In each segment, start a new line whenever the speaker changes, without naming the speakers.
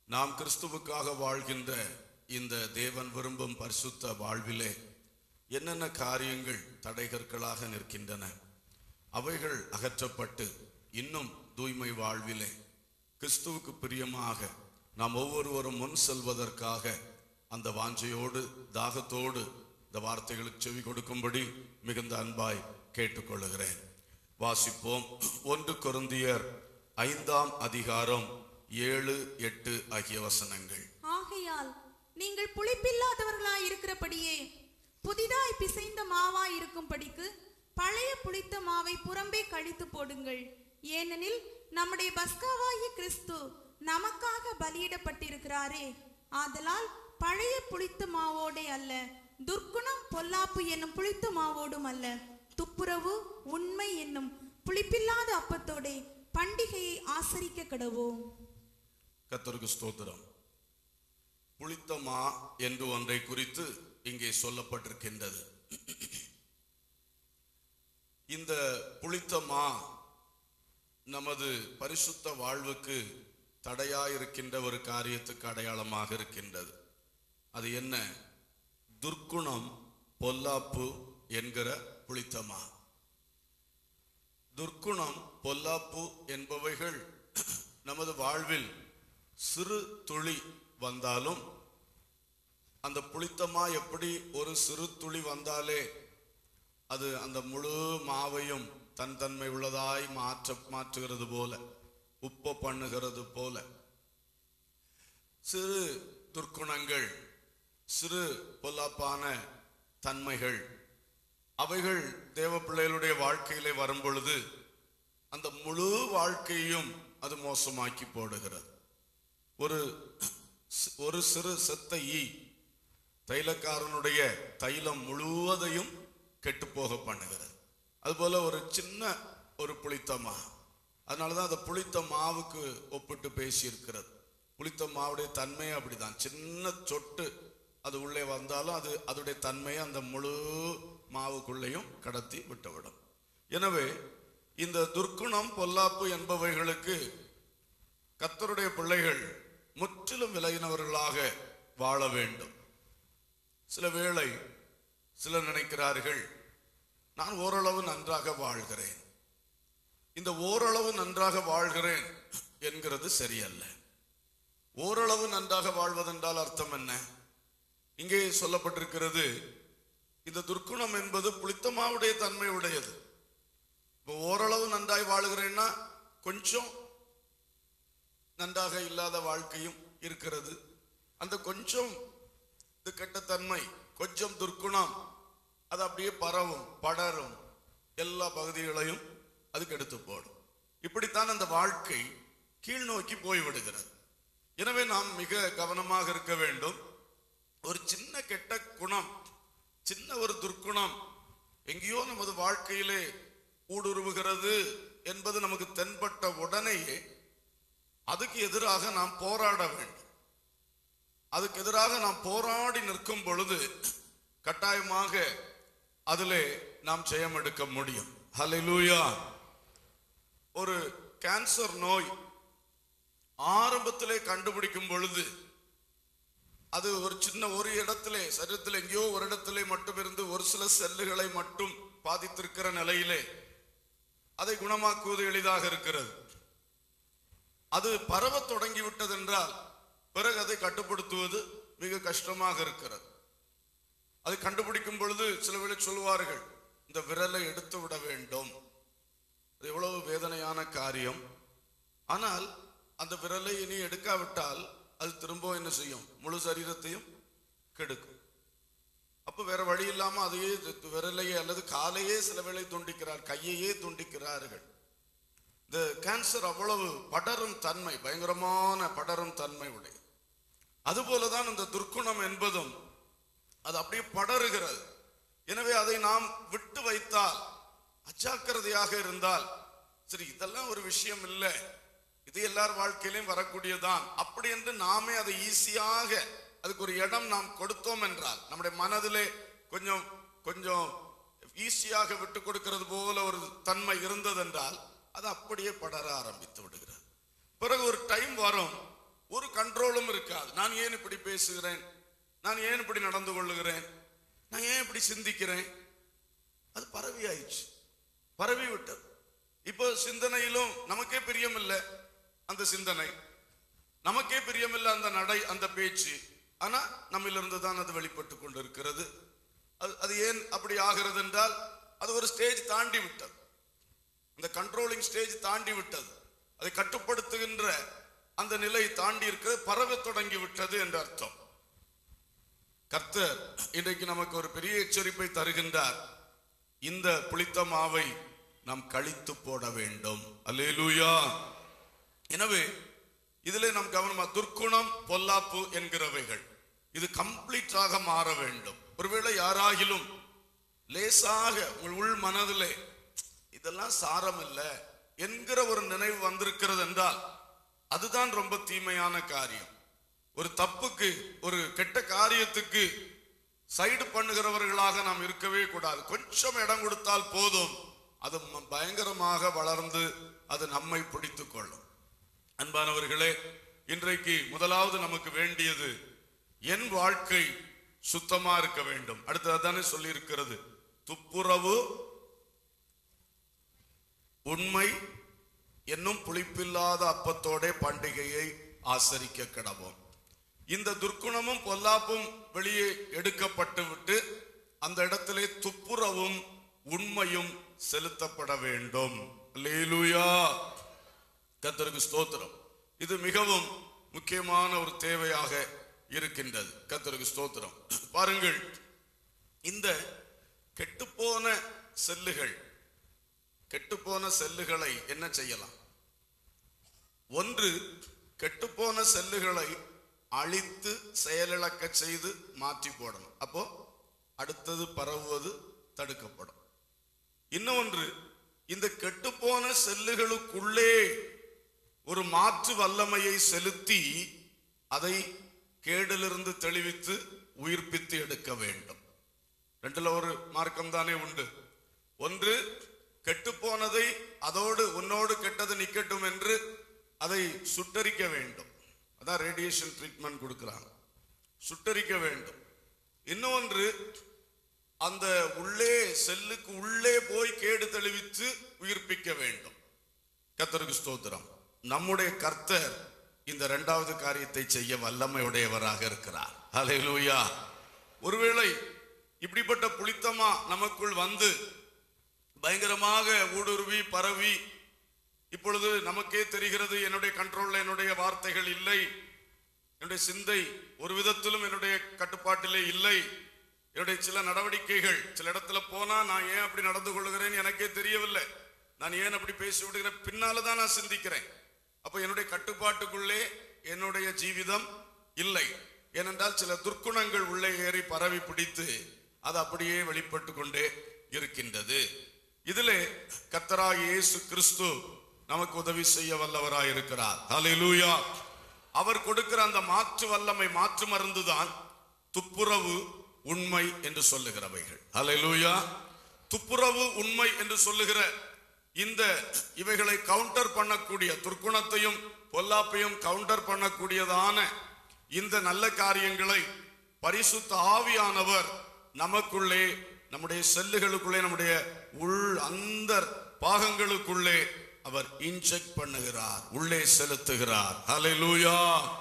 நாம் கிறிஸ்துவுக்காக வாழ்கின்ற இந்த தேவன் விரும்பும் பரிசுத்த வாழ்விலே என்னென்ன காரியங்கள் தடைகற்களாக நிற்கின்றன அவைகள் அகற்றப்பட்டு இன்னும் தூய்மை வாழ்விலே கிறிஸ்துவுக்கு பிரியமாக நாம் ஒவ்வொருவரும் முன் செல்வதற்காக அந்த வாஞ்சையோடு தாகத்தோடு இந்த வார்த்தைகளுக்கு செவி கொடுக்கும்படி மிகுந்த அன்பாய் கேட்டுக்கொள்கிறேன் வாசிப்போம் ஒன்று கொருந்தியர் ஐந்தாம் அதிகாரம் ஏழு எட்டு ஆகிய வசனங்கள்
ஆகையால் நீங்கள் புளிப்பில்லாதவர்களாய் இருக்கிறபடியே புதிதாய் பிசைந்த மாவாய் இருக்கும்படிக்கு பழைய புளித்த மாவை புறம்பே கழித்து போடுங்கள் ஏனெனில் நம்முடைய பஸ்காவாகிய கிறிஸ்து நமக்காக பலியிடப்பட்டிருக்கிறாரே ஆதலால் பழைய புளித்த மாவோடே அல்ல துர்க்குணம் பொல்லாப்பு என்னும் புளித்த மாவோடும் அல்ல துப்புரவு உண்மை என்னும் புளிப்பில்லாத அப்பத்தோடே பண்டிகையை ஆசரிக்க கடவோம்
கர்த்தருக்கு ஸ்தோத்திரம் புளித்த மா என்று ஒன்றை குறித்து இங்கே சொல்லப்பட்டிருக்கின்றது இந்த புளித்த மா நமது பரிசுத்த வாழ்வுக்கு தடையாயிருக்கின்ற ஒரு காரியத்துக்கு அடையாளமாக இருக்கின்றது அது என்ன துர்க்குணம் பொல்லாப்பு என்கிற புளித்தமா துர்க்குணம் பொல்லாப்பு என்பவைகள் நமது வாழ்வில் சிறு துளி வந்தாலும் அந்த புளித்தமா எப்படி ஒரு சிறு துளி வந்தாலே அது அந்த முழு மாவையும் தன் தன்மை உள்ளதாய் மாற்ற மாற்றுகிறது போல உப்ப பண்ணுகிறது போல சிறு துர்க்குணங்கள் சிறு பொல்லாப்பான தன்மைகள் அவைகள் தேவ பிள்ளைகளுடைய வாழ்க்கையிலே வரும் பொழுது அந்த முழு வாழ்க்கையும் அது மோசமாக்கி போடுகிறது ஒரு ஒரு சிறு செத்த ஈ தைலக்காரனுடைய தைலம் முழுவதையும் கெட்டுப்போக பண்ணுகிறது அதுபோல ஒரு சின்ன ஒரு புளித்தமா அதனாலதான் அந்த புளித்த மாவுக்கு ஒப்பிட்டு பேசியிருக்கிறது புளித்த மாவுடைய தன்மையே அப்படிதான் சின்ன சொட்டு அது உள்ளே வந்தாலும் அது அதோடைய தன்மையை அந்த முழு மாவுக்குள்ளேயும் கடத்தி விட்டுவிடும் எனவே இந்த துர்க்குணம் பொல்லாப்பு என்பவைகளுக்கு கத்தருடைய பிள்ளைகள் முற்றிலும் விலகினவர்களாக வாழ வேண்டும் சில வேளை சிலர் நினைக்கிறார்கள் நான் ஓரளவு நன்றாக வாழ்கிறேன் இந்த ஓரளவு நன்றாக வாழ்கிறேன் என்கிறது சரியல்ல ஓரளவு நன்றாக வாழ்வதென்றால் அர்த்தம் என்ன இங்கே சொல்லப்பட்டிருக்கிறது இந்த துர்க்குணம் என்பது புளித்தமாவுடைய தன்மை உடையது இப்போ ஓரளவு நன்றாய் வாழுகிறேன்னா கொஞ்சம் நன்றாக இல்லாத வாழ்க்கையும் இருக்கிறது அந்த கொஞ்சம் இது கெட்ட தன்மை கொஞ்சம் துர்க்குணம் அது அப்படியே பரவும் படரும் எல்லா பகுதிகளையும் அதுக்கு எடுத்து போடும் இப்படித்தான் அந்த வாழ்க்கை கீழ் நோக்கி போய்விடுகிறது எனவே நாம் மிக கவனமாக இருக்க வேண்டும் ஒரு சின்ன கெட்ட குணம் சின்ன ஒரு துர்க்குணம் எங்கேயோ நமது வாழ்க்கையிலே ஊடுருவுகிறது என்பது நமக்கு தென்பட்ட உடனேயே அதுக்கு எதிராக நாம் போராட வேண்டும் அதுக்கு எதிராக நாம் போராடி நிற்கும் பொழுது கட்டாயமாக அதிலே நாம் ஜெயம் எடுக்க முடியும் ஹalleluya ஒரு கேன்சர் நோய் ஆரம்பத்திலே கண்டுபிடிக்கும் பொழுது அது ஒரு சின்ன ஒரு இடத்திலே சரீரத்தில் எங்கேயோ ஒரு இடத்திலே மட்டும் இருந்து ஒரு சில செல்லுகளை மட்டும் பாதித்திருக்கிற நிலையிலே அதை குணமாக்குவது எளிதாக இருக்கிறது அது பரவத் தொடங்கிவிட்டது என்றால் பிறகு அதை கட்டுப்படுத்துவது மிக கஷ்டமாக இருக்கிறது அதை கண்டுபிடிக்கும் பொழுது சில வேளை சொல்வார்கள் இந்த விரலை எடுத்து விட வேண்டும் அது எவ்வளவு வேதனையான காரியம் ஆனால் அந்த விரலை இனி எடுக்காவிட்டால் அது திரும்ப என்ன செய்யும் முழு சரீரத்தையும் கெடுக்கும் அப்ப வேற வழி இல்லாம அதையே து- விரலையே அல்லது காலையே சில வேளை துண்டிக்கிறார் கையையே துண்டிக்கிறார்கள் இந்த கேன்சர் அவ்வளவு படரும் தன்மை பயங்கரமான படரும் தன்மை உடையது அதுபோலதான் இந்த துர்க்குணம் என்பதும் அது அப்படியே படருகிறது எனவே அதை நாம் விட்டு வைத்தால் அஜாக்கிரதையாக இருந்தால் சரி இதெல்லாம் ஒரு விஷயம் இல்லை இது எல்லார் வாழ்க்கையிலும் வரக்கூடியதான் அப்படி என்று நாமே அதை ஈஸியாக அதுக்கு ஒரு இடம் நாம் கொடுத்தோம் என்றால் நம்முடைய மனதிலே கொஞ்சம் கொஞ்சம் ஈஸியாக விட்டு கொடுக்கிறது போல ஒரு தன்மை இருந்ததென்றால் அது அப்படியே படர ஆரம்பித்து விடுகிறது பிறகு ஒரு டைம் வரும் ஒரு கண்ட்ரோலும் இருக்காது நான் ஏன் இப்படி பேசுகிறேன் நான் ஏன் இப்படி நடந்து கொள்ளுகிறேன் நான் ஏன் இப்படி சிந்திக்கிறேன் அது பரவி ஆயிடுச்சு பரவி விட்டது இப்போ சிந்தனையிலும் நமக்கே பிரியமில்லை அந்த சிந்தனை நமக்கே பிரியமில்லை அந்த நடை அந்த பேச்சு ஆனா நம்மிலிருந்து தான் அது வெளிப்பட்டு கொண்டிருக்கிறது அது அது ஏன் அப்படி ஆகிறது என்றால் அது ஒரு ஸ்டேஜ் தாண்டி விட்டது அந்த கண்ட்ரோலிங் ஸ்டேஜ் தாண்டி விட்டது அதை கட்டுப்படுத்துகின்ற அந்த நிலை தாண்டி இருக்கிறது பரவ தொடங்கி விட்டது என்று அர்த்தம் கர்த்தர் இன்றைக்கு நமக்கு ஒரு பெரிய எச்சரிப்பை தருகின்றார் இந்த புளித்த மாவை நாம் கழித்து போட வேண்டும் அல்லேலூயா எனவே இதிலே நாம் கவனமா துர்க்குணம் பொல்லாப்பு என்கிறவைகள் இது கம்ப்ளீட்டாக மாற வேண்டும் ஒருவேளை யாராகிலும் லேசாக உங்கள் உள் மனதிலே இதெல்லாம் சாரம் இல்ல என்கிற ஒரு நினைவு வந்திருக்கிறது என்றால் அதுதான் ரொம்ப தீமையான காரியம் ஒரு தப்புக்கு ஒரு கெட்ட காரியத்துக்கு சைடு பண்ணுகிறவர்களாக நாம் இருக்கவே கூடாது கொஞ்சம் இடம் கொடுத்தால் போதும் அது ம- பயங்கரமாக வளர்ந்து அது நம்மை பிடித்துக் கொள்ளும் அன்பானவர்களே இன்றைக்கு முதலாவது நமக்கு வேண்டியது என் வாழ்க்கை சுத்தமா இருக்க வேண்டும் அடுத்தது தானே சொல்லி இருக்கிறது துப்புரவு உண்மை என்னும் புளிப்பில்லாத அப்பத்தோட பண்டிகையை ஆசரிக்க கடவோம் இந்த துர்க்குணமும் பொல்லாப்பும் வெளியே எடுக்கப்பட்டு விட்டு அந்த இடத்திலே துப்புரவும் உண்மையும் செலுத்தப்பட வேண்டும் அல்லேலூயா கர்த்தருக்கு ஸ்தோத்திரம் இது மிகவும் முக்கியமான ஒரு தேவையாக இருக்கின்றது கர்த்தருக்கு ஸ்தோத்திரம் பாருங்கள் இந்த கெட்டுப்போன செல்லுகள் கெட்டுப்போன செல்லுகளை என்ன செய்யலாம் ஒன்று கெட்டுப்போன செல்லுகளை அழித்து செயலிழக்க செய்து மாற்றி போடணும் அப்போ அடுத்தது பரவுவது தடுக்கப்படும் இன்னொன்று இந்த கெட்டுப்போன செல்லுகளுக்குள்ளே ஒரு மாற்று வல்லமையை செலுத்தி அதை கேடிலிருந்து தெளிவித்து உயிர்ப்பித்து எடுக்க வேண்டும் ரெண்டுல ஒரு மார்க்கம் தானே உண்டு ஒன்று கெட்டுப்போனதை அதோடு உன்னோடு கெட்டது நிக்கட்டும் என்று அதை சுட்டரிக்க வேண்டும் அதான் ரேடியேஷன் ட்ரீட்மெண்ட் கொடுக்கிறாங்க சுட்டரிக்க வேண்டும் இன்னொன்று அந்த உள்ளே செல்லுக்கு உள்ளே போய் கேடு தெளிவித்து உயிர்ப்பிக்க வேண்டும் கர்த்தருக்கு ஸ்தோத்திரம் நம்முடைய கர்த்தர் இந்த இரண்டாவது காரியத்தை செய்ய வல்லமையுடையவராக இருக்கிறார் ஹalleluya ஒருவேளை இப்படிப்பட்ட புளித்தமா நமக்குள் வந்து பயங்கரமாக ஊடுருவி பரவி இப்பொழுது நமக்கே தெரிகிறது என்னுடைய கண்ட்ரோல்ல என்னுடைய வார்த்தைகள் இல்லை என்னுடைய சிந்தை ஒரு விதத்திலும் என்னுடைய கட்டுப்பாட்டிலே இல்லை என்னுடைய சில நடவடிக்கைகள் சில இடத்துல போனா நான் ஏன் அப்படி நடந்து கொள்கிறேன் எனக்கே தெரியவில்லை நான் ஏன் அப்படி பேசி விடுகிறேன் பின்னால தான் நான் சிந்திக்கிறேன் அப்ப என்னுடைய கட்டுப்பாட்டுக்குள்ளே என்னுடைய ஜீவிதம் இல்லை ஏனென்றால் சில துர்க்குணங்கள் உள்ளே ஏறி பரவி பிடித்து அது அப்படியே வெளிப்பட்டு கொண்டே இருக்கின்றது இதிலே கர்த்தராகிய இயேசு கிறிஸ்து நமக்கு உதவி செய்ய வல்லவராய் இருக்கிறார் ஹalleluya அவர் கொடுக்கிற அந்த மாற்று வல்லமை மாற்று மருந்துதான் துப்புரவு உண்மை என்று சொல்லுகிறவைகள் ஹalleluya துப்புரவு உண்மை என்று சொல்லுகிற இந்த இவைகளை கவுண்டர் பண்ணக்கூடிய துர்க்குணத்தையும் பொல்லாப்பையும் கவுண்டர் பண்ணக்கூடியதான இந்த நல்ல காரியங்களை பரிசுத்த ஆவியானவர் நமக்குள்ளே நம்முடைய செல்லுகளுக்குள்ளே நம்முடைய உள் அந்த பாகங்களுக்குள்ளே அவர் இன்ஜெக்ட் பண்ணுகிறார் உள்ளே செலுத்துகிறார் ஹalleluya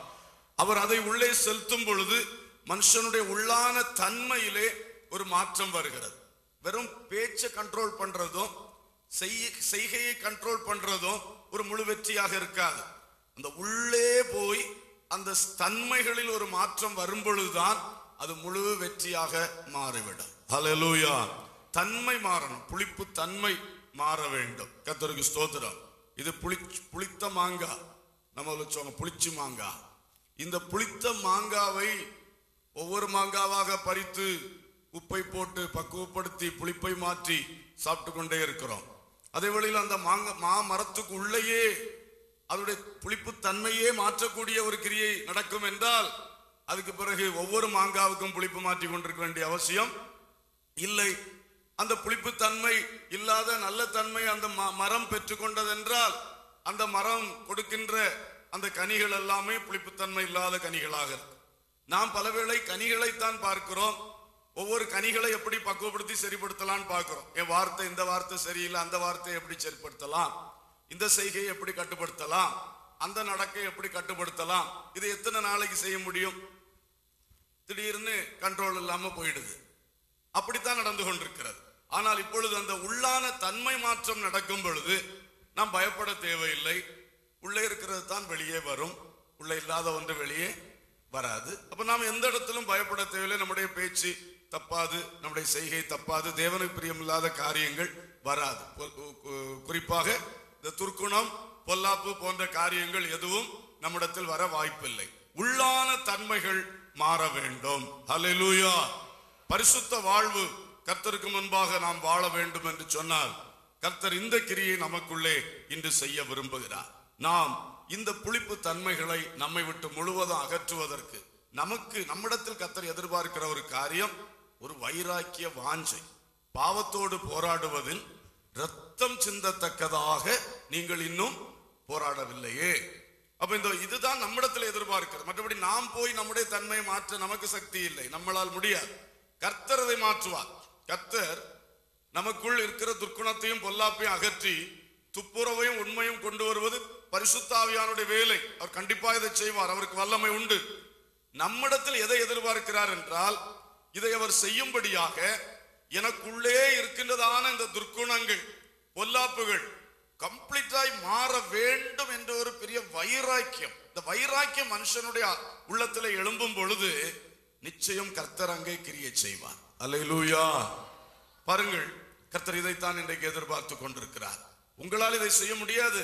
அவர் அதை உள்ளே செலுத்தும் பொழுது மனுஷனுடைய உள்ளான தன்மையிலே ஒரு மாற்றம் வருகிறது வெறும் பேச்சை கண்ட்ரோல் பண்றதும் செய்ய- செய்கையை கண்ட்ரோல் பண்றதும் ஒரு முழு வெற்றியாக இருக்காது அந்த உள்ளே போய் அந்த தன்மைகளில் ஒரு மாற்றம் வரும் பொழுதுதான் அது முழு வெற்றியாக மாறிவிடும் ஹalleluya தன்மை மாறணும் புளிப்பு தன்மை மாற வேண்டும் கர்த்தருக்கு ஸ்தோத்திரம் இது புளி புளித்த மாங்காய் நம்ம சொல்லுவாங்க புளிச்சு மாங்காய் இந்த புளித்த மாங்காவை ஒவ்வொரு மாங்காவாக பறித்து உப்பை போட்டு பக்குவப்படுத்தி புளிப்பை மாற்றி சாப்பிட்டு கொண்டே இருக்கிறோம் அதே வழியில் அந்த மாங்க மா மரத்துக்கு உள்ளேயே அதனுடைய புளிப்பு தன்மையே மாற்றக்கூடிய ஒரு கிரியை நடக்கும் என்றால் அதுக்கு பிறகு ஒவ்வொரு மாங்காவுக்கும் புளிப்பு மாற்றி கொண்டிருக்க வேண்டிய அவசியம் இல்லை அந்த புளிப்பு தன்மை இல்லாத நல்ல தன்மை அந்த ம- மரம் பெற்றுக்கொண்டதென்றால் அந்த மரம் கொடுக்கின்ற அந்த கனிகள் எல்லாமே புளிப்புத்தன்மை இல்லாத கனிகளாக இருக்கு நாம் பலவேளை கனிகளைத்தான் பார்க்கிறோம் ஒவ்வொரு கனிகளை எப்படி பக்குவப்படுத்தி சரிப்படுத்தலாம்னு பார்க்கிறோம் என் வார்த்தை இந்த வார்த்தை சரியில்லை அந்த வார்த்தையை எப்படி சரிப்படுத்தலாம் இந்த செய்கையை எப்படி கட்டுப்படுத்தலாம் அந்த நடக்கை எப்படி கட்டுப்படுத்தலாம் இது எத்தனை நாளைக்கு செய்ய முடியும் திடீர்னு கண்ட்ரோல் இல்லாம போயிடுது அப்படித்தான் நடந்து கொண்டிருக்கிறது ஆனால் இப்பொழுது அந்த உள்ளான தன்மை மாற்றம் நடக்கும் பொழுது நாம் பயப்பட தேவையில்லை உள்ளே இருக்கிறது தான் வெளியே வரும் உள்ளே இல்லாத ஒன்று வெளியே வராது அப்ப நாம் எந்த இடத்திலும் பயப்பட தேவையில்லை நம்முடைய பேச்சு தப்பாது நம்முடைய செய்கை தப்பாது தேவனுக்கு பிரியமில்லாத காரியங்கள் வராது பொ- கு- குறிப்பாக இந்த துர்க்குணம் பொல்லாப்பு போன்ற காரியங்கள் எதுவும் நம்மிடத்தில் வர வாய்ப்பில்லை உள்ளான தன்மைகள் மாற வேண்டும் ஹalleluya பரிசுத்த வாழ்வு கர்த்தருக்கு முன்பாக நாம் வாழ வேண்டும் என்று சொன்னால் கர்த்தர் இந்த கிரியை நமக்குள்ளே இன்று செய்ய விரும்புகிறார் நாம் இந்த புளிப்பு தன்மைகளை நம்மை விட்டு முழுவதும் அகற்றுவதற்கு நமக்கு நம்மிடத்தில் கர்த்தர் எதிர்பார்க்கிற ஒரு காரியம் ஒரு வைராக்கிய வாஞ்சை பாவத்தோடு போராடுவதில் ரத்தம் சிந்தத்தக்கதாக நீங்கள் இன்னும் போராடவில்லையே அப்ப இந்த இதுதான் நம்மிடத்தில் எதிர்பார்க்கிறது மற்றபடி நாம் போய் நம்முடைய தன்மையை மாற்ற நமக்கு சக்தி இல்லை நம்மளால் முடியாது கர்த்தர் அதை மாற்றுவார் கர்த்தர் நமக்குள் இருக்கிற துர்க்குணத்தையும் பொல்லாப்பையும் அகற்றி துப்புரவையும் உண்மையும் கொண்டு வருவது பரிசுத்தாவியானுடைய வேலை அவர் கண்டிப்பா இதை செய்வார் அவருக்கு வல்லமை உண்டு நம்மிடத்தில் எதை எதிர்பார்க்கிறார் என்றால் இதை அவர் செய்யும்படியாக எனக்குள்ளே இருக்கின்றதான இந்த துர்க்குணங்கள் பொல்லாப்புகள் கம்ப்ளீட்டாய் மாற வேண்டும் என்ற ஒரு பெரிய வைராக்கியம் இந்த வைராக்கியம் மனுஷனுடைய உள்ளத்துல எழும்பும் பொழுது நிச்சயம் கர்த்தர் அங்கே கிரியை செய்வார் அல்லேலூயா பாருங்கள் கர்த்தர் இதைத்தான் இன்றைக்கு எதிர்பார்த்து கொண்டிருக்கிறார் உங்களால் இதை செய்ய முடியாது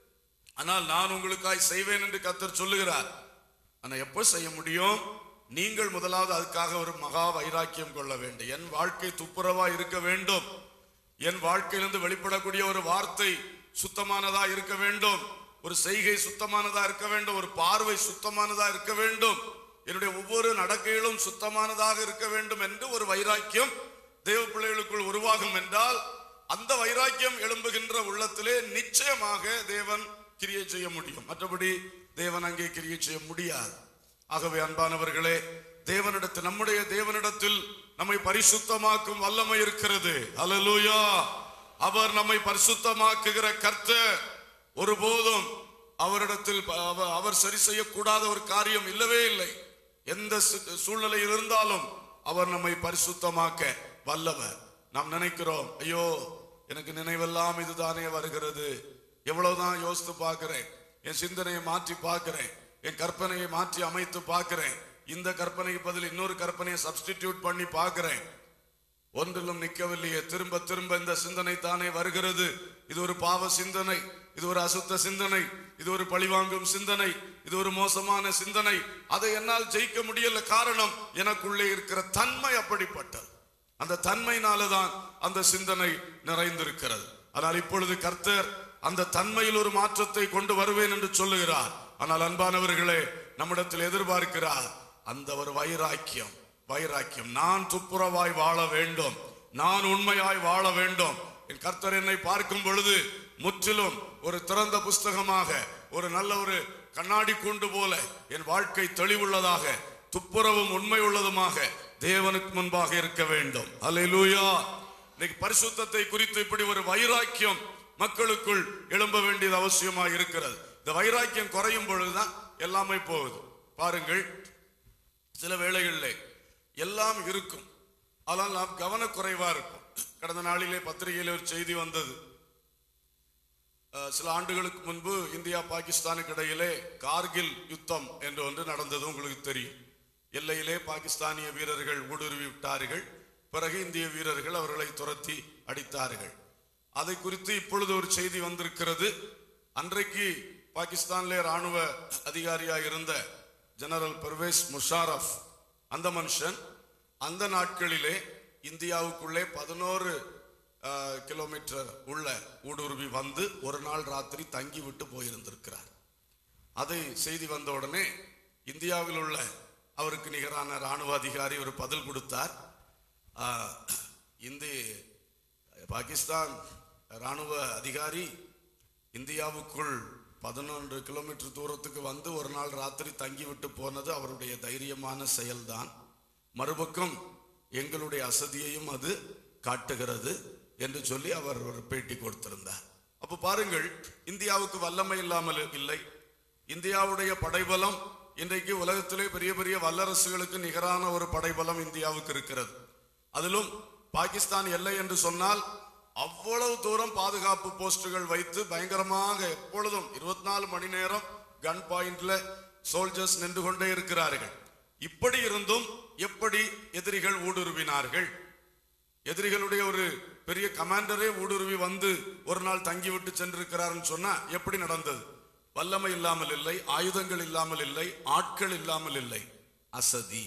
ஆனால் நான் உங்களுக்காய் செய்வேன் என்று கர்த்தர் சொல்லுகிறார் ஆனா எப்போ செய்ய முடியும் நீங்கள் முதலாவது அதுக்காக ஒரு மகா வைராக்கியம் கொள்ள வேண்டும் என் வாழ்க்கை துப்புரவா இருக்க வேண்டும் என் வாழ்க்கையிலிருந்து வெளிப்படக்கூடிய ஒரு வார்த்தை சுத்தமானதா இருக்க வேண்டும் ஒரு செய்கை சுத்தமானதா இருக்க வேண்டும் ஒரு பார்வை சுத்தமானதா இருக்க வேண்டும் என்னுடைய ஒவ்வொரு நடக்கைகளும் சுத்தமானதாக இருக்க வேண்டும் என்று ஒரு வைராக்கியம் தேவ பிள்ளைகளுக்குள் உருவாகும் என்றால் அந்த வைராக்கியம் எழும்புகின்ற உள்ளத்திலே நிச்சயமாக தேவன் கிரியை செய்ய முடியும் மற்றபடி தேவன் அங்கே கிரியை செய்ய முடியாது ஆகவே அன்பானவர்களே தேவனிடத்தில் நம்முடைய தேவனிடத்தில் நம்மை பரிசுத்தமாக்கும் வல்லமை இருக்கிறது அல்லேலூயா அவர் நம்மை பரிசுத்தமாக்குகிற கர்த்தர் ஒருபோதும் அவரிடத்தில் ப- அவ- அவர் சரி செய்யக்கூடாத ஒரு காரியம் இல்லவே இல்லை எந்த சூ- சூழ்நிலையில் இருந்தாலும் அவர் நம்மை பரிசுத்தமாக்க வல்லவர் நாம் நினைக்கிறோம் ஐயோ எனக்கு நினைவெல்லாம் இதுதானே வருகிறது எவ்வளவுதான் யோசித்து பார்க்கிறேன் என் சிந்தனையை மாற்றி பார்க்கிறேன் என் கற்பனையை மாற்றி அமைத்து பார்க்கிறேன் இந்த கற்பனைக்கு பதில் இன்னொரு கற்பனையை சப்ஸ்டிடியூட் பண்ணி பார்க்கிறேன் ஒன்றிலும் நிற்கவில்லையே திரும்ப திரும்ப இந்த சிந்தனை தானே வருகிறது இது ஒரு பாவ சிந்தனை இது ஒரு அசுத்த சிந்தனை இது ஒரு பழிவாங்கும் சிந்தனை இது ஒரு மோசமான சிந்தனை அதை என்னால் ஜெயிக்க முடியல காரணம் எனக்குள்ளே இருக்கிற தன்மை அப்படிப்பட்டது அந்த தன்மையினாலதான் அந்த சிந்தனை நிறைந்திருக்கிறது ஆனால் இப்பொழுது கர்த்தர் அந்த தன்மையில் ஒரு மாற்றத்தை கொண்டு வருவேன் என்று சொல்லுகிறார் ஆனால் அன்பானவர்களே நம்மிடத்தில் எதிர்பார்க்கிறார் அந்த ஒரு வைராக்கியம் வைராக்கியம் நான் துப்புரவாய் வாழ வேண்டும் நான் உண்மையாய் வாழ வேண்டும் என் கர்த்தர் என்னை பார்க்கும் பொழுது முற்றிலும் ஒரு திறந்த புஸ்தகமாக ஒரு நல்ல ஒரு கண்ணாடி கூண்டு போல என் வாழ்க்கை தெளிவுள்ளதாக துப்புரவும் உண்மை உள்ளதுமாக தேவனுக்கு முன்பாக இருக்க வேண்டும் அல்லேலூயா இன்னைக்கு பரிசுத்தத்தை குறித்து இப்படி ஒரு வைராக்கியம் மக்களுக்குள் எழும்ப வேண்டியது அவசியமா இருக்கிறது இந்த வைராக்கியம் குறையும் பொழுதுதான் எல்லாமே போகுது பாருங்கள் சில வேளைகளிலே எல்லாம் இருக்கும் ஆனால் நாம் கவனக்குறைவா இருக்கும் கடந்த நாளிலே பத்திரிகையில ஒரு செய்தி வந்தது அஹ், சில ஆண்டுகளுக்கு முன்பு இந்தியா பாகிஸ்தானுக்கு இடையிலே கார்கில் யுத்தம் என்று ஒன்று நடந்தது உங்களுக்கு தெரியும் எல்லையிலே பாகிஸ்தானிய வீரர்கள் ஊடுருவி விட்டார்கள் பிறகு இந்திய வீரர்கள் அவர்களை துரத்தி அடித்தார்கள் அதை குறித்து இப்பொழுது ஒரு செய்தி வந்திருக்கிறது அன்றைக்கு பாகிஸ்தானிலே ராணுவ அதிகாரியா இருந்த ஜெனரல் பர்வேஸ் முஷாரஃப் அந்த மனுஷன் அந்த நாட்களிலே இந்தியாவுக்குள்ளே பதினோரு கிலோமீட்டர் உள்ள ஊடுருவி வந்து ஒரு நாள் ராத்திரி தங்கி விட்டு போயிருந்திருக்கிறார் அதை செய்தி வந்த உடனே இந்தியாவில் உள்ள அவருக்கு நிகரான ராணுவ அதிகாரி ஒரு பதில் கொடுத்தார் ஆஹ், இந்தி பாகிஸ்தான் ராணுவ அதிகாரி இந்தியாவுக்குள் பதினொன்று கிலோமீட்டர் தூரத்துக்கு வந்து ஒரு நாள் ராத்திரி தங்கிவிட்டு போனது அவருடைய தைரியமான செயல்தான் மறுபக்கம் எங்களுடைய அசதியையும் அது காட்டுகிறது என்று சொல்லி அவர் ஒரு பேட்டி கொடுத்திருந்தார் அப்ப பாருங்கள் இந்தியாவுக்கு வல்லமை இல்லாமல் இல்லை இந்தியாவுடைய படைபலம் இன்றைக்கு உலகத்திலே பெரிய பெரிய வல்லரசுகளுக்கு நிகரான ஒரு படைபலம் இந்தியாவுக்கு இருக்கிறது அதிலும் பாகிஸ்தான் எல்லை என்று சொன்னால் அவ்வளவு தூரம் பாதுகாப்பு போஸ்டுகள் வைத்து பயங்கரமாக எப்பொழுதும் இருபத்தி நாலு மணி நேரம் கன் பாயிண்ட்ல சோல்ஜர்ஸ் நின்று கொண்டே இருக்கிறார்கள் இப்படி இருந்தும் எப்படி எதிரிகள் ஊடுருவினார்கள் எதிரிகளுடைய ஒரு பெரிய கமாண்டரே ஊடுருவி வந்து ஒரு நாள் தங்கிவிட்டு சென்றிருக்கிறார்னு சொன்னா எப்படி நடந்தது வல்லமை இல்லாமல் இல்லை ஆயுதங்கள் இல்லாமல் இல்லை ஆட்கள் இல்லாமல் இல்லை அசதி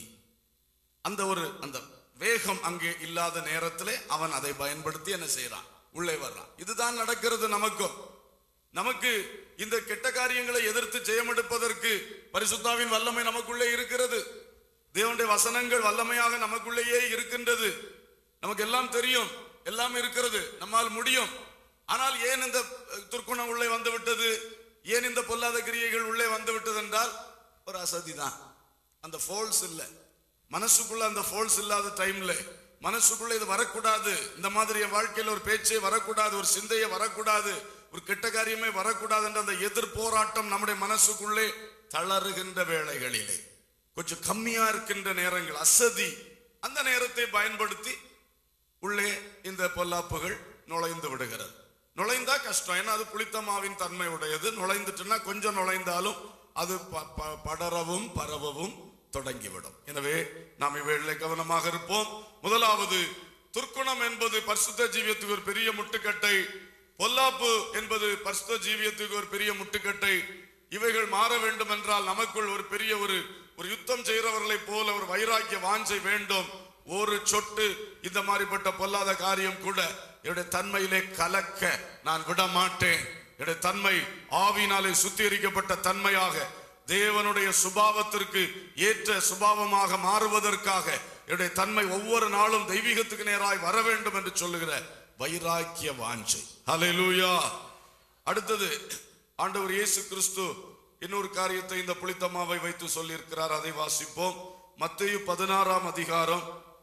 அந்த ஒரு அந்த வேகம் அங்கே இல்லாத நேரத்திலே அவன் அதை பயன்படுத்தி என்ன செய்யறான் உள்ளே வர்றான் இதுதான் நடக்கிறது நமக்கும் நமக்கு இந்த கெட்ட காரியங்களை எதிர்த்து ஜெயமெடுப்பதற்கு பரிசுத்தாவின் வல்லமை நமக்குள்ளே இருக்கிறது தேவனுடைய வசனங்கள் வல்லமையாக நமக்குள்ளேயே இருக்கின்றது நமக்கு எல்லாம் தெரியும் எல்லாம் இருக்கிறது நம்மால் முடியும் ஆனால் ஏன் இந்த அஹ், துர்க்குணம் உள்ளே வந்து விட்டது ஏன் இந்த பொல்லாத கிரியைகள் உள்ளே வந்து விட்டது என்றால் ஒரு அசதி தான் அந்த ஃபோல்ஸ் இல்லை மனசுக்குள்ள அந்த ஃபோல்ஸ் இல்லாத டைம்ல மனசுக்குள்ள இது வரக்கூடாது இந்த மாதிரி என் வாழ்க்கையில ஒரு பேச்சே வரக்கூடாது ஒரு சிந்தையே வரக்கூடாது ஒரு கெட்ட காரியமே வரக்கூடாது என்ற அந்த எதிர் போராட்டம் நம்முடைய மனசுக்குள்ளே தளறுகின்ற வேளைகளிலே கொஞ்சம் கம்மியா இருக்கின்ற நேரங்கள் அசதி அந்த நேரத்தை பயன்படுத்தி உள்ளே இந்த பொல்லாப்புகள் நுழைந்து விடுகிறது நுழைந்தா கஷ்டம் ஏன்னா அது புளித்தமாவின் தன்மை உடையது நுழைந்துட்டுன்னா கொஞ்சம் நுழைந்தாலும் அது ப- ப- படரவும் பரவவும் தொடங்கிவிடும் எனவே நாம் இவைகளை கவனமாக இருப்போம் முதலாவது துர்க்குணம் என்பது பரிசுத்த ஜீவியத்துக்கு ஒரு பெரிய முட்டுக்கட்டை பொல்லாப்பு என்பது பரிசுத்த ஜீவியத்துக்கு ஒரு பெரிய முட்டுக்கட்டை இவைகள் மாற வேண்டும் என்றால் நமக்குள் ஒரு பெரிய ஒரு ஒரு யுத்தம் செய்கிறவர்களைப் போல ஒரு வைராக்கிய வாஞ்சை வேண்டும் ஒரு சொட்டு இந்த மாதிரிப்பட்ட பொல்லாத காரியம் கூட என்னுடைய தன்மையிலே கலக்க நான் விட மாட்டேன் என்னுடைய தன்மை ஆவினாலே சுத்திகரிக்கப்பட்ட தன்மையாக தேவனுடைய சுபாவத்திற்கு ஏற்ற சுபாவமாக மாறுவதற்காக என்னுடைய தன்மை ஒவ்வொரு நாளும் தெய்வீகத்துக்கு நேராய் வர வேண்டும் என்று சொல்லுகிற வைராக்கிய வாஞ்சை ஹalleluya அடுத்தது ஆண்டவர் இயேசு கிறிஸ்து இன்னொரு காரியத்தை இந்த புளித்தம்மாவை வைத்து சொல்லியிருக்கிறார் அதை வாசிப்போம் மத்தேயு பதினாறாம் அதிகாரம்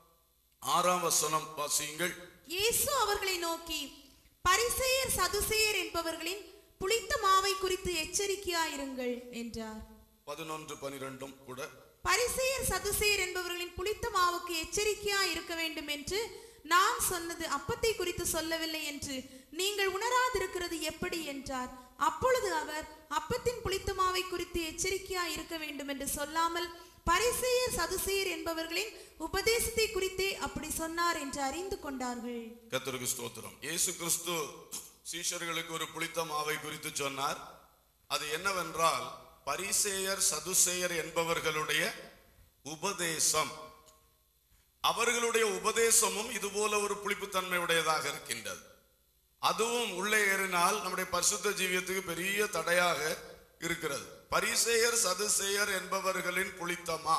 ஆறாம் வசனம் வாசியுங்கள்
இயேசு அவர்களை நோக்கி பரிசேயர் சதுசேயர் என்பவர்களின் புளித்த மாவை குறித்து எச்சரிக்கையாயிருங்கள் என்றார்
பதினொன்று பனிரெண்டும் கூட
பரிசேயர் சதுசேயர் என்பவர்களின் புளித்த மாவுக்கு எச்சரிக்கையா இருக்க வேண்டும் என்று நான் சொன்னது அப்பத்தை குறித்து சொல்லவில்லை என்று நீங்கள் உணராதிருக்கிறது எப்படி என்றார் அப்பொழுது அவர் அப்பத்தின் புளித்த மாவை குறித்து எச்சரிக்கையா இருக்க வேண்டும் என்று சொல்லாமல் பரிசேயர் சதுசேயர் என்பவர்களின் உபதேசத்தை குறித்தே அப்படி சொன்னார் என்று அறிந்து கொண்டார்கள்
கர்த்தருக்கு ஸ்தோத்திரம் இயேசு கிறிஸ்து சீஷர்களுக்கு ஒரு புளித்த மாவை குறித்து சொன்னார் அது என்னவென்றால் பரிசேயர் சதுசேயர் என்பவர்களுடைய உபதேசம் அவர்களுடைய உபதேசமும் இதுபோல ஒரு புளிப்புத்தன்மை உடையதாக இருக்கின்றது அதுவும் உள்ளே ஏறினால் நம்முடைய பரிசுத்த ஜீவியத்துக்கு பெரிய தடையாக இருக்கிறது பரிசேயர் சதுசேயர் என்பவர்களின் புளித்தமா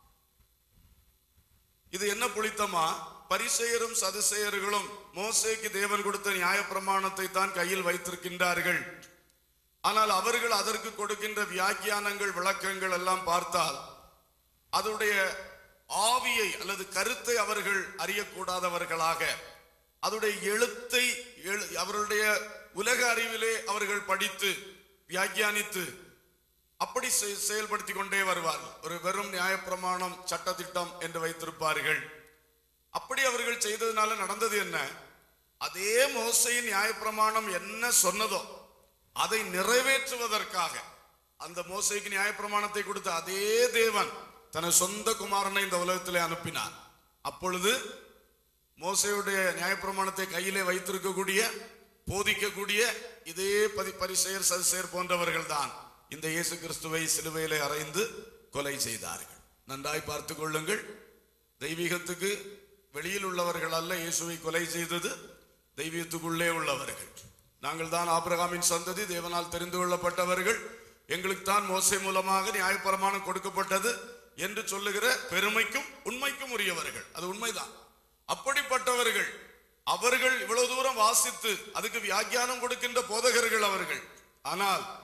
இது என்ன புளித்தமா பரிசெயரும் சதுசெயர்களும் மோசேக்கு தேவன் கொடுத்த நியாயப்பிரமாணத்தை தான் கையில் வைத்திருக்கின்றார்கள் ஆனால் அவர்கள் அதற்கு கொடுக்கின்ற வியாக்கியானங்கள் விளக்கங்கள் எல்லாம் பார்த்தால் அதனுடைய ஆவியை அல்லது கருத்தை அவர்கள் அறியக்கூடாதவர்களாக அதனுடைய எழுத்தை எழு- அவர்களுடைய உலக அறிவிலே அவர்கள் படித்து வியாக்கியானித்து அப்படி செ- செயல்படுத்திக் கொண்டே வருவார்கள் ஒரு வெறும் நியாயப்பிரமாணம் சட்டதிட்டம் என்று வைத்திருப்பார்கள் அப்படி அவர்கள் செய்ததுனால நடந்தது என்ன அதே மோசையின் நியாயப்பிரமாணம் என்ன சொன்னதோ அதை நிறைவேற்றுவதற்காக அந்த மோசைக்கு நியாயப்பிரமாணத்தை கொடுத்த அதே தேவன் தனது சொந்த குமாரனை இந்த உலகத்திலே அனுப்பினார் அப்பொழுது மோசையுடைய நியாயப்பிரமாணத்தை கையிலே வைத்திருக்கக்கூடிய போதிக்கக்கூடிய இதே பதி பரிசெயர் சதுசெயர் போன்றவர்கள் தான் இந்த இயேசு கிறிஸ்துவை சிலுவையிலே அறைந்து கொலை செய்தார்கள் நன்றாய் பார்த்து கொள்ளுங்கள் தெய்வீகத்துக்கு வெளியில் உள்ளவர்கள் அல்ல இயேசுவை கொலை செய்தது தெய்வீகத்துக்குள்ளே உள்ளவர்கள் நாங்கள் தான் ஆபிரகாமின் சந்ததி தேவனால் தெரிந்து கொள்ளப்பட்டவர்கள் எங்களுக்கு தான் மோசை மூலமாக நியாயப்பிரமாணம் கொடுக்கப்பட்டது என்று சொல்லுகிற பெருமைக்கும் உண்மைக்கும் உரியவர்கள் அது உண்மைதான் அப்படிப்பட்டவர்கள் அவர்கள் இவ்வளவு தூரம் வாசித்து அதுக்கு வியாக்கியானம் கொடுக்கின்ற போதகர்கள் அவர்கள் ஆனால்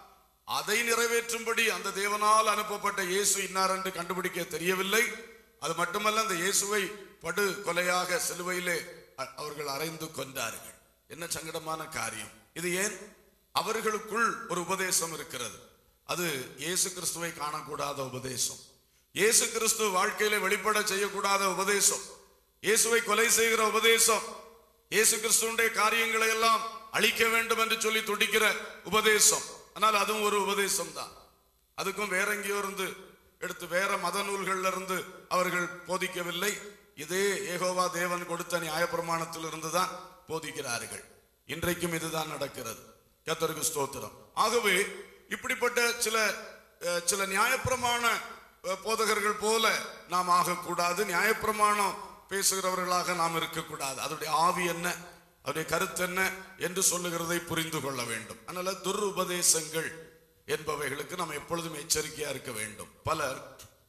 அதை நிறைவேற்றும்படி அந்த தேவனால் அனுப்பப்பட்ட இயேசு இன்னார் என்று கண்டுபிடிக்க தெரியவில்லை அது மட்டுமல்ல அந்த இயேசுவை படு கொலையாக சிலுவையிலே அ- அவர்கள் அறைந்து கொண்டார்கள் என்ன சங்கடமான காரியம் இது ஏன் அவர்களுக்குள் ஒரு உபதேசம் இருக்கிறது அது இயேசு கிறிஸ்துவை காணக்கூடாத உபதேசம் இயேசு கிறிஸ்து வாழ்க்கையில வெளிப்பட செய்யக்கூடாத உபதேசம் இயேசுவை கொலை செய்கிற உபதேசம் இயேசு கிறிஸ்துடைய காரியங்களை எல்லாம் அழிக்க வேண்டும் என்று சொல்லி துடிக்கிற உபதேசம் ஆனால் அதுவும் ஒரு உபதேசம் தான் அதுக்கும் வேற எங்கேயோ இருந்து எடுத்து வேற மத நூல்கள்ல இருந்து அவர்கள் போதிக்கவில்லை இதே ஏகோவா தேவன் கொடுத்த நியாயப்பிரமாணத்தில் இருந்து தான் போதிக்கிறார்கள் இன்றைக்கும் இதுதான் நடக்கிறது கர்த்தருக்கு ஸ்தோத்திரம் ஆகவே இப்படிப்பட்ட சில அஹ், சில நியாயப்பிரமாண அஹ், போதகர்கள் போல நாம் ஆகக்கூடாது நியாயப்பிரமாணம் பேசுகிறவர்களாக நாம் இருக்கக்கூடாது அதனுடைய ஆவி என்ன அவருடைய கருத்து என்ன என்று சொல்லுகிறதை புரிந்து கொள்ள வேண்டும் அதனால துருபதேசங்கள் என்பவைகளுக்கு நாம் எப்பொழுதும் எச்சரிக்கையா இருக்க வேண்டும் பலர்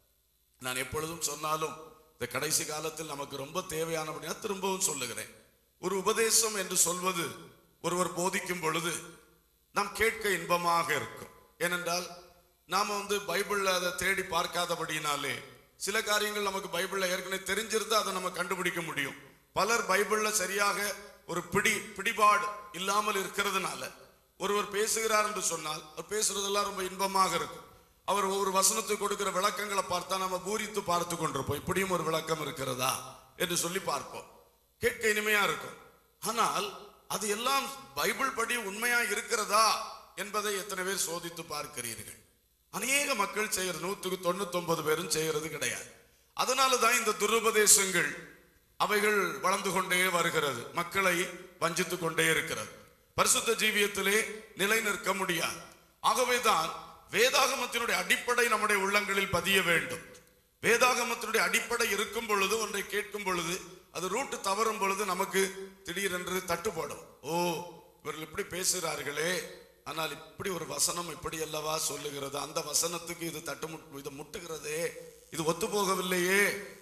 நான் எப்பொழுதும் சொன்னாலும் இந்த கடைசி காலத்தில் நமக்கு ரொம்ப தேவையானபடியா திரும்பவும் சொல்லுகிறேன் ஒரு உபதேசம் என்று சொல்வது ஒருவர் போதிக்கும் பொழுது நாம் கேட்க இன்பமாக இருக்கும் ஏனென்றால் நாம வந்து பைபிள்ல அதை தேடி பார்க்காதபடியினாலே சில காரியங்கள் நமக்கு பைபிள்ல ஏற்கனவே தெரிஞ்சிருந்தா அதை நம்ம கண்டுபிடிக்க முடியும் பலர் பைபிள்ல சரியாக ஒரு பிடி பிடிபாடு இல்லாமல் இருக்கிறதுனால ஒருவர் பேசுகிறார் என்று சொன்னால் அவர் பேசுறதெல்லாம் ரொம்ப இன்பமாக இருக்கும் அவர் ஒவ்வொரு வசனத்துக்கு கொடுக்கிற விளக்கங்களை பார்த்தா நம்ம பூரித்து பார்த்து கொண்டிருப்போம் இப்படியும் ஒரு விளக்கம் இருக்கிறதா என்று சொல்லி பார்ப்போம் கேட்க இனிமையா இருக்கும் ஆனால் அது எல்லாம் பைபிள் படி உண்மையா இருக்கிறதா என்பதை எத்தனை பேர் சோதித்து பார்க்கிறீர்கள் அநேக மக்கள் செய்யற நூத்துக்கு தொண்ணூத்தி ஒன்பது பேரும் செய்யறது கிடையாது அதனால தான் இந்த துருபதேசங்கள் அவைகள் வளர்ந்து கொண்டே வருகிறது மக்களை வஞ்சித்துக் கொண்டே இருக்கிறது பரிசுத்த ஜீவியத்திலே நிலை நிற்க முடியாது ஆகவேதான் வேதாகமத்தினுடைய அடிப்படை நம்முடைய உள்ளங்களில் பதிய வேண்டும் வேதாகமத்தினுடைய அடிப்படை இருக்கும் பொழுது ஒன்றை கேட்கும் பொழுது அது ரூட்டு தவறும் பொழுது நமக்கு திடீரென்று தட்டுப்படும் ஓ இவர்கள் இப்படி பேசுகிறார்களே ஆனால் இப்படி ஒரு வசனம் இப்படி அல்லவா சொல்லுகிறது அந்த வசனத்துக்கு இது தட்டு முட்- இது முட்டுகிறதே இது ஒத்து போகவில்லையே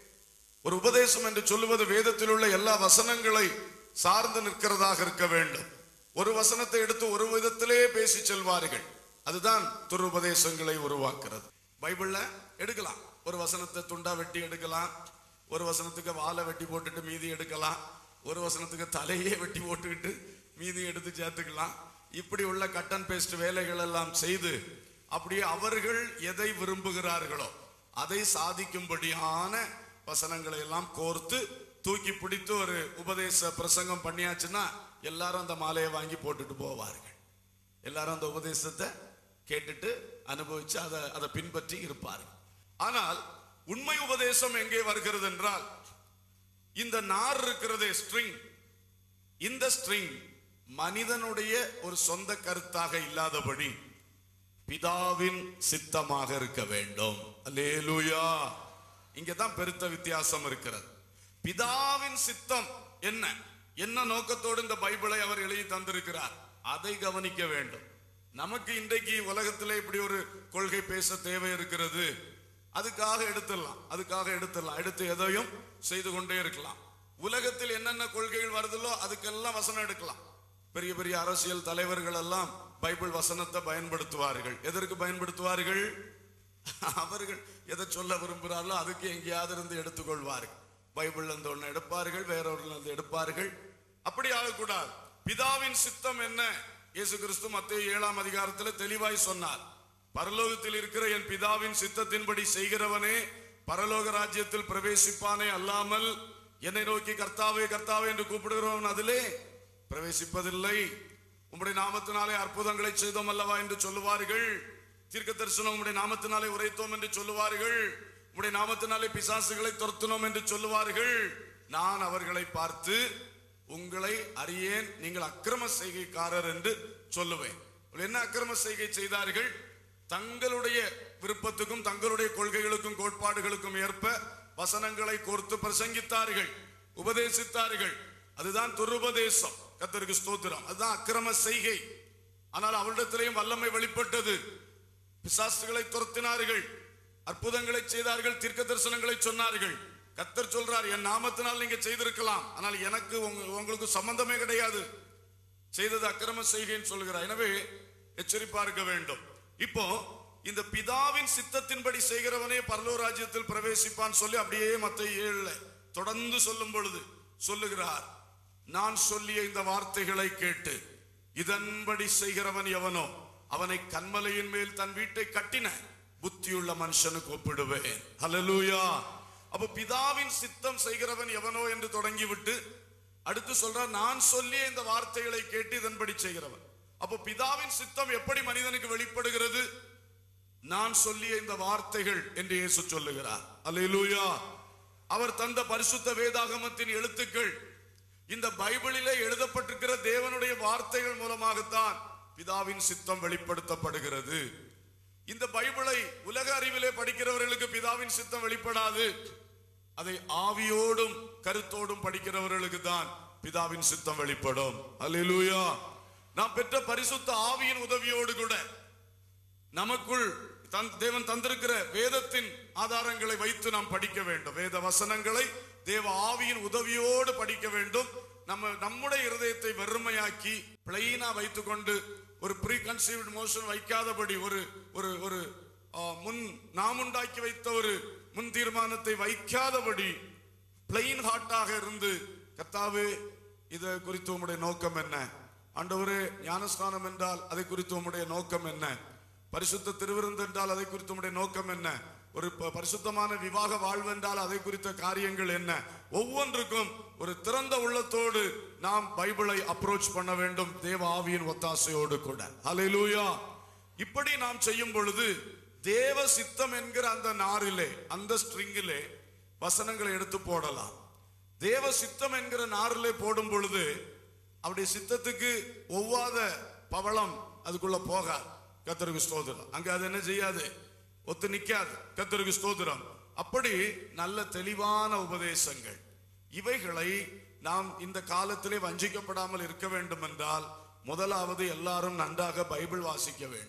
ஒரு உபதேசம் என்று சொல்லுவது வேதத்தில் உள்ள எல்லா வசனங்களை சார்ந்து நிற்கிறதாக இருக்க வேண்டும் ஒரு வசனத்தை எடுத்து ஒரு விதத்திலே பேசி செல்வார்கள் அதுதான் துருபதேசங்களை உருவாக்குறது பைபிள்ல எடுக்கலாம் ஒரு வசனத்தை துண்டா வெட்டி எடுக்கலாம் ஒரு வசனத்துக்கு வாலை வெட்டி போட்டுட்டு மீதி எடுக்கலாம் ஒரு வசனத்துக்கு தலையே வெட்டி போட்டுக்கிட்டு மீதி எடுத்து சேர்த்துக்கலாம் இப்படி உள்ள கட் அண்ட் பேஸ்ட் வேலைகள் எல்லாம் செய்து அப்படியே அவர்கள் எதை விரும்புகிறார்களோ அதை சாதிக்கும்படியான வசனங்களை எல்லாம் கோர்த்து தூக்கி பிடித்து ஒரு உபதேச பிரசங்கம் பண்ணியாச்சுன்னா எல்லாரும் அந்த மாலையை வாங்கி போட்டுட்டு போவார்கள் எல்லாரும் அந்த உபதேசத்தை கேட்டுட்டு அனுபவிச்சு அதை அதை பின்பற்றி இருப்பார்கள் ஆனால் உண்மை உபதேசம் எங்கே வருகிறது என்றால் இந்த நார் இருக்கிறதே ஸ்ட்ரிங் இந்த ஸ்ட்ரிங் மனிதனுடைய ஒரு சொந்த கருத்தாக இல்லாதபடி பிதாவின் சித்தமாக இருக்க வேண்டும் அல்லேலூயா இங்க தான் பெருத்த வித்தியாசம் இருக்கிறது பிதாவின் சித்தம் என்ன என்ன நோக்கத்தோடு இந்த பைபிளை அவர் எழுதி தந்திருக்கிறார் அதை கவனிக்க வேண்டும் நமக்கு இன்றைக்கு உலகத்திலே இப்படி ஒரு கொள்கை பேச தேவை இருக்கிறது அதுக்காக எடுத்துடலாம் அதுக்காக எடுத்துடலாம் எடுத்து எதையும் செய்து கொண்டே இருக்கலாம் உலகத்தில் என்னென்ன கொள்கைகள் வருதோ அதுக்கெல்லாம் வசனம் எடுக்கலாம் பெரிய பெரிய அரசியல் தலைவர்கள் எல்லாம் பைபிள் வசனத்தை பயன்படுத்துவார்கள் எதற்கு பயன்படுத்துவார்கள் அவர்கள் எதை சொல்ல விரும்புகிறார்களோ அதுக்கு எங்கேயாவது இருந்து எடுத்துக்கொள்வார்கள் பைபிள்ல இருந்து ஒண்ணு எடுப்பார்கள் வேறொருல இருந்து எடுப்பார்கள் அப்படி ஆகக்கூடாது பிதாவின் சித்தம் என்ன இயேசு கிறிஸ்து மத்திய ஏழாம் அதிகாரத்தில் தெளிவாய் சொன்னார் பரலோகத்தில் இருக்கிற என் பிதாவின் சித்தத்தின்படி செய்கிறவனே பரலோக ராஜ்யத்தில் பிரவேசிப்பானே அல்லாமல் என்னை நோக்கி கர்த்தாவே கர்த்தாவே என்று கூப்பிடுகிறவன் அதிலே பிரவேசிப்பதில்லை உம்முடைய நாமத்தினாலே அற்புதங்களை செய்தோம் அல்லவா என்று சொல்லுவார்கள் தீர்க்க தரிசனம் உம்முடைய நாமத்தினாலே உரைத்தோம் என்று சொல்லுவார்கள் உம்முடைய நாமத்தினாலே பிசாசுகளை துரத்தினோம் என்று சொல்லுவார்கள் நான் அவர்களை பார்த்து உங்களை அறியேன் நீங்கள் அக்கிரம செய்கைக்காரர் என்று சொல்லுவேன் அவர்கள் என்ன அக்கிரம செய்கை செய்தார்கள் தங்களுடைய விருப்பத்துக்கும் தங்களுடைய கொள்கைகளுக்கும் கோட்பாடுகளுக்கும் ஏற்ப வசனங்களை கோர்த்து பிரசங்கித்தார்கள் உபதேசித்தார்கள் அதுதான் துருபதேசம் கத்தருக்கு ஸ்தோத்திரம் அதுதான் அக்கிரம செய்கை ஆனால் அவரிடத்திலேயும் வல்லமை வெளிப்பட்டது பிசாசுகளை துரத்தினார்கள் அற்புதங்களை செய்தார்கள் தீர்க்க தரிசனங்களை சொன்னார்கள் கத்தர் சொல்றார் என் நாமத்தினால் நீங்க செய்திருக்கலாம் ஆனால் எனக்கு உங்க- உங்களுக்கு சம்பந்தமே கிடையாது செய்தது அக்கிரம செய்கைன்னு சொல்கிறார் எனவே எச்சரிப்பா இருக்க வேண்டும் இப்போ இந்த பிதாவின் சித்தத்தின்படி செய்கிறவனே பரலோக ராஜ்யத்தில் பிரவேசிப்பான் சொல்லி அப்படியே மத்த ஏழுல தொடர்ந்து சொல்லும் பொழுது சொல்லுகிறார் நான் சொல்லிய இந்த வார்த்தைகளை கேட்டு இதன்படி செய்கிறவன் எவனோ அவனை கண்மலையின் மேல் தன் வீட்டை கட்டின புத்தியுள்ள மனுஷனுக்கு ஒப்பிடுவேன் ஹalleluya அப்ப பிதாவின் சித்தம் செய்கிறவன் எவனோ என்று தொடங்கிவிட்டு அடுத்து சொல்றார் நான் சொல்லிய இந்த வார்த்தைகளை கேட்டு இதன்படி செய்கிறவன் அப்போ பிதாவின் சித்தம் எப்படி மனிதனுக்கு வெளிப்படுகிறது நான் சொல்லிய இந்த வார்த்தைகள் என்று இயேசு சொல்லுகிறார் அல்லேலூயா அவர் தந்த பரிசுத்த வேதாகமத்தின் எழுத்துக்கள் இந்த பைபிளிலே எழுதப்பட்டிருக்கிற தேவனுடைய வார்த்தைகள் மூலமாகத்தான் பிதாவின் சித்தம் வெளிப்படுத்தப்படுகிறது இந்த பைபிளை உலக அறிவிலே படிக்கிறவர்களுக்கு பிதாவின் சித்தம் வெளிப்படாது அதை ஆவியோடும் கருத்தோடும் படிக்கிறவர்களுக்கு தான் பிதாவின் சித்தம் வெளிப்படும் அல்லேலூயா நாம் பெற்ற பரிசுத்த ஆவியின் உதவியோடு கூட நமக்குள் தன் தேவன் தந்திருக்கிற வேதத்தின் ஆதாரங்களை வைத்து நாம் படிக்க வேண்டும் வேத வசனங்களை தேவ ஆவியின் உதவியோடு படிக்க வேண்டும் நம்ம நம்முடைய இருதயத்தை வெறுமையாக்கி பிளைனா வைத்துக்கொண்டு ஒரு ப்ரீ கன்சீவ்ட் மோஷன் வைக்காதபடி ஒரு ஒரு ஒரு ஆ, முன் நாம் உண்டாக்கி வைத்த ஒரு முன் தீர்மானத்தை வைக்காதபடி பிளைன் ஹார்ட்டாக இருந்து கர்த்தாவே இது குறித்து உம்முடைய நோக்கம் என்ன ஆண்டவரே ஞானஸ்நானம் என்றால் அதை குறித்து உம்முடைய நோக்கம் என்ன பரிசுத்த திருவிருந்து என்றால் அதை குறித்து உம்முடைய நோக்கம் என்ன ஒரு ப- பரிசுத்தமான விவாக வாழ்வு என்றால் அதை குறித்த காரியங்கள் என்ன ஒவ்வொன்றுக்கும் ஒரு திறந்த உள்ளத்தோடு நாம் பைபிளை அப்ரோச் பண்ண வேண்டும் தேவ ஆவியின் ஒத்தாசையோடு கூட ஹalleluya இப்படி நாம் செய்யும் பொழுது தேவ சித்தம் என்கிற அந்த நாரிலே அந்த ஸ்ட்ரிங்கிலே வசனங்களை எடுத்து போடலாம் தேவ சித்தம் என்கிற நாரிலே போடும் பொழுது அவருடைய சித்தத்துக்கு ஒவ்வாத பவளம் அதுக்குள்ள போகாது கத்தருக்கு ஸ்தோத்திரம் அங்க அது என்ன செய்யாது ஒத்து நிக்காது கத்தருக்கு ஸ்தோத்திரம் அப்படி நல்ல தெளிவான உபதேசங்கள் இவைகளை நாம் இந்த காலத்திலே வஞ்சிக்கப்படாமல் இருக்க வேண்டும் என்றால் முதலாவது எல்லாரும் நன்றாக பைபிள் வாசிக்க வேண்டும்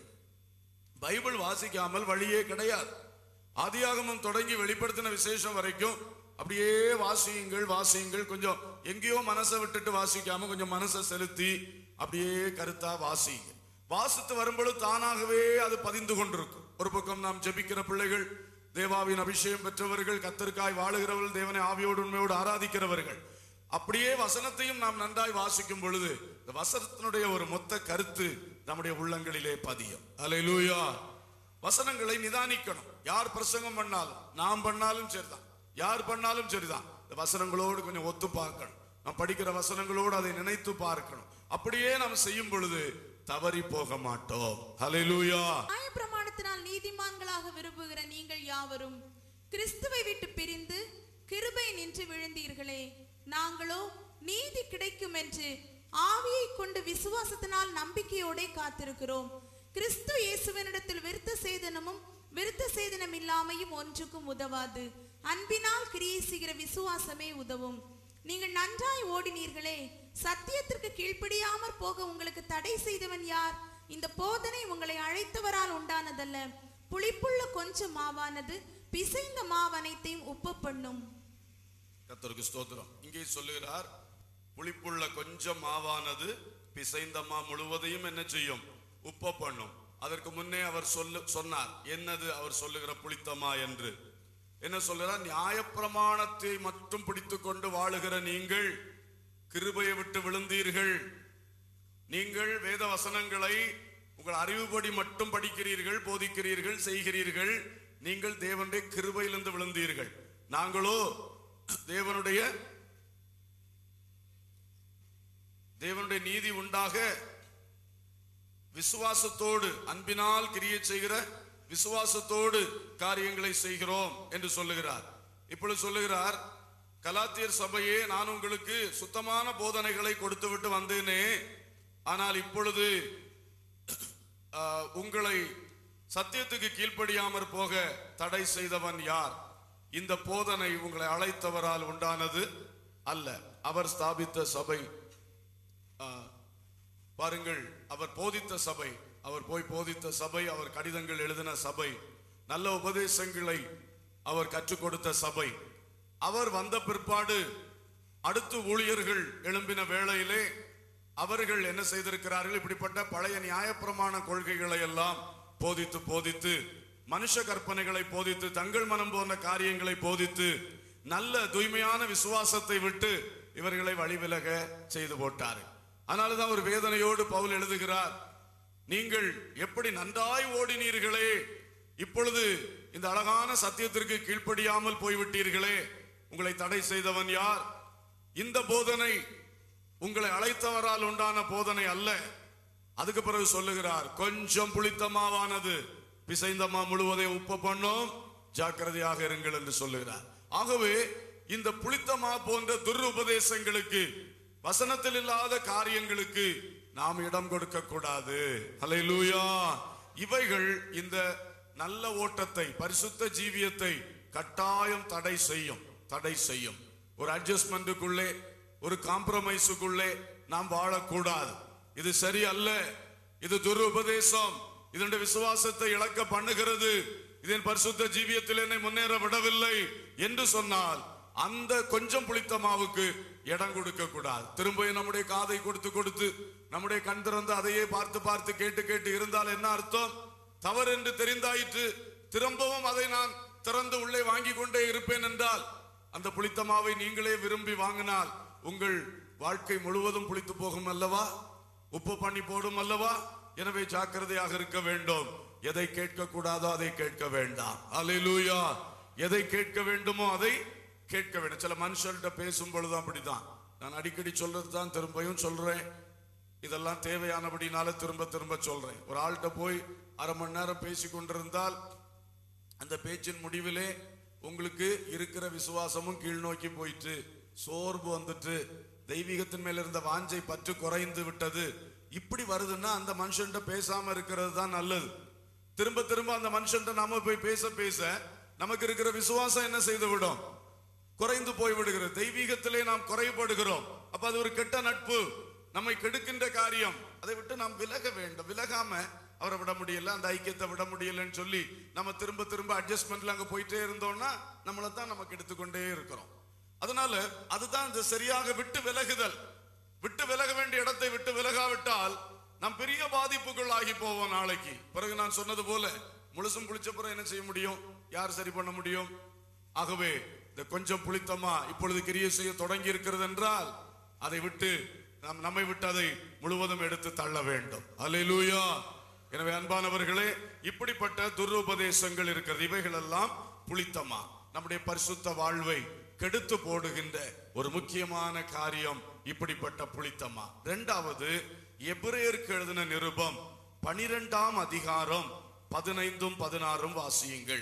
பைபிள் வாசிக்காமல் வழியே கிடையாது ஆதியாகமம் தொடங்கி வெளிப்படுத்தின விசேஷம் வரைக்கும் அப்படியே வாசியுங்கள் வாசியுங்கள் கொஞ்சம் எங்கேயோ மனசை விட்டுட்டு வாசிக்காம கொஞ்சம் மனசை செலுத்தி அப்படியே கருத்தா வாசிங்க வாசித்து வரும்பொழுது தானாகவே அது பதிந்து கொண்டிருக்கும் ஒரு பக்கம் நாம் ஜெபிக்கிற பிள்ளைகள் தேவாவின் அபிஷேகம் பெற்றவர்கள் கத்தருக்காய் வாழுகிறவர்கள் தேவனை ஆவியோடு உண்மையோடு ஆராதிக்கிறவர்கள் அப்படியே வசனத்தையும் நாம் நன்றாய் வாசிக்கும் பொழுது இந்த வசனத்தினுடைய ஒரு மொத்த கருத்து நம்முடைய உள்ளங்களிலே பதியும் அல்லேலூயா வசனங்களை நிதானிக்கணும் யார் பிரசங்கம் பண்ணாலும் நாம் பண்ணாலும் சரிதான் யார் பண்ணாலும் சரிதான் இந்த வசனங்களோடு கொஞ்சம் ஒத்து பார்க்கணும் நாம் படிக்கிற வசனங்களோடு அதை நினைத்து பார்க்கணும் அப்படியே நாம் செய்யும் பொழுது தவறி போக மாட்டோம் ஹalleluya
நியாயப்பிரமாணத்தினால் நீதிமான்களாக விரும்புகிற நீங்கள் யாவரும் கிறிஸ்துவை விட்டு பிரிந்து கிருபை நின்று விழுந்தீர்களே நாங்களோ நீதி கிடைக்கும் என்று ஆவியை கொண்டு விசுவாசத்தினால் நம்பிக்கையோட காத்திருக்கிறோம் கிறிஸ்து இயேசுவினிடத்தில் விருத்த சேதனமும் விருத்த சேதனம் இல்லாமையும் ஒன்றுக்கும் உதவாது அன்பினால் கிரியை செய்கிற விசுவாசமே உதவும் நீங்கள் நன்றாய் ஓடினீர்களே சத்தியத்திற்கு கீழ்ப்படியாமற் போக உங்களுக்கு தடை செய்தவன் யார் இந்த போதனை உங்களை அழைத்தவரால் உண்டானதல்ல புளிப்புள்ள கொஞ்சம் மாவானது பிசைந்த மாவனைத்தையும் உப்பு பண்ணும்
கர்த்தருக்கு ஸ்தோத்திரம் இங்கே சொல்லுகிறார் புளிப்புள்ள கொஞ்சம் மாவானது பிசைந்த மா முழுவதையும் என்ன செய்யும் உப்ப பண்ணும் அதற்கு முன்னே அவர் சொல்லு சொன்னார் என்னது அவர் சொல்லுகிற புளித்தமா என்று என்ன சொல்லுகிறார் நியாயப்பிரமாணத்தை மட்டும் பிடித்துக் கொண்டு வாழுகிற நீங்கள் கிருபையை விட்டு விழுந்தீர்கள் நீங்கள் வேத வசனங்களை உங்கள் அறிவுபடி மட்டும் படிக்கிறீர்கள் போதிக்கிறீர்கள் செய்கிறீர்கள் நீங்கள் தேவனுடைய கிருபையிலிருந்து விழுந்தீர்கள் நாங்களோ தேவனுடைய தேவனுடைய நீதி உண்டாக விசுவாசத்தோடு அன்பினால் கிரியை செய்கிற விசுவாசத்தோடு காரியங்களை செய்கிறோம் என்று சொல்லுகிறார் இப்பொழுது சொல்லுகிறார் கலாத்தியர் சபையே நான் உங்களுக்கு சுத்தமான போதனைகளை கொடுத்து விட்டு வந்தேனே ஆனால் இப்பொழுது ஆஹ், உங்களை சத்தியத்துக்கு கீழ்ப்படியாமற் போக தடை செய்தவன் யார் இந்த போதனை உங்களை அழைத்தவரால் உண்டானது அல்ல அவர் ஸ்தாபித்த சபை ஆஹ், பாருங்கள் அவர் போதித்த சபை அவர் போய் போதித்த சபை அவர் கடிதங்கள் எழுதின சபை நல்ல உபதேசங்களை அவர் கற்றுக் கொடுத்த சபை அவர் வந்த பிற்பாடு அடுத்து ஊழியர்கள் எழும்பின வேளையிலே அவர்கள் என்ன செய்திருக்கிறார்கள் இப்படிப்பட்ட பழைய நியாயப்பிரமாண கொள்கைகளை எல்லாம் போதித்து போதித்து மனுஷ கற்பனைகளை போதித்து தங்கள் மனம் போன்ற காரியங்களை போதித்து நல்ல தூய்மையான விசுவாசத்தை விட்டு இவர்களை வழிவிலக செய்து போட்டார் அதனாலதான் ஒரு வேதனையோடு பவுல் எழுதுகிறார் நீங்கள் எப்படி நன்றாய் ஓடினீர்களே இப்பொழுது இந்த அழகான சத்தியத்திற்கு கீழ்ப்படியாமல் போய்விட்டீர்களே உங்களை தடை செய்தவன் யார் இந்த போதனை உங்களை அழைத்தவரால் உண்டான போதனை அல்ல அதுக்கு பிறகு சொல்லுகிறார் கொஞ்சம் புளித்த மாவானது பிசைந்த மா முழுவதையும் உப்பு பண்ணும் ஜாக்கிரதையாக இருங்கள் என்று சொல்லுகிறார் ஆகவே இந்த புளித்த மா போன்ற துருபதேசங்களுக்கு வசனத்தில் இல்லாத காரியங்களுக்கு நாம் இடம் கொடுக்க கூடாது அல்லேலூயா இவைகள் இந்த நல்ல ஓட்டத்தை பரிசுத்த ஜீவியத்தை கட்டாயம் தடை செய்யும் தடை செய்யும் ஒரு அட்ஜஸ்ட்மெண்ட்டுக்குள்ளே ஒரு காம்ப்ரமைஸுக்குள்ளே நாம் வாழக்கூடாது இது சரி அல்ல இது துரு உபதேசம் இதனுடைய விசுவாசத்தை இழக்க பண்ணுகிறது இதன் பரிசுத்த ஜீவியத்தில் என்னை முன்னேற விடவில்லை என்று சொன்னால் அந்த கொஞ்சம் புளித்த மாவுக்கு இடம் கொடுக்க கூடாது திரும்ப நம்முடைய காதை கொடுத்து கொடுத்து நம்முடைய கண் திறந்து அதையே பார்த்து பார்த்து கேட்டு கேட்டு இருந்தால் என்ன அர்த்தம் தவறு என்று தெரிந்தாயிற்று திரும்பவும் அதை நான் திறந்து உள்ளே வாங்கி கொண்டே இருப்பேன் என்றால் அந்த புளித்த மாவை நீங்களே விரும்பி வாங்கினால் உங்கள் வாழ்க்கை முழுவதும் புளித்து போகும் அல்லவா உப்பு பண்ணி போடும் அல்லவா எனவே ஜாக்கிரதையாக இருக்க வேண்டும் எதை கேட்க கூடாதோ அதை கேட்க வேண்டாம் அல்லேலூயா எதை கேட்க வேண்டுமோ அதை கேட்க வேண்டும் சில மனுஷர்கிட்ட பேசும் பொழுது அப்படிதான் நான் அடிக்கடி சொல்றது தான் திரும்பியும் சொல்றேன் இதெல்லாம் தேவையானபடினால திரும்ப திரும்ப சொல்றேன் ஒரு ஆள்கிட்ட போய் அரை மணி நேரம் பேசி கொண்டிருந்தால் அந்த பேச்சின் முடிவிலே உங்களுக்கு இருக்கிற விசுவாசமும் கீழ் நோக்கி போயிட்டு சோர்வு வந்துட்டு தெய்வீகத்தின் மேல இருந்த வாஞ்சை பற்று குறைந்து விட்டது இப்படி வருதுன்னா அந்த மனுஷன்ட்ட பேசாம இருக்கிறது தான் நல்லது திரும்ப திரும்ப அந்த மனுஷன்ட்ட நாம போய் பேச பேச நமக்கு இருக்கிற விசுவாசம் என்ன செய்து விடும் குறைந்து போய் விடுகிறது தெய்வீகத்திலே நாம் குறைபடுகிறோம் அப்ப அது ஒரு கெட்ட நட்பு நம்மை கெடுக்கின்ற காரியம் அதை விட்டு நாம் விலக வேண்டும் விலகாம அவரை விட முடியல அந்த ஐக்கியத்தை விட முடியலன்னு சொல்லி நம்ம திரும்ப திரும்ப அட்ஜஸ்ட்மெண்ட்ல அங்க போயிட்டே இருந்தோம்னா நம்மளை தான் நமக்கு எடுத்துக்கொண்டே இருக்கிறோம் அதனால அதுதான் இந்த சரியாக விட்டு விலகுதல் விட்டு விலக வேண்டிய இடத்தை விட்டு விலகாவிட்டால் நாம் பெரிய பாதிப்புகள் ஆகி போவோம் நாளைக்கு பிறகு நான் சொன்னது போல முழுசும் புளிச்ச பிறகு என்ன செய்ய முடியும் யார் சரி பண்ண முடியும் ஆகவே இந்த கொஞ்சம் புளித்தமா இப்பொழுது கிரியை செய்ய தொடங்கி இருக்கிறது என்றால் அதை விட்டு நாம் நம்மை விட்டு அதை முழுவதும் எடுத்து தள்ள வேண்டும் அல்லேலூயா எனவே அன்பானவர்களே இப்படிப்பட்ட துருபதேசங்கள் இருக்கிறது இவைகள் எல்லாம் புளித்தமா நம்முடைய பரிசுத்த வாழ்வை கெடுத்து போடுகின்ற ஒரு முக்கியமான காரியம் இப்படிப்பட்ட புளித்தமா இரண்டாவது எபிரேயருக்கு எழுதின நிருபம் பனிரெண்டாம் அதிகாரம் பதினைந்தும் பதினாறும் வாசியுங்கள்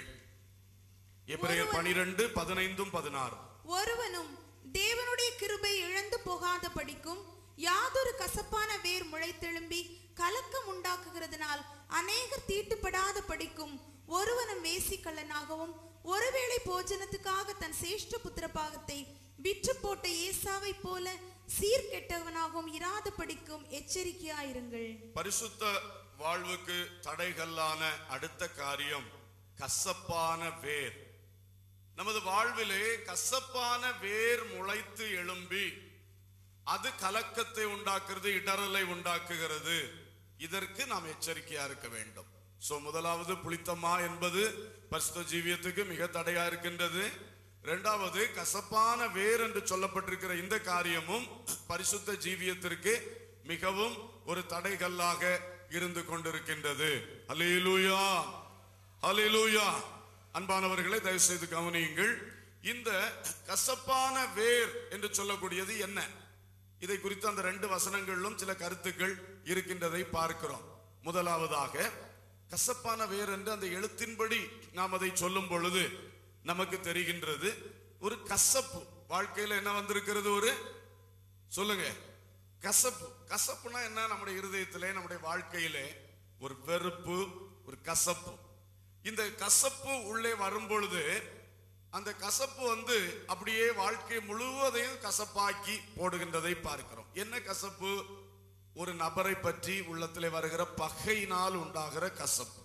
எபிரேயர் பனிரெண்டு பதினைந்தும் பதினாறும்
ஒருவனும் தேவனுடைய கிருபை இழந்து போகாத படிக்கும் யாதொரு கசப்பான வேர் முளைத்தெழும்பி கலக்கம் உண்டாக்குகிறதுனால் அநேகர் தீட்டுப்படாத படிக்கும் ஒருவனும் வேசிக்கள்ளனாகவும் ஒருவேளை போஜனத்துக்காக தன் சேஷ்ட புத்திர பாகத்தை விற்று போட்ட ஏசாவை போல சீர்கெட்டவனாகவும் இராத படிக்கும் எச்சரிக்கையாயிருங்கள்
பரிசுத்த வாழ்வுக்கு தடைகளான அடுத்த காரியம் கசப்பான வேர் நமது வாழ்விலே கசப்பான வேர் முளைத்து எழும்பி அது கலக்கத்தை உண்டாக்குறது இடரலை உண்டாக்குகிறது இதற்கு நாம் எச்சரிக்கையா இருக்க வேண்டும் சோ முதலாவது புளித்தமா என்பது பரிசுத்த ஜீவியத்துக்கு மிக தடையா இருக்கின்றது இரண்டாவது கசப்பான வேர் என்று சொல்லப்பட்டிருக்கிற இந்த காரியமும் பரிசுத்த ஜீவியத்திற்கு மிகவும் ஒரு தடைகல்லாக இருந்து கொண்டிருக்கின்றது அல்லேலூயா அல்லேலூயா அன்பானவர்களை தயவு செய்து கவனியுங்கள் இந்த கசப்பான வேர் என்று சொல்லக்கூடியது என்ன இதை குறித்து அந்த ரெண்டு வசனங்களிலும் சில கருத்துக்கள் இருக்கின்றதை பார்க்கிறோம் முதலாவதாக கசப்பான வேர் என்று அந்த எழுத்தின்படி நாம் அதை சொல்லும் பொழுது நமக்கு தெரிகின்றது ஒரு கசப்பு வாழ்க்கையில என்ன வந்திருக்கிறது ஒரு சொல்லுங்க கசப்பு கசப்புனா என்ன நம்முடைய இருதயத்திலே நம்முடைய வாழ்க்கையிலே ஒரு வெறுப்பு ஒரு கசப்பு இந்த கசப்பு உள்ளே வரும் பொழுது அந்த கசப்பு வந்து அப்படியே வாழ்க்கை முழுவதையும் கசப்பாக்கி போடுகின்றதை பார்க்கிறோம் என்ன கசப்பு ஒரு நபரை பற்றி உள்ளத்திலே வருகிற பகையினால் உண்டாகிற கசப்பு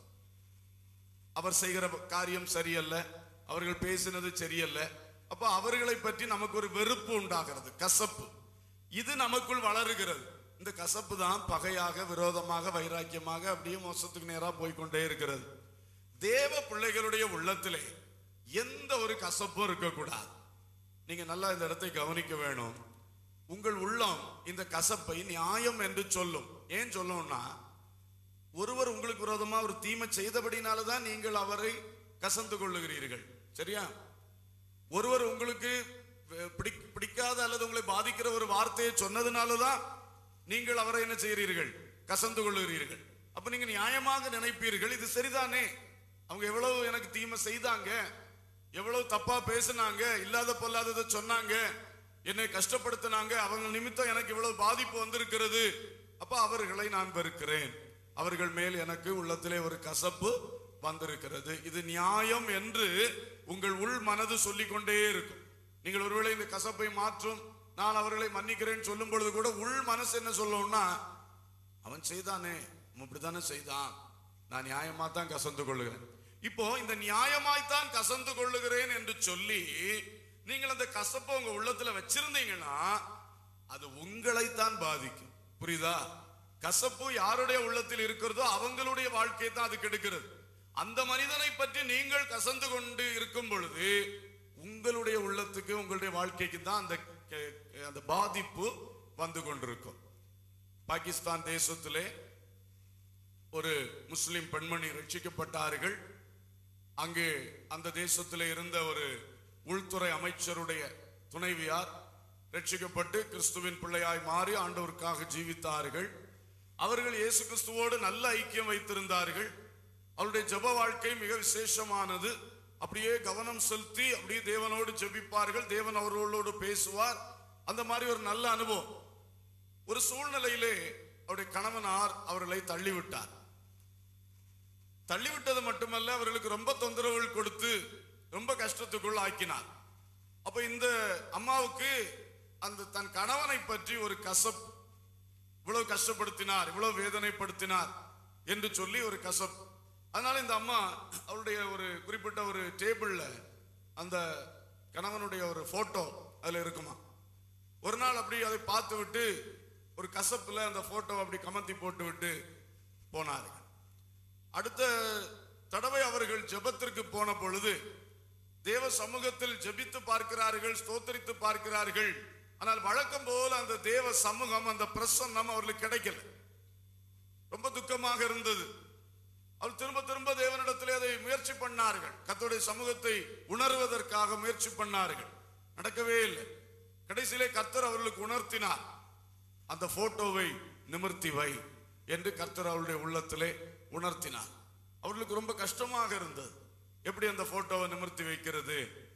அவர் செய்கிற காரியம் சரியல்ல அவர்கள் பேசினது சரியல்ல அப்ப அவர்களை பற்றி நமக்கு ஒரு வெறுப்பு உண்டாகிறது கசப்பு இது நமக்குள் வளருகிறது இந்த கசப்பு தான் பகையாக விரோதமாக வைராக்கியமாக அப்படியே மோசத்துக்கு நேரா போய்க்கொண்டே இருக்கிறது தேவ பிள்ளைகளுடைய உள்ளத்திலே எந்த ஒரு கசப்பும் இருக்கக்கூடாது நீங்க நல்லா இந்த இடத்தை கவனிக்க வேணும் உங்கள் உள்ளம் இந்த கசப்பை நியாயம் என்று சொல்லும் ஏன் சொல்லும்னா ஒருவர் உங்களுக்கு விரோதமா ஒரு தீமை செய்தபடினால தான் நீங்கள் அவரை கசந்து கொள்ளுகிறீர்கள் சரியா ஒருவர் உங்களுக்கு அஹ், பிடி- பிடிக்காத அல்லது உங்களை பாதிக்கிற ஒரு வார்த்தையை சொன்னதுனால தான் நீங்கள் அவரை என்ன செய்கிறீர்கள் கசந்து கொள்ளுகிறீர்கள் அப்ப நீங்க நியாயமாக நினைப்பீர்கள் இது சரிதானே அவங்க எவ்வளவு எனக்கு தீமை செய்தாங்க எவ்வளவு தப்பா பேசினாங்க இல்லாத பொல்லாததை சொன்னாங்க என்னை கஷ்டப்படுத்தினாங்க அவங்க நிமித்தம் எனக்கு இவ்வளவு பாதிப்பு வந்திருக்கிறது அப்ப அவர்களை நான் வெறுக்கிறேன் அவர்கள் மேல் எனக்கு உள்ளத்திலே ஒரு கசப்பு வந்திருக்கிறது இது நியாயம் என்று உங்கள் உள் மனது சொல்லிக் கொண்டே இருக்கும் நீங்கள் ஒருவேளை இந்த கசப்பை மாற்றும் நான் அவர்களை மன்னிக்கிறேன் சொல்லும் பொழுது கூட உள் மனசு என்ன சொல்லும்னா அவன் செய்தானே அவன் இப்படித்தானே செய்தான் நான் நியாயமா தான் கசந்து கொள்ளுகிறேன் இப்போ இந்த நியாயமாய்த்தான் கசந்து கொள்ளுகிறேன் என்று சொல்லி நீங்கள் அந்த கசப்பை உங்க உள்ளத்துல வச்சிருந்தீங்கன்னா அது உங்களைத்தான் பாதிக்கும் புரியுதா கசப்பு யாருடைய உள்ளத்தில் இருக்கிறதோ அவங்களுடைய வாழ்க்கையை தான் அது கெடுக்கிறது அந்த மனிதனை பற்றி நீங்கள் கசந்து கொண்டு இருக்கும் பொழுது உங்களுடைய உள்ளத்துக்கு உங்களுடைய வாழ்க்கைக்கு தான் அந்த கெ- அந்த பாதிப்பு வந்து கொண்டிருக்கும் பாகிஸ்தான் தேசத்திலே ஒரு முஸ்லிம் பெண்மணி ரட்சிக்கப்பட்டார்கள் அங்கே அந்த தேசத்திலே இருந்த ஒரு உள்துறை அமைச்சருடைய துணைவியார் ரட்சிக்கப்பட்டு கிறிஸ்துவின் பிள்ளையாய் மாறி ஆண்டவருக்காக ஜீவித்தார்கள் அவர்கள் இயேசு கிறிஸ்துவோடு நல்ல ஐக்கியம் வைத்திருந்தார்கள் அவருடைய ஜெப வாழ்க்கை மிக விசேஷமானது அப்படியே கவனம் செலுத்தி அப்படியே தேவனோடு ஜெபிப்பார்கள் தேவன் அவர்களோடு பேசுவார் அந்த மாதிரி ஒரு நல்ல அனுபவம் ஒரு சூழ்நிலையிலே அவருடைய கணவனார் அவர்களை தள்ளிவிட்டார் தள்ளிவிட்டது மட்டுமல்ல அவர்களுக்கு ரொம்ப தொந்தரவுகள் கொடுத்து ரொம்ப கஷ்டத்துக்குள் ஆக்கினார் அப்ப இந்த அம்மாவுக்கு அந்த தன் கணவனை பற்றி ஒரு கசப் இவ்வளவு கஷ்டப்படுத்தினார் இவ்வளவு வேதனைப்படுத்தினார் என்று சொல்லி ஒரு கசப் அதனால இந்த அம்மா அவருடைய ஒரு குறிப்பிட்ட ஒரு டேபிள்ல அந்த கணவனுடைய ஒரு போட்டோ அதுல இருக்குமா ஒரு நாள் அப்படி அதை பார்த்து விட்டு ஒரு கசப்புல அந்த போட்டோ அப்படி கமத்தி போட்டு விட்டு போனார்கள் அடுத்த தடவை அவர்கள் ஜெபத்திற்கு போன பொழுது தேவ சமூகத்தில் ஜெபித்து பார்க்கிறார்கள் ஸ்தோத்தரித்து பார்க்கிறார்கள் ஆனால் வழக்கம் போல அந்த தேவ சமூகம் அந்த பிரசன்னம் அவர்களுக்கு கிடைக்கல ரொம்ப துக்கமாக இருந்தது அவர் திரும்ப திரும்ப தேவனிடத்திலே அதை முயற்சி பண்ணார்கள் கர்த்தருடைய சமூகத்தை உணர்வதற்காக முயற்சி பண்ணார்கள் நடக்கவே இல்லை கடைசியிலே கர்த்தர் அவர்களுக்கு உணர்த்தினார் அந்த போட்டோவை நிமிர்த்தி வை என்று கர்த்தர் அவருடைய உள்ளத்திலே உணர்த்தினார் அவர்களுக்கு ரொம்ப கஷ்டமாக இருந்தது எப்படி அந்த போட்டோவை நிமிர்த்தி வைக்கிறது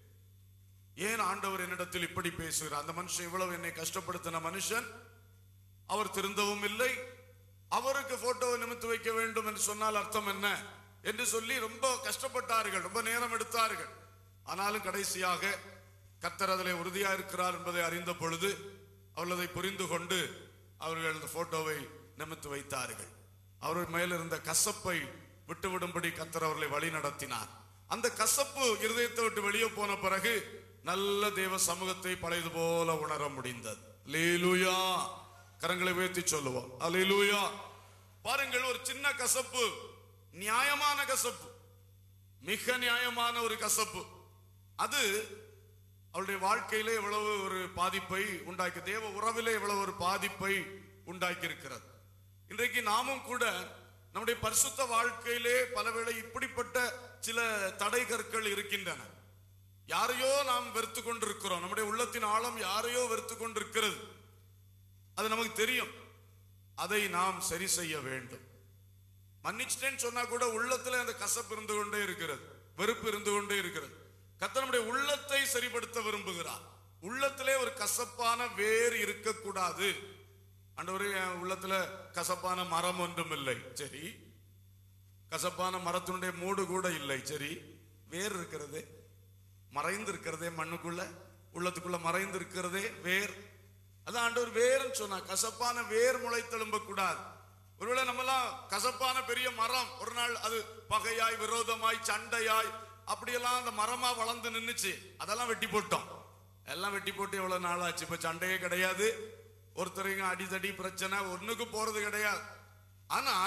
ஏன் ஆண்டவர் என்னிடத்தில் இப்படி பேசுகிறார் அந்த மனுஷன் இவ்வளவு என்னை கஷ்டப்படுத்தின மனுஷன் அவர் திருந்தவும் இல்லை அவருக்கு போட்டோவை நிமித்து வைக்க வேண்டும் என்று சொன்னால் அர்த்தம் என்ன என்று சொல்லி ரொம்ப கஷ்டப்பட்டார்கள் ரொம்ப நேரம் எடுத்தார்கள் ஆனாலும் கடைசியாக கர்த்தர் அதிலே உறுதியா இருக்கிறார் என்பதை அறிந்த பொழுது அவர்கள் அதை புரிந்து கொண்டு அவர்கள் அந்த போட்டோவை நிமித்து வைத்தார்கள் அவர்கள் மேல் இருந்த கசப்பை விட்டுவிடும்படி கர்த்தர் அவர்களை வழி நடத்தினார் அந்த கசப்பு இருதயத்தை விட்டு வெளியே போன பிறகு நல்ல தேவ சமூகத்தை பழையது போல உணர முடிந்தது லேலுயா கரங்களை உயர்த்தி சொல்லுவோம் அல்லேலூயா பாருங்கள் ஒரு சின்ன கசப்பு நியாயமான கசப்பு மிக நியாயமான ஒரு கசப்பு அது அவருடைய வாழ்க்கையிலே எவ்வளவு ஒரு பாதிப்பை உண்டாக்கி தேவ உறவிலே எவ்வளவு ஒரு பாதிப்பை உண்டாக்கி இருக்கிறது இன்றைக்கு நாமும் கூட நம்முடைய பரிசுத்த வாழ்க்கையிலே பலவேளை இப்படிப்பட்ட சில தடை கற்கள் இருக்கின்றன யாரையோ நாம் வெறுத்து கொண்டிருக்கிறோம் நம்முடைய உள்ளத்தின் ஆழம் யாரையோ வெறுத்து கொண்டிருக்கிறது அது நமக்கு தெரியும் அதை நாம் சரி செய்ய வேண்டும் மன்னிச்சிட்டேன்னு சொன்னா கூட உள்ளத்துல அந்த கசப்பு இருந்து கொண்டே இருக்கிறது வெறுப்பு இருந்து கொண்டே இருக்கிறது கர்த்தர் நம்முடைய உள்ளத்தை சரிப்படுத்த விரும்புகிறார் உள்ளத்திலே ஒரு கசப்பான வேர் இருக்கக்கூடாது ஆண்டவரே என் உள்ளத்துல கசப்பான மரம் ஒன்றும் இல்லை சரி கசப்பான மரத்தினுடைய மூடு கூட இல்லை சரி வேர் இருக்கிறது மறைந்து இருக்கிறதே மண்ணுக்குள்ள உள்ளத்துக்குள்ள மறைந்து இருக்கிறதே வேர் அதான் ஆண்டவர் வேர்னு சொன்னா கசப்பான வேர் முளைத்தெழும்ப கூடாது ஒருவேளை நம்மலாம் கசப்பான பெரிய மரம் ஒரு நாள் அது பகையாய் விரோதமாய் சண்டையாய் அப்படியெல்லாம் அந்த மரமா வளர்ந்து நின்னுச்சு அதெல்லாம் வெட்டி போட்டோம் எல்லாம் வெட்டி போட்டு எவ்வளவு நாள் ஆச்சு இப்ப சண்டையே கிடையாது ஒருத்தரையும் அடிதடி பிரச்சனை ஒண்ணுக்கு போறது கிடையாது ஆனா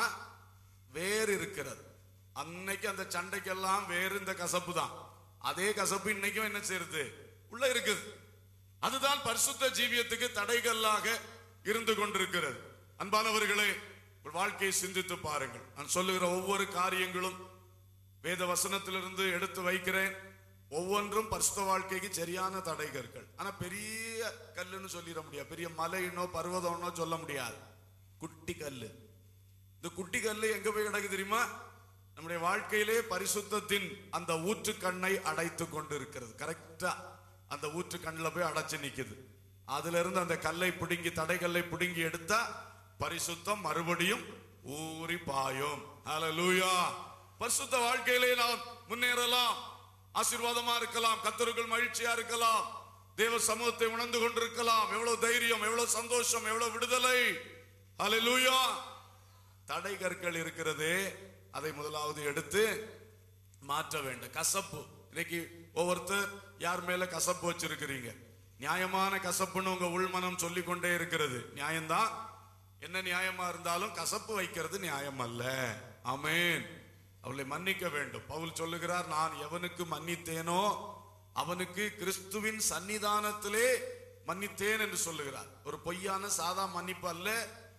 வேறு இருக்கிறது அன்னைக்கு அந்த சண்டைக்கெல்லாம் வேறு இந்த கசப்பு தான் அதே கசப்பு இன்னைக்கும் என்ன செய்யுது உள்ள இருக்குது அதுதான் பரிசுத்த ஜீவியத்துக்கு தடைகல்லாக இருந்து கொண்டிருக்கிறது அன்பானவர்களே உங்கள் வாழ்க்கையை சிந்தித்து பாருங்கள் நான் சொல்லுகிற ஒவ்வொரு காரியங்களும் வேத வசனத்திலிருந்து எடுத்து வைக்கிறேன் ஒவ்வொன்றும் பரிசுத்த வாழ்க்கைக்கு சரியான தடைகர்கள் ஆனா பெரிய கல்லுன்னு சொல்லிட முடியாது பெரிய மலையினோ பர்வதம்னோ சொல்ல முடியாது குட்டி கல்லு இந்த குட்டி கல்லு எங்க போய் கிடக்கு தெரியுமா நம்முடைய வாழ்க்கையிலே பரிசுத்தத்தின் அந்த ஊற்று கண்ணை அடைத்து கொண்டு இருக்கிறது கரெக்டா அந்த ஊற்று கண்ணில் போய் அடைச்சு நிக்குது அதுல இருந்து அந்த கல்லை பிடுங்கி தடைகல்லை பிடுங்கி எடுத்தா பரிசுத்தம் மறுபடியும் ஊறி பாயும் ஹalleluya பரிசுத்த வாழ்க்கையிலே நாம் முன்னேறலாம் ஆசீர்வாதமா இருக்கலாம் கத்தருக்குள் மகிழ்ச்சியா இருக்கலாம் தேவ சமூகத்தை உணர்ந்து கொண்டிருக்கலாம் எவ்வளவு தைரியம் எவ்வளவு சந்தோஷம் எவ்வளவு விடுதலை ஹalleluya தடை கற்கள் இருக்கிறது அதை முதலாவது எடுத்து மாற்ற வேண்டும் கசப்பு இன்னைக்கு ஒவ்வொருத்தர் யார் மேல கசப்பு வச்சிருக்கிறீங்க நியாயமான கசப்புன்னு உங்க உள்மனம் சொல்லிக் கொண்டே இருக்கிறது நியாயம்தான் என்ன நியாயமா இருந்தாலும் கசப்பு வைக்கிறது நியாயம் அல்ல ஆமென் அவளை மன்னிக்க வேண்டும் பவுல் சொல்லுகிறார் நான் எவனுக்கு மன்னித்தேனோ அவனுக்கு கிறிஸ்துவின் சன்னிதானத்திலே மன்னித்தேன் என்று சொல்லுகிறார் ஒரு பொய்யான சாதா மன்னிப்பு அல்ல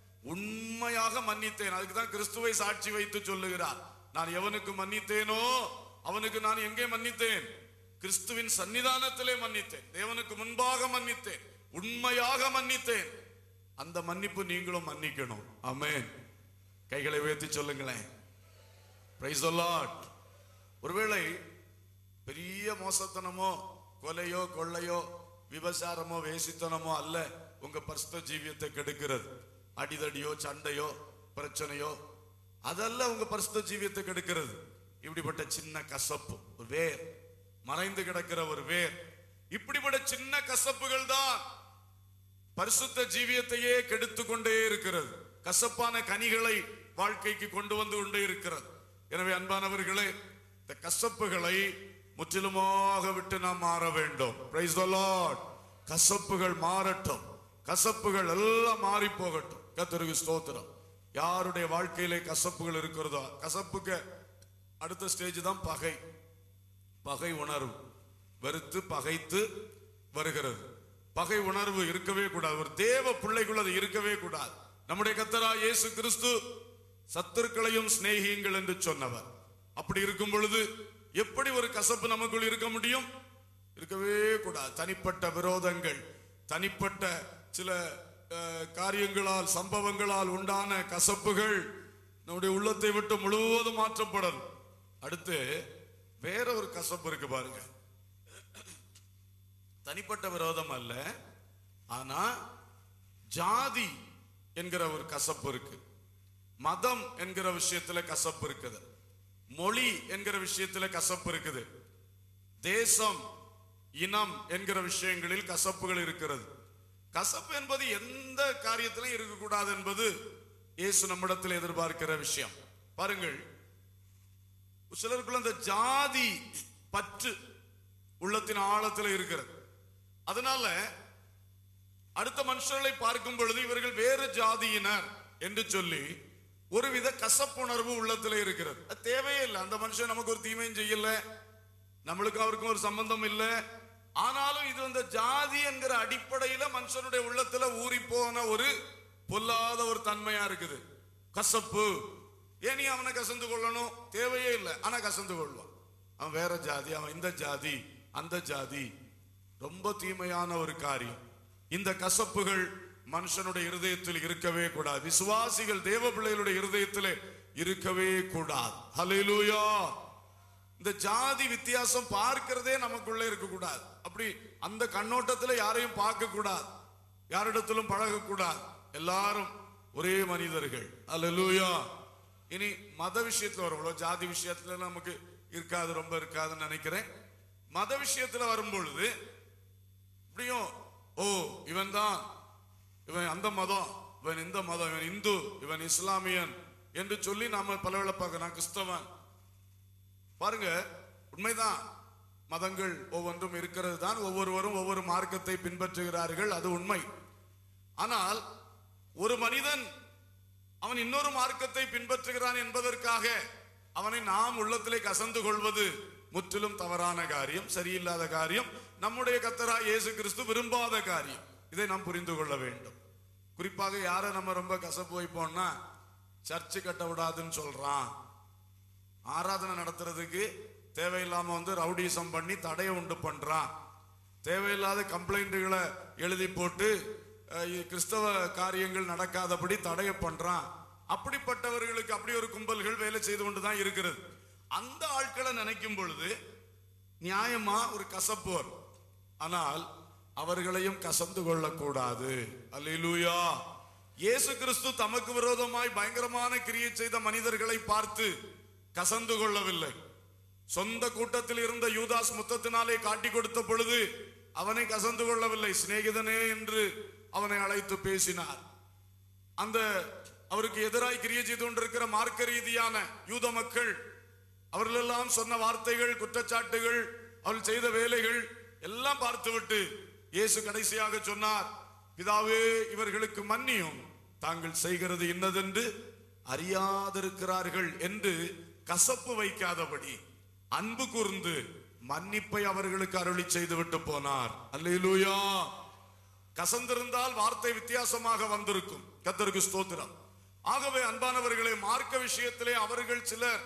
உண்மையாக மன்னித்தேன் அதுக்கு தான் கிறிஸ்துவை சாட்சி வைத்து சொல்லுகிறார் நான் எவனுக்கு மன்னித்தேனோ அவனுக்கு நான் எங்கே மன்னித்தேன் கிறிஸ்துவின் சன்னிதானத்திலே மன்னித்தேன் தேவனுக்கு முன்பாக மன்னித்தேன் உண்மையாக மன்னித்தேன் அந்த மன்னிப்பு நீங்களும் மன்னிக்கணும் ஆமென் கைகளை உயர்த்தி சொல்லுங்களேன் பிரைஸ் லார்ட் ஒருவேளை பெரிய மோசத்தனமோ கொலையோ கொள்ளையோ விபசாரமோ வேசித்தனமோ அல்ல உங்க பரிசுத்த ஜீவியத்தை கெடுக்கிறது அடிதடியோ சண்டையோ பிரச்சனையோ அதல்ல உங்க பரிசுத்த ஜீவியத்தை கெடுக்கிறது இப்படிப்பட்ட சின்ன கசப்பு ஒரு வேர் மறைந்து கிடக்கிற ஒரு வேர் இப்படிப்பட்ட சின்ன கசப்புகள் தான் பரிசுத்த ஜீவியத்தையே கெடுத்து கொண்டே இருக்கிறது கசப்பான கனிகளை வாழ்க்கைக்கு கொண்டு வந்து கொண்டே இருக்கிறது எனவே அன்பானவர்களே இந்த கசப்புகளை முற்றிலுமாக விட்டு நாம் மாற வேண்டும் Praise the Lord. கசப்புகள் மாறட்டும் கசப்புகள் எல்லாம் மாறி போகட்டும் கத்தருக்கு ஸ்தோத்திரம் யாருடைய வாழ்க்கையிலே கசப்புகள் இருக்கிறதோ கசப்புக்கு அடுத்த ஸ்டேஜ் தான் பகை பகை உணர்வு வெறுத்து பகைத்து வருகிறது பகை உணர்வு இருக்கவே கூடாது ஒரு தேவ பிள்ளைக்குள் அது இருக்கவே கூடாது நம்முடைய கத்தரா இயேசு கிறிஸ்து சத்துருக்களையும் சிநேகியுங்கள் என்று சொன்னவர் அப்படி இருக்கும் பொழுது எப்படி ஒரு கசப்பு நமக்குள் இருக்க முடியும் இருக்கவே கூடாது தனிப்பட்ட விரோதங்கள் தனிப்பட்ட சில அஹ், காரியங்களால் சம்பவங்களால் உண்டான கசப்புகள் நம்முடைய உள்ளத்தை விட்டு முழுவதும் மாற்றப்படணும் அடுத்து வேற ஒரு கசப்பு இருக்கு பாருங்க தனிப்பட்ட விரோதம் அல்ல ஆனா ஜாதி என்கிற ஒரு கசப்பு இருக்கு மதம் என்கிற விஷயத்துல கசப்பு இருக்குது மொழி என்கிற விஷயத்துல கசப்பு இருக்குது தேசம் இனம் என்கிற விஷயங்களில் கசப்புகள் இருக்கிறது கசப்பு என்பது எந்த காரியத்திலும் இருக்கக்கூடாது என்பது இயேசு நம்மிடத்தில் எதிர்பார்க்கிற விஷயம் பாருங்கள் சிலருக்குள்ள அந்த ஜாதி பற்று உள்ளத்தின் ஆழத்தில் இருக்கிறது அதனால அடுத்த மனுஷர்களை பார்க்கும் பொழுது இவர்கள் வேறு ஜாதியினர் என்று சொல்லி ஒருவித கசப்புணர்வு உள்ளத்துல இருக்கிறது அது தேவையே இல்லை அந்த மனுஷன் நமக்கு ஒரு தீமையும் செய்யல நம்மளுக்கும் அவருக்கும் ஒரு சம்பந்தம் இல்லை ஆனாலும் இது அந்த ஜாதி என்கிற அடிப்படையில மனுஷனுடைய உள்ளத்துல ஊறி போன ஒரு பொல்லாத ஒரு தன்மையா இருக்குது கசப்பு ஏன் நீ அவனை கசந்து கொள்ளணும் தேவையே இல்லை ஆனா கசந்து கொள்வான் அவன் வேற ஜாதி அவன் இந்த ஜாதி அந்த ஜாதி ரொம்ப தீமையான ஒரு காரியம் இந்த கசப்புகள் மனுஷனுடைய இருதயத்தில் இருக்கவே கூடாது விசுவாசிகள் தேவ பிள்ளைகளுடைய இருதயத்தில் இருக்கவே கூடாது ஹalleluya இந்த ஜாதி வித்தியாசம் பார்க்கிறதே நமக்குள்ள இருக்க கூடாது அப்படி அந்த கண்ணோட்டத்துல யாரையும் பார்க்க கூடாது யாரிடத்திலும் பழக கூடாது எல்லாரும் ஒரே மனிதர்கள் அல்லேலூயா இனி மத விஷயத்துல வரும் ஜாதி விஷயத்துல நமக்கு இருக்காது ரொம்ப இருக்காதுன்னு நினைக்கிறேன் மத விஷயத்துல வரும்பொழுது இப்படியும் ஓ இவன் தான் இவன் அந்த மதம் இவன் இந்த மதம் இவன் இந்து இவன் இஸ்லாமியன் என்று சொல்லி நாம பலவேளை பார்க்க நான் கிறிஸ்தவன் பாருங்க உண்மைதான் மதங்கள் ஒவ்வொன்றும் இருக்கிறது தான் ஒவ்வொருவரும் ஒவ்வொரு மார்க்கத்தை பின்பற்றுகிறார்கள் அது உண்மை ஆனால் ஒரு மனிதன் அவன் இன்னொரு மார்க்கத்தை பின்பற்றுகிறான் என்பதற்காக அவனை நாம் உள்ளத்திலே கசந்து கொள்வது முற்றிலும் தவறான காரியம் சரியில்லாத காரியம் நம்முடைய கத்தரா இயேசு கிறிஸ்து விரும்பாத காரியம் இதை நாம் புரிந்து கொள்ள வேண்டும் குறிப்பாக யாரை நம்ம ரொம்ப கசப்பு வைப்போம்னா சர்ச்சு கட்ட விடாதுன்னு சொல்றான் ஆராதனை நடத்துறதுக்கு தேவையில்லாம வந்து ரவுடிசம் பண்ணி தடையை உண்டு பண்றான் தேவையில்லாத கம்ப்ளைண்ட்டுகளை எழுதி போட்டு அஹ், இது கிறிஸ்தவ காரியங்கள் நடக்காதபடி தடையை பண்றான் அப்படிப்பட்டவர்களுக்கு அப்படி ஒரு கும்பல்கள் வேலை செய்து கொண்டு தான் இருக்கிறது அந்த ஆட்களை நினைக்கும் பொழுது நியாயமா ஒரு கசப்பு வரும் ஆனால் அவர்களையும் கசந்து கொள்ளக்கூடாது அல்லேலூயா இயேசு கிறிஸ்து தமக்கு விரோதமாய் பயங்கரமான கிரியை செய்த மனிதர்களை பார்த்து கசந்து கொள்ளவில்லை சொந்த கூட்டத்தில் இருந்த யூதாஸ் முத்தத்தினாலே காட்டி கொடுத்த பொழுது அவனை கசந்து கொள்ளவில்லை சிநேகிதனே என்று அவனை அழைத்து பேசினார் அந்த அவருக்கு எதிராய் கிரியை செய்து கொண்டிருக்கிற மார்க்க ரீதியான யூத மக்கள் அவர்களெல்லாம் சொன்ன வார்த்தைகள் குற்றச்சாட்டுகள் அவர்கள் செய்த வேலைகள் எல்லாம் பார்த்துவிட்டு இயேசு கடைசியாக சொன்னார் பிதாவே இவர்களுக்கு மன்னியும் தாங்கள் செய்கிறது இன்னதென்று அறியாதிருக்கிறார்கள் என்று கசப்பு வைக்காதபடி அன்பு கூர்ந்து மன்னிப்பை அவர்களுக்கு அருளி செய்து விட்டு போனார் அல்லேலூயா கசந்திருந்தால் வார்த்தை வித்தியாசமாக வந்திருக்கும் கத்தருக்கு ஸ்தோத்திரம் ஆகவே அன்பானவர்களே மார்க்க விஷயத்திலே அவர்கள் சிலர்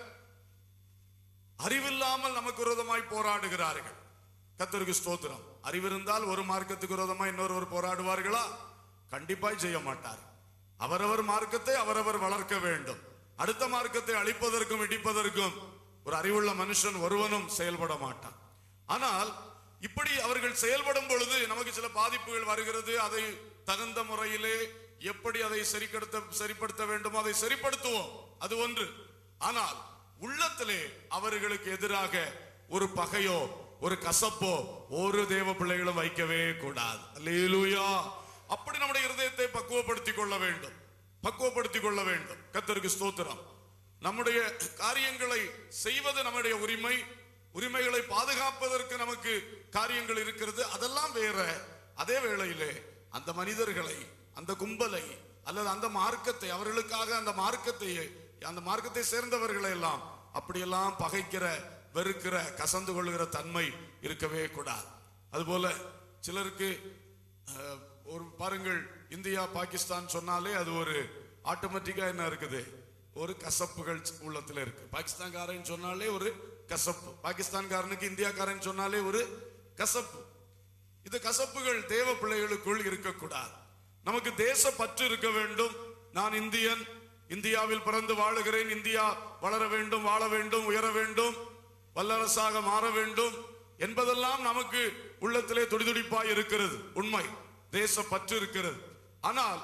அறிவில்லாமல் நமக்கு விரோதமாய் போராடுகிறார்கள் கத்தருக்கு ஸ்தோத்திரம் அறிவிருந்தால் ஒரு மார்க்கத்துக்கு விரோதமாய் இன்னொருவர் போராடுவார்களா கண்டிப்பாய் செய்ய மாட்டார் அவரவர் மார்க்கத்தை அவரவர் வளர்க்க வேண்டும் அடுத்த மார்க்கத்தை அழிப்பதற்கும் இடிப்பதற்கும் ஒரு அறிவுள்ள மனுஷன் ஒருவனும் செயல்பட மாட்டான் ஆனால் இப்படி அவர்கள் செயல்படும் பொழுது நமக்கு சில பாதிப்புகள் வருகிறது அதை தகுந்த முறையிலே எப்படி அதை சரிப்படுத்த சரிப்படுத்த வேண்டுமோ அதை சரிப்படுத்துவோம் அது ஒன்று ஆனால் உள்ளத்திலே அவர்களுக்கு எதிராக ஒரு பகையோ ஒரு கசப்போ ஒரு தேவ பிள்ளைகளும் வைக்கவே கூடாது அல்லேலூயா அப்படி நம்முடைய இருதயத்தை பக்குவப்படுத்திக் கொள்ள வேண்டும் பக்குவப்படுத்திக் கொள்ள வேண்டும் கத்தருக்கு ஸ்தோத்திரம் நம்முடைய காரியங்களை செய்வது நம்முடைய உரிமை உரிமைகளை பாதுகாப்பதற்கு நமக்கு காரியங்கள் இருக்கிறது அதெல்லாம் வேற அதே வேளையிலே அந்த மனிதர்களை அந்த கும்பலை அல்லது அந்த மார்க்கத்தை அவர்களுக்காக அந்த மார்க்கத்தை அந்த மார்க்கத்தை சேர்ந்தவர்களை எல்லாம் அப்படியெல்லாம் பகைக்கிற வெறுக்கிற கசந்து கொள்கிற தன்மை இருக்கவே கூடாது அதுபோல சிலருக்கு அஹ், ஒரு பாருங்கள் இந்தியா பாகிஸ்தான் சொன்னாலே அது ஒரு ஆட்டோமேட்டிக்கா என்ன இருக்குது ஒரு கசப்புகள் உள்ளத்துல இருக்கு பாகிஸ்தான்காரன் சொன்னாலே ஒரு கசப்பு பாகிஸ்தான்காரனுக்கு இந்தியாக்காரன் சொன்னாலே ஒரு கசப்பு இது கசப்புகள் தேவ பிள்ளைகளுக்குள் இருக்கக்கூடாது நமக்கு தேச பற்று இருக்க வேண்டும் நான் இந்தியன் இந்தியாவில் பிறந்து வாழுகிறேன் இந்தியா வளர வேண்டும் வாழ வேண்டும் உயர வேண்டும் வல்லரசாக மாற வேண்டும் என்பதெல்லாம் நமக்கு உள்ளத்திலே துடிதுடிப்பாய் இருக்கிறது உண்மை தேச பற்று இருக்கிறது ஆனால்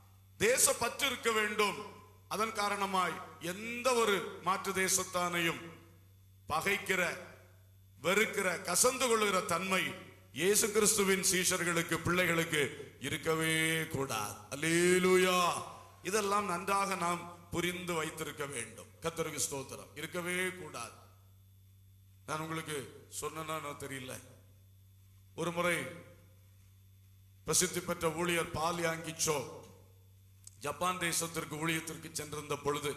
தேச பற்று இருக்க வேண்டும் அதன் காரணமாய் எந்த ஒரு மாற்று தேசத்தானையும் பகைக்கிற வெறுக்கிற கசந்து கொள்ளுகிற தன்மை இயேசு கிறிஸ்துவின் சீஷர்களுக்கு பிள்ளைகளுக்கு இருக்கவே கூடாது அல்லேலூயா இதெல்லாம் நன்றாக நாம் புரிந்து வைத்திருக்க வேண்டும் கத்தருக்கு ஸ்தோத்திரம் இருக்கவே கூடாது நான் உங்களுக்கு சொன்னா தெரியல ஒரு முறை பிரசித்தி பெற்ற ஊழியர் பால் யாங்கிச்சோ ஜப்பான் தேசத்திற்கு ஊழியத்திற்கு சென்றிருந்த பொழுது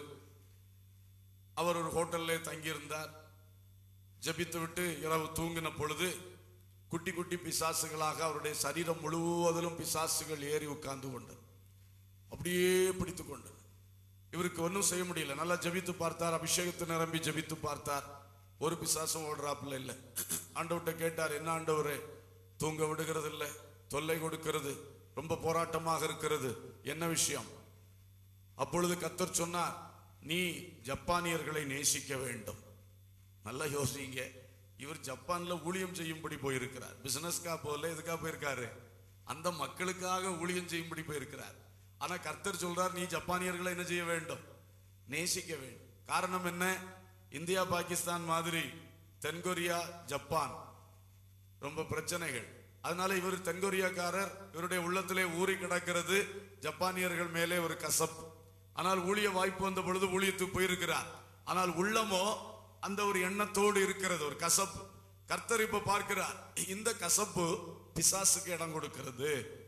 அவர் ஒரு ஹோட்டல்லே தங்கியிருந்தார் ஜெபித்து விட்டு இரவு தூங்கின பொழுது குட்டி குட்டி பிசாசுகளாக அவருடைய சரீரம் முழுவதிலும் பிசாசுகள் ஏறி உட்கார்ந்து கொண்டது அப்படியே பிடித்து கொண்டது இவருக்கு ஒன்றும் செய்ய முடியல நல்லா ஜெபித்து பார்த்தார் அபிஷேகத்தை நிரம்பி ஜெபித்து பார்த்தார் ஒரு பிசாசும் ஓடுறாப்புல இல்லை ஆண்டவர்கிட்ட கேட்டார் என்ன ஆண்டவரே தூங்க விடுகிறது இல்லை தொல்லை கொடுக்கிறது ரொம்ப போராட்டமாக இருக்கிறது என்ன விஷயம் அப்பொழுது கத்தர் சொன்னார் நீ ஜப்பானியர்களை நேசிக்க வேண்டும் நல்லா யோசிங்க இவர் ஜப்பான்ல ஊழியம் செய்யும்படி போயிருக்கிறார் பிசினஸ்க்கா போல எதுக்கா போயிருக்காரு அந்த மக்களுக்காக ஊழியம் செய்யும்படி போயிருக்கிறார் ஆனா கர்த்தர் சொல்றார் நீ ஜப்பானியர்களை என்ன செய்ய வேண்டும் நேசிக்க வேண்டும் காரணம் என்ன இந்தியா பாகிஸ்தான் மாதிரி தென்கொரியா ஜப்பான் ரொம்ப பிரச்சனைகள் அதனால இவர் தென்கொரியாக்காரர் இவருடைய உள்ளத்திலே ஊறி கிடக்கிறது ஜப்பானியர்கள் மேலே ஒரு கசப்பு ஆனால் ஊழிய வாய்ப்பு வந்த பொழுது ஊழியத்துக்கு போயிருக்கிறார் ஆனால் உள்ளமோ அந்த ஒரு எண்ணத்தோடு இருக்கிறது ஒரு கசப்பு கர்த்தர் இப்ப பார்க்கிறார் இந்த கசப்பு பிசாசுக்கு இடம் கொடுக்கிறது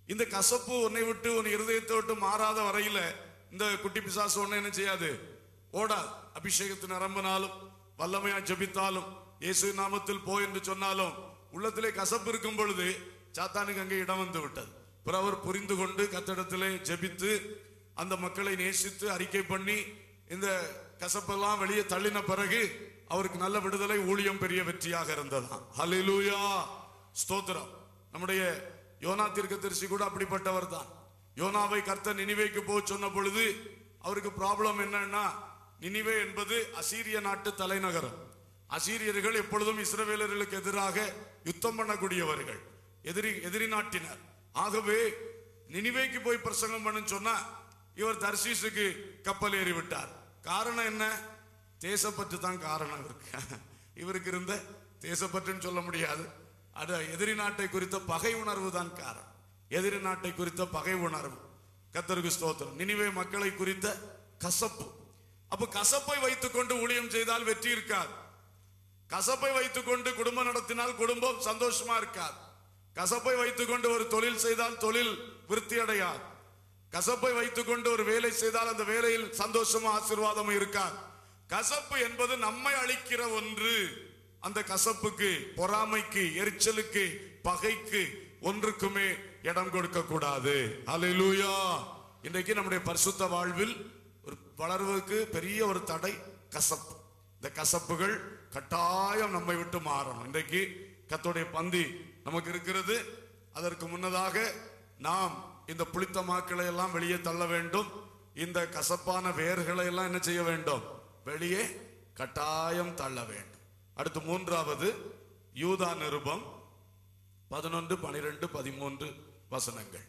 இந்த கசப்பு உன்னை விட்டு உன் இருதயத்தை விட்டு மாறாத வரையில இந்த குட்டி பிசாசு ஒண்ணு என்ன செய்யாது ஓடாது அபிஷேகத்தின் நிரம்பினாலும் வல்லமையா ஜெபித்தாலும் இயேசு நாமத்தில் போ என்று சொன்னாலும் உள்ளத்திலே கசப்பு இருக்கும் பொழுது சாத்தானுக்கு அங்கே இடம் வந்து விட்டது பிறகு அவர் புரிந்து கொண்டு கத்திடத்திலே ஜெபித்து அந்த மக்களை நேசித்து அறிக்கை பண்ணி இந்த கசப்பெல்லாம் வெளியே தள்ளின பிறகு அவருக்கு நல்ல விடுதலை ஊழியம் பெரிய வெற்றியாக இருந்ததாம் ஹalleluya ஸ்தோத்திரம் நம்முடைய யோனா தீர்க்கதரிசி கூட அப்படிப்பட்டவர் தான் யோனாவை கர்த்தர் நினிவேக்கு போக சொன்ன பொழுது அவருக்கு ப்ராப்ளம் என்னன்னா நினிவே என்பது அசீரிய நாட்டு தலைநகரம் அசீரியர்கள் எப்பொழுதும் இஸ்ரவேலர்களுக்கு எதிராக யுத்தம் பண்ணக்கூடியவர்கள் எதிரி எதிரி நாட்டினர் ஆகவே நினிவேக்கு போய் பிரசங்கம் பண்ணுன்னு சொன்னா இவர் தர்சீசுக்கு கப்பல் ஏறி விட்டார் காரணம் என்ன தேசப்பற்று தான் காரணம் இவருக்கு இவருக்கு இருந்த தேசப்பற்றுன்னு சொல்ல முடியாது அது எதிரி நாட்டை குறித்த பகை உணர்வு தான் காரணம் எதிரி நாட்டை குறித்த பகை உணர்வு கத்தருக்கு ஸ்தோத்திரம் நினிவே மக்களை குறித்த கசப்பு அப்ப கசப்பை வைத்துக்கொண்டு ஊழியம் செய்தால் வெற்றி இருக்காது கசப்பை வைத்துக்கொண்டு குடும்பம் நடத்தினால் குடும்பம் சந்தோஷமா இருக்காது கசப்பை வைத்துக்கொண்டு ஒரு தொழில் செய்தால் தொழில் விருத்தி அடையாது கசப்பை வைத்துக்கொண்டு ஒரு வேலை செய்தால் அந்த வேலையில் சந்தோஷமும் ஆசீர்வாதமும் இருக்காது கசப்பு என்பது நம்மை அழிக்கிற ஒன்று அந்த கசப்புக்கு பொறாமைக்கு எரிச்சலுக்கு பகைக்கு ஒன்றுக்குமே இடம் கொடுக்க கூடாது அல்லேலூயா இன்றைக்கு நம்முடைய பரிசுத்த வாழ்வில் ஒரு வளர்வதற்கு பெரிய ஒரு தடை கசப்பு இந்த கசப்புகள் கட்டாயம் நம்மை விட்டு மாறணும் இன்றைக்கு கத்தோடைய பந்தி நமக்கு இருக்கிறது அதற்கு முன்னதாக நாம் இந்த புளித்த மாக்களை எல்லாம் வெளியே தள்ள வேண்டும் இந்த கசப்பான வேர்களை எல்லாம் என்ன செய்ய வேண்டும் வெளியே கட்டாயம் தள்ள வேண்டும் அடுத்து மூன்றாவது யூதா நிருபம் பதினொன்று பனிரெண்டு பதிமூன்று வசனங்கள்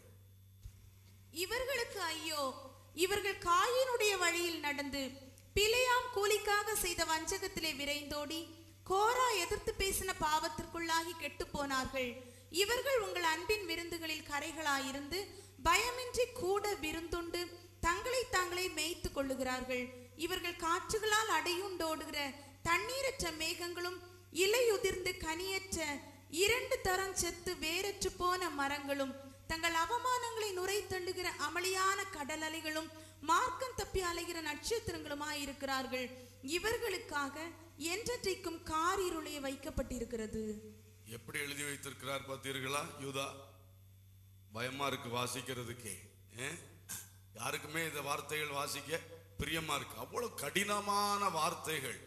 இவர்களுக்கு ஐயோ இவர்கள் காயினுடைய வழியில் நடந்து பிழையாம் கூலிக்காக செய்த வஞ்சகத்திலே விரைந்தோடி கோரா எதிர்த்து பேசின பாவத்திற்குள்ளாகி கெட்டு போனார்கள் இவர்கள் உங்கள் அன்பின் விருந்துகளில் கரைகளாயிருந்து பயமின்றி கூட விருந்துண்டு தங்களை தாங்களே மேய்த்து கொள்ளுகிறார்கள் இவர்கள் காற்றுகளால் அடையுண்டோடுகிற தண்ணீரற்ற மேகங்களும் இலையுதிர்ந்து கனியற்ற இரண்டு தரம் செத்து வேரற்று போன மரங்களும் தங்கள் அவமானங்களை நுரை தள்ளுகிற அமளியான கடல் அலைகளும் மார்க்கம் தப்பி அலைகிற நட்சத்திரங்களுமாய் இருக்கிறார்கள் இவர்களுக்காக என்றைக்கும் காரிருளே வைக்கப்பட்டிருக்கிறது
எப்படி எழுதி வைத்திருக்கிறார் பார்த்தீர்களா யூதா பயமா இருக்கு வாசிக்கிறதுக்கே ஏ? யாருக்குமே இந்த வார்த்தைகள் வாசிக்க பிரியமா இருக்கு அவ்வளவு கடினமான வார்த்தைகள்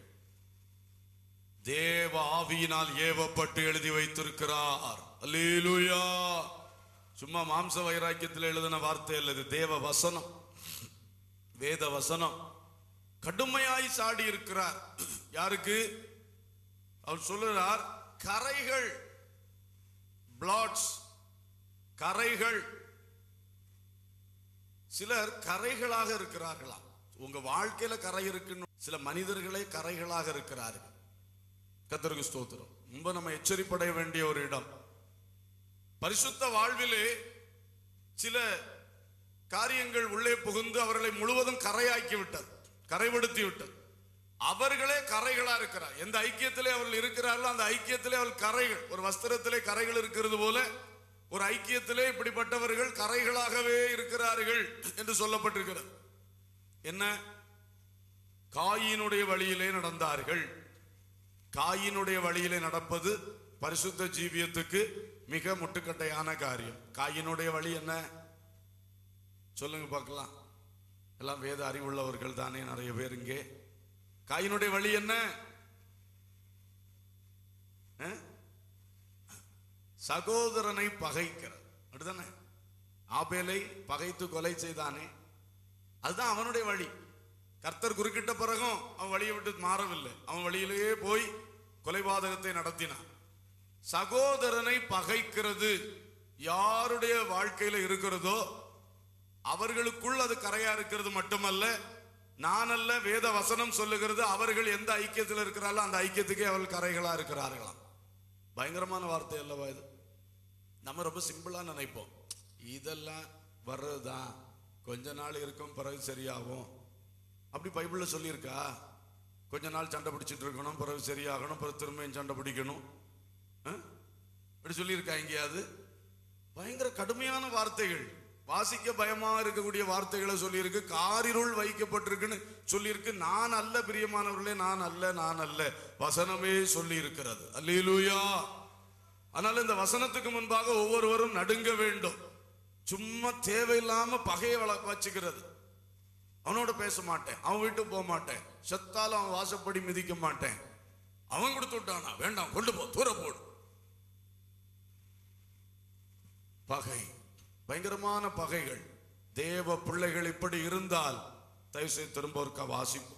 தேவ ஆவியினால் ஏவப்பட்டு எழுதி வைத்திருக்கிறார் அல்லேலூயா சும்மா மாம்ச வைராக்கியத்தில் எழுதின வார்த்தை அல்ல இது தேவ வசனம் வேத வசனம் கடுமையாய் சாடி இருக்கிறார் யாருக்கு அவர் சொல்லுகிறார் கரைகள் பிளாட்ஸ் கரைகள் சிலர் கரைகளாக இருக்கிறார்களாம் உங்க வாழ்க்கையில கரை இருக்குன்னு சில மனிதர்களே கரைகளாக இருக்கிறார்கள் கத்தருக்கு ஸ்தோத்திரம் ரொம்ப நம்ம எச்சரிப்படைய வேண்டிய ஒரு இடம் பரிசுத்த வாழ்விலே சில காரியங்கள் உள்ளே புகுந்து அவர்களை முழுவதும் கரையாக்கி விட்டது கரைபடுத்தி விட்டது அவர்களே கரைகளா இருக்கிறார் எந்த ஐக்கியத்திலே அவர்கள் இருக்கிறார்களோ அந்த ஐக்கியத்திலே அவர்கள் கரைகள் ஒரு வஸ்திரத்திலே கரைகள் இருக்கிறது போல ஒரு ஐக்கியத்திலே இப்படிப்பட்டவர்கள் கரைகளாகவே இருக்கிறார்கள் என்று சொல்லப்பட்டிருக்கிறது என்ன காயினுடைய வழியிலே நடந்தார்கள் காயினுடைய வழியிலே நடப்பது பரிசுத்த ஜீவியத்துக்கு மிக முட்டுக்கட்டையான காரியம் காயினுடைய வழி என்ன சொல்லுங்க பார்க்கலாம் எல்லாம் வேத அறிவுள்ளவர்கள் தானே நிறைய பேர் இங்கே காயினுடைய வழி என்ன அஹ்? சகோதரனை பகைக்கிறது அப்படிதானே ஆபேலை பகைத்து கொலை செய்தானே அதுதான் அவனுடைய வழி கர்த்தர் குறுக்கிட்ட பிறகும் அவன் வழியை விட்டு மாறவில்லை அவன் வழியிலேயே போய் கொலைபாதகத்தை நடத்தினான் சகோதரனை பகைக்கிறது யாருடைய வாழ்க்கையில இருக்கிறதோ அவர்களுக்குள் அது கரையா இருக்கிறது மட்டுமல்ல நான் அல்ல வேத வசனம் சொல்லுகிறது அவர்கள் எந்த ஐக்கியத்தில் இருக்கிறார்களோ அந்த ஐக்கியத்துக்கே அவர்கள் கரைகளா இருக்கிறார்களாம் பயங்கரமான வார்த்தை அல்லவா இது நம்ம ரொம்ப சிம்பிளா நினைப்போம் இதெல்லாம் வர்றதுதான் கொஞ்ச நாள் இருக்கும் பிறகு சரியாகும் அப்படி பைபிள்ல சொல்லியிருக்கா கொஞ்ச நாள் சண்டை பிடிச்சிட்டு இருக்கணும் பிறகு சரியாகணும் பிறகு திரும்பியும் சண்டை பிடிக்கணும் ஆ? இப்படி சொல்லியிருக்கா எங்கேயாவது பயங்கர கடுமையான வார்த்தைகள் வாசிக்க பயமா இருக்கக்கூடிய வார்த்தைகளை சொல்லியிருக்கு காரிருள் வைக்கப்பட்டிருக்குன்னு சொல்லியிருக்கு நான் அல்ல பிரியமானவர்களே நான் அல்ல நான் அல்ல வசனமே சொல்லி இருக்கிறது அல்லேலூயா அதனால இந்த வசனத்துக்கு முன்பாக ஒவ்வொருவரும் நடுங்க வேண்டும் சும்மா தேவையில்லாம பகையை வள வச்சுக்கிறது அவனோட பேச மாட்டேன் அவன் வீட்டுக்கு போக மாட்டேன் செத்தாலும் அவன் வாசப்படி மிதிக்க மாட்டேன் அவன் கொடுத்து விட்டானா வேண்டாம் கொண்டு போ தூர போடு பகை பயங்கரமான பகைகள் தேவ பிள்ளைகள் இப்படி இருந்தால் தயவு செய்து திரும்ப ஒருக்கா வாசிப்போம்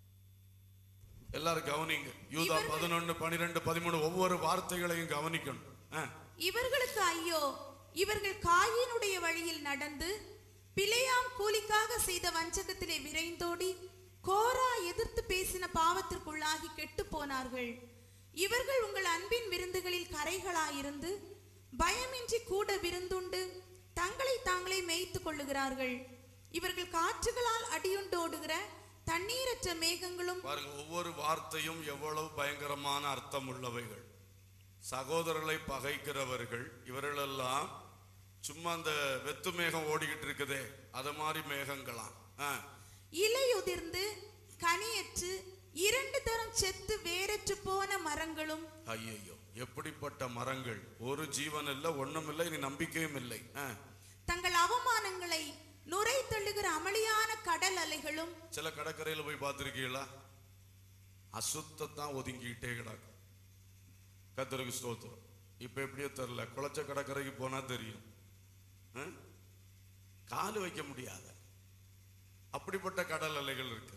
எல்லாரும் கவனிங்க யூதா பதினொன்னு பனிரெண்டு பதிமூணு ஒவ்வொரு வார்த்தைகளையும் கவனிக்கணும் ஆ.
இவர்களுக்கு ஐயோ இவர்கள் காயினுடைய வழியில் நடந்து பிழையாம் கூலிக்காக செய்த வஞ்சகத்திலே விரைந்தோடி கோரா எதிர்த்து பேசின பாவத்திற்குள்ளாகி கெட்டு போனார்கள் இவர்கள் உங்கள் அன்பின் விருந்துகளில் கரைகளாயிருந்து பயமின்றி கூட விருந்துண்டு தங்களை தாங்களே மேய்த்துக் கொள்ளுகிறார்கள் இவர்கள் காற்றுகளால் அடியுண்டு ஓடுகிற தண்ணீரற்ற மேகங்களும்
பாருங்க ஒவ்வொரு வார்த்தையும் எவ்வளவு பயங்கரமான அர்த்தம் உள்ளவைகள் சகோதரர்களை பகைக்கிறவர்கள் இவர்களெல்லாம் சும்மா அந்த வெத்து மேகம் ஓடிக்கிட்டு இருக்குதே அது மாதிரி மேகங்களாம் ஆ.
இலையுதிர்ந்து கனியற்று இரண்டு தரம் செத்து வேரற்று போன மரங்களும்
ஐயையோ எப்படிப்பட்ட மரங்கள் ஒரு ஜீவன் இல்ல ஒண்ணும் இல்லை இனி நம்பிக்கையும் இல்லை ஆ.
தங்கள் அவமானங்களை நுரை தள்ளுகிற அமளியான கடல் அலைகளும்
சில கடற்கரையில போய் பார்த்திருக்கீங்களா அசுத்தத்தான் ஒதுங்கிக்கிட்டே கிடக்கும் கத்தருக்கு ஸ்தோத்திரம் இப்ப எப்படியோ தெரியல குளச்ச கடற்கரைக்கு போனா தெரியும் ஆ? கால் வைக்க முடியாத அப்படிப்பட்ட கடல் அலைகள் இருக்கு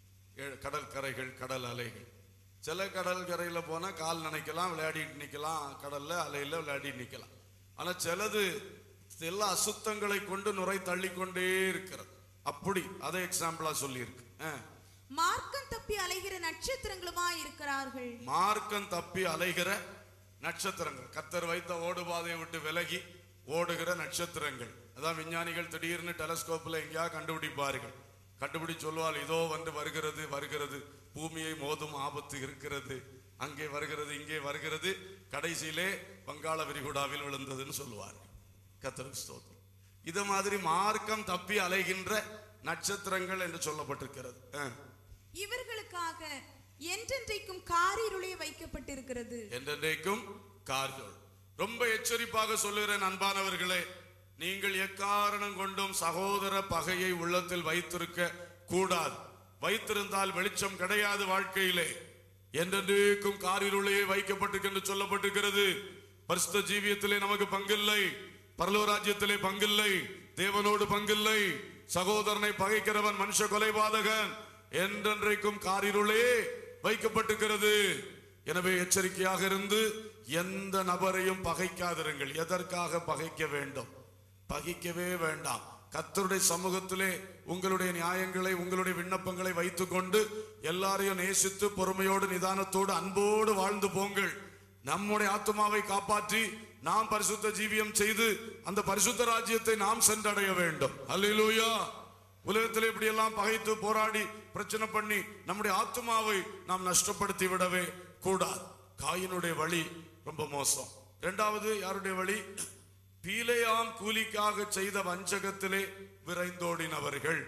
ஏ- கடல் கரைகள் கடல் அலைகள் சில கடல் கரையில போனா கால் நினைக்கலாம் விளையாடிட்டு நிக்கலாம் கடல்ல அலையில விளையாடிட்டு நிக்கலாம் ஆனா சிலது எல்லா அசுத்தங்களை கொண்டு நுரை தள்ளிக்கொண்டே இருக்கிறது அப்படி அதை எக்ஸாம்பிளா சொல்லியிருக்கு ஆ.
மார்க்கம் தப்பி அலைகிற நட்சத்திரங்களுமா இருக்கிறார்கள்
மார்க்கம் தப்பி அலைகிற நட்சத்திரங்கள் கத்தர் வைத்த ஓடுபாதையை விட்டு விலகி ஓடுகிற நட்சத்திரங்கள் அதான் விஞ்ஞானிகள் திடீர்னு டெலஸ்கோப்ல எங்கேயா கண்டுபிடிப்பார்கள் கண்டுபிடி சொல்லுவாள் இதோ வந்து வருகிறது வருகிறது பூமியை மோதும் ஆபத்து இருக்கிறது அங்கே வருகிறது இங்கே வருகிறது கடைசியிலே வங்காள விரிகுடாவில் விழுந்ததுன்னு சொல்லுவார்கள் கத்தருக்கு ஸ்தோத்திரம் இது மாதிரி மார்க்கம் தப்பி அலைகின்ற நட்சத்திரங்கள் என்று சொல்லப்பட்டிருக்கிறது ஆ.
இவர்களுக்காக என்றென்றைக்கும் காரிருளே வைக்கப்பட்டிருக்கிறது
என்றென்றைக்கும் கார்கள் ரொம்ப எச்சரிப்பாக சொல்லுகிறேன் அன்பானவர்களே நீங்கள் எக்காரணம் கொண்டும் சகோதர பகையை உள்ளத்தில் வைத்திருக்க கூடாது வைத்திருந்தால் வெளிச்சம் கிடையாது வாழ்க்கையிலே என்றென்றைக்கும் காரிருளே வைக்கப்பட்டிருக்கு சொல்லப்பட்டிருக்கிறது பரிசுத்த ஜீவியத்திலே நமக்கு பங்கில்லை பரலோராஜ்யத்திலே பங்கில்லை தேவனோடு பங்கில்லை சகோதரனை பகைக்கிறவன் மனுஷ கொலைபாதகன் என்றென்றைக்கும் காரிருளே வைக்கப்பட்டிருக்கிறது எனவே எச்சரிக்கையாக இருந்து எந்த நபரையும் பகைக்காதிருங்கள் எதற்காக பகைக்க வேண்டும் பகைக்கவே வேண்டாம் கர்த்தருடைய சமூகத்திலே உங்களுடைய நியாயங்களை உங்களுடைய விண்ணப்பங்களை வைத்துக்கொண்டு எல்லாரையும் நேசித்து பொறுமையோடு நிதானத்தோடு அன்போடு வாழ்ந்து போங்கள் நம்முடைய ஆத்மாவை காப்பாற்றி நாம் பரிசுத்த ஜீவியம் செய்து அந்த பரிசுத்த ராஜ்யத்தை நாம் சென்றடைய வேண்டும் அல்லேலூயா உலகத்தில் இப்படி எல்லாம் பகைத்து போராடி பிரச்சனை பண்ணி நம்முடைய ஆத்மாவை நாம் நஷ்டப்படுத்தி விடவே கூடாது காயினுடைய வழி ரொம்ப மோசம் இரண்டாவது யாருடைய வழி பீலையாம் கூலிக்காக செய்த வஞ்சகத்திலே விரைந்தோடினவர்கள்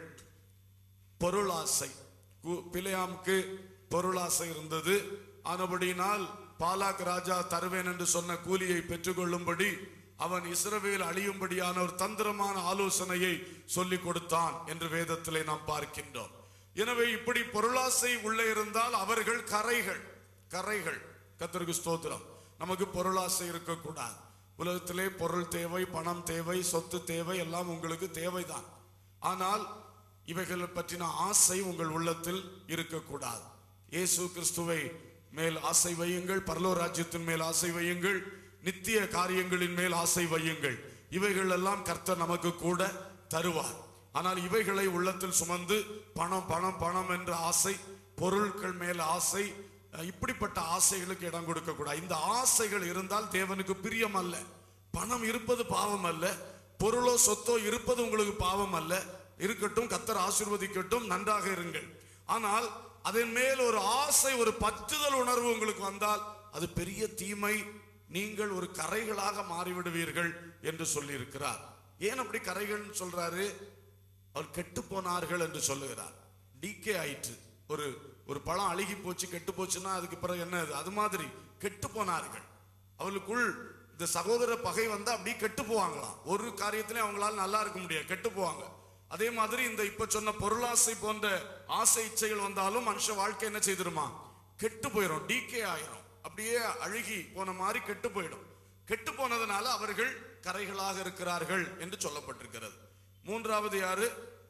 பொருளாசை கு- பிலேயாமுக்கு பொருளாசை இருந்தது ஆனபடியினால் பாலாக் ராஜா தருவேன் என்று சொன்ன கூலியை பெற்றுக்கொள்ளும்படி அவன் இஸ்ரவேல் அழியும்படியான ஒரு தந்திரமான ஆலோசனையை சொல்லிக் கொடுத்தான் என்று வேதத்திலே நாம் பார்க்கின்றோம் எனவே இப்படி பொருளாசை உள்ளே இருந்தால் அவர்கள் கரைகள் கரைகள் கத்தருக்கு ஸ்தோத்திரம் நமக்கு பொருளாசை இருக்கக்கூடாது உலகத்திலே பொருள் தேவை பணம் தேவை சொத்து தேவை எல்லாம் உங்களுக்கு தேவைதான் ஆனால் இவைகள் பற்றின ஆசை உங்கள் உள்ளத்தில் இருக்கக்கூடாது இயேசு கிறிஸ்துவை மேல் ஆசை வையுங்கள் பரலோ ராஜ்யத்தின் மேல் ஆசை வையுங்கள் நித்திய காரியங்களின் மேல் ஆசை வையுங்கள் இவைகள் எல்லாம் கர்த்தர் நமக்கு கூட தருவார் ஆனால் இவைகளை உள்ளத்தில் சுமந்து பணம் பணம் பணம் என்ற ஆசை பொருட்கள் மேல் ஆசை அஹ், இப்படிப்பட்ட ஆசைகளுக்கு இடம் கொடுக்க கூடாது இந்த ஆசைகள் இருந்தால் தேவனுக்கு பிரியம் அல்ல பணம் இருப்பது பாவம் அல்ல பொருளோ சொத்தோ இருப்பது உங்களுக்கு பாவம் அல்ல இருக்கட்டும் கத்தர் ஆசீர்வதிக்கட்டும் நன்றாக இருங்கள் ஆனால் அதன் மேல் ஒரு ஆசை ஒரு பற்றுதல் உணர்வு உங்களுக்கு வந்தால் அது பெரிய தீமை நீங்கள் ஒரு கரைகளாக மாறிவிடுவீர்கள் என்று சொல்லியிருக்கிறார் ஏன் அப்படி கரைகள்னு சொல்றாரு அவர் கெட்டு போனார்கள் என்று சொல்லுகிறார் டிகே ஆயிற்று ஒரு ஒரு பழம் அழுகி போச்சு கெட்டு போச்சுன்னா அதுக்கு பிறகு என்ன அது அது மாதிரி கெட்டு போனார்கள் அவளுக்குள் இந்த சகோதர பகை வந்தா அப்படியே கெட்டு போவாங்களாம் ஒரு காரியத்திலையும் அவங்களால நல்லா இருக்க முடியாது கெட்டு போவாங்க அதே மாதிரி இந்த இப்ப சொன்ன பொருளாசை போன்ற ஆசை இச்சைகள் வந்தாலும் மனுஷ வாழ்க்கை என்ன செய்திருமா கெட்டு போயிடும் டிகே ஆயிரும் அப்படியே அழுகி போன மாதிரி கெட்டு போயிடும் கெட்டு போனதுனால அவர்கள் கரைகளாக இருக்கிறார்கள் என்று சொல்லப்பட்டிருக்கிறது மூன்றாவது யாரு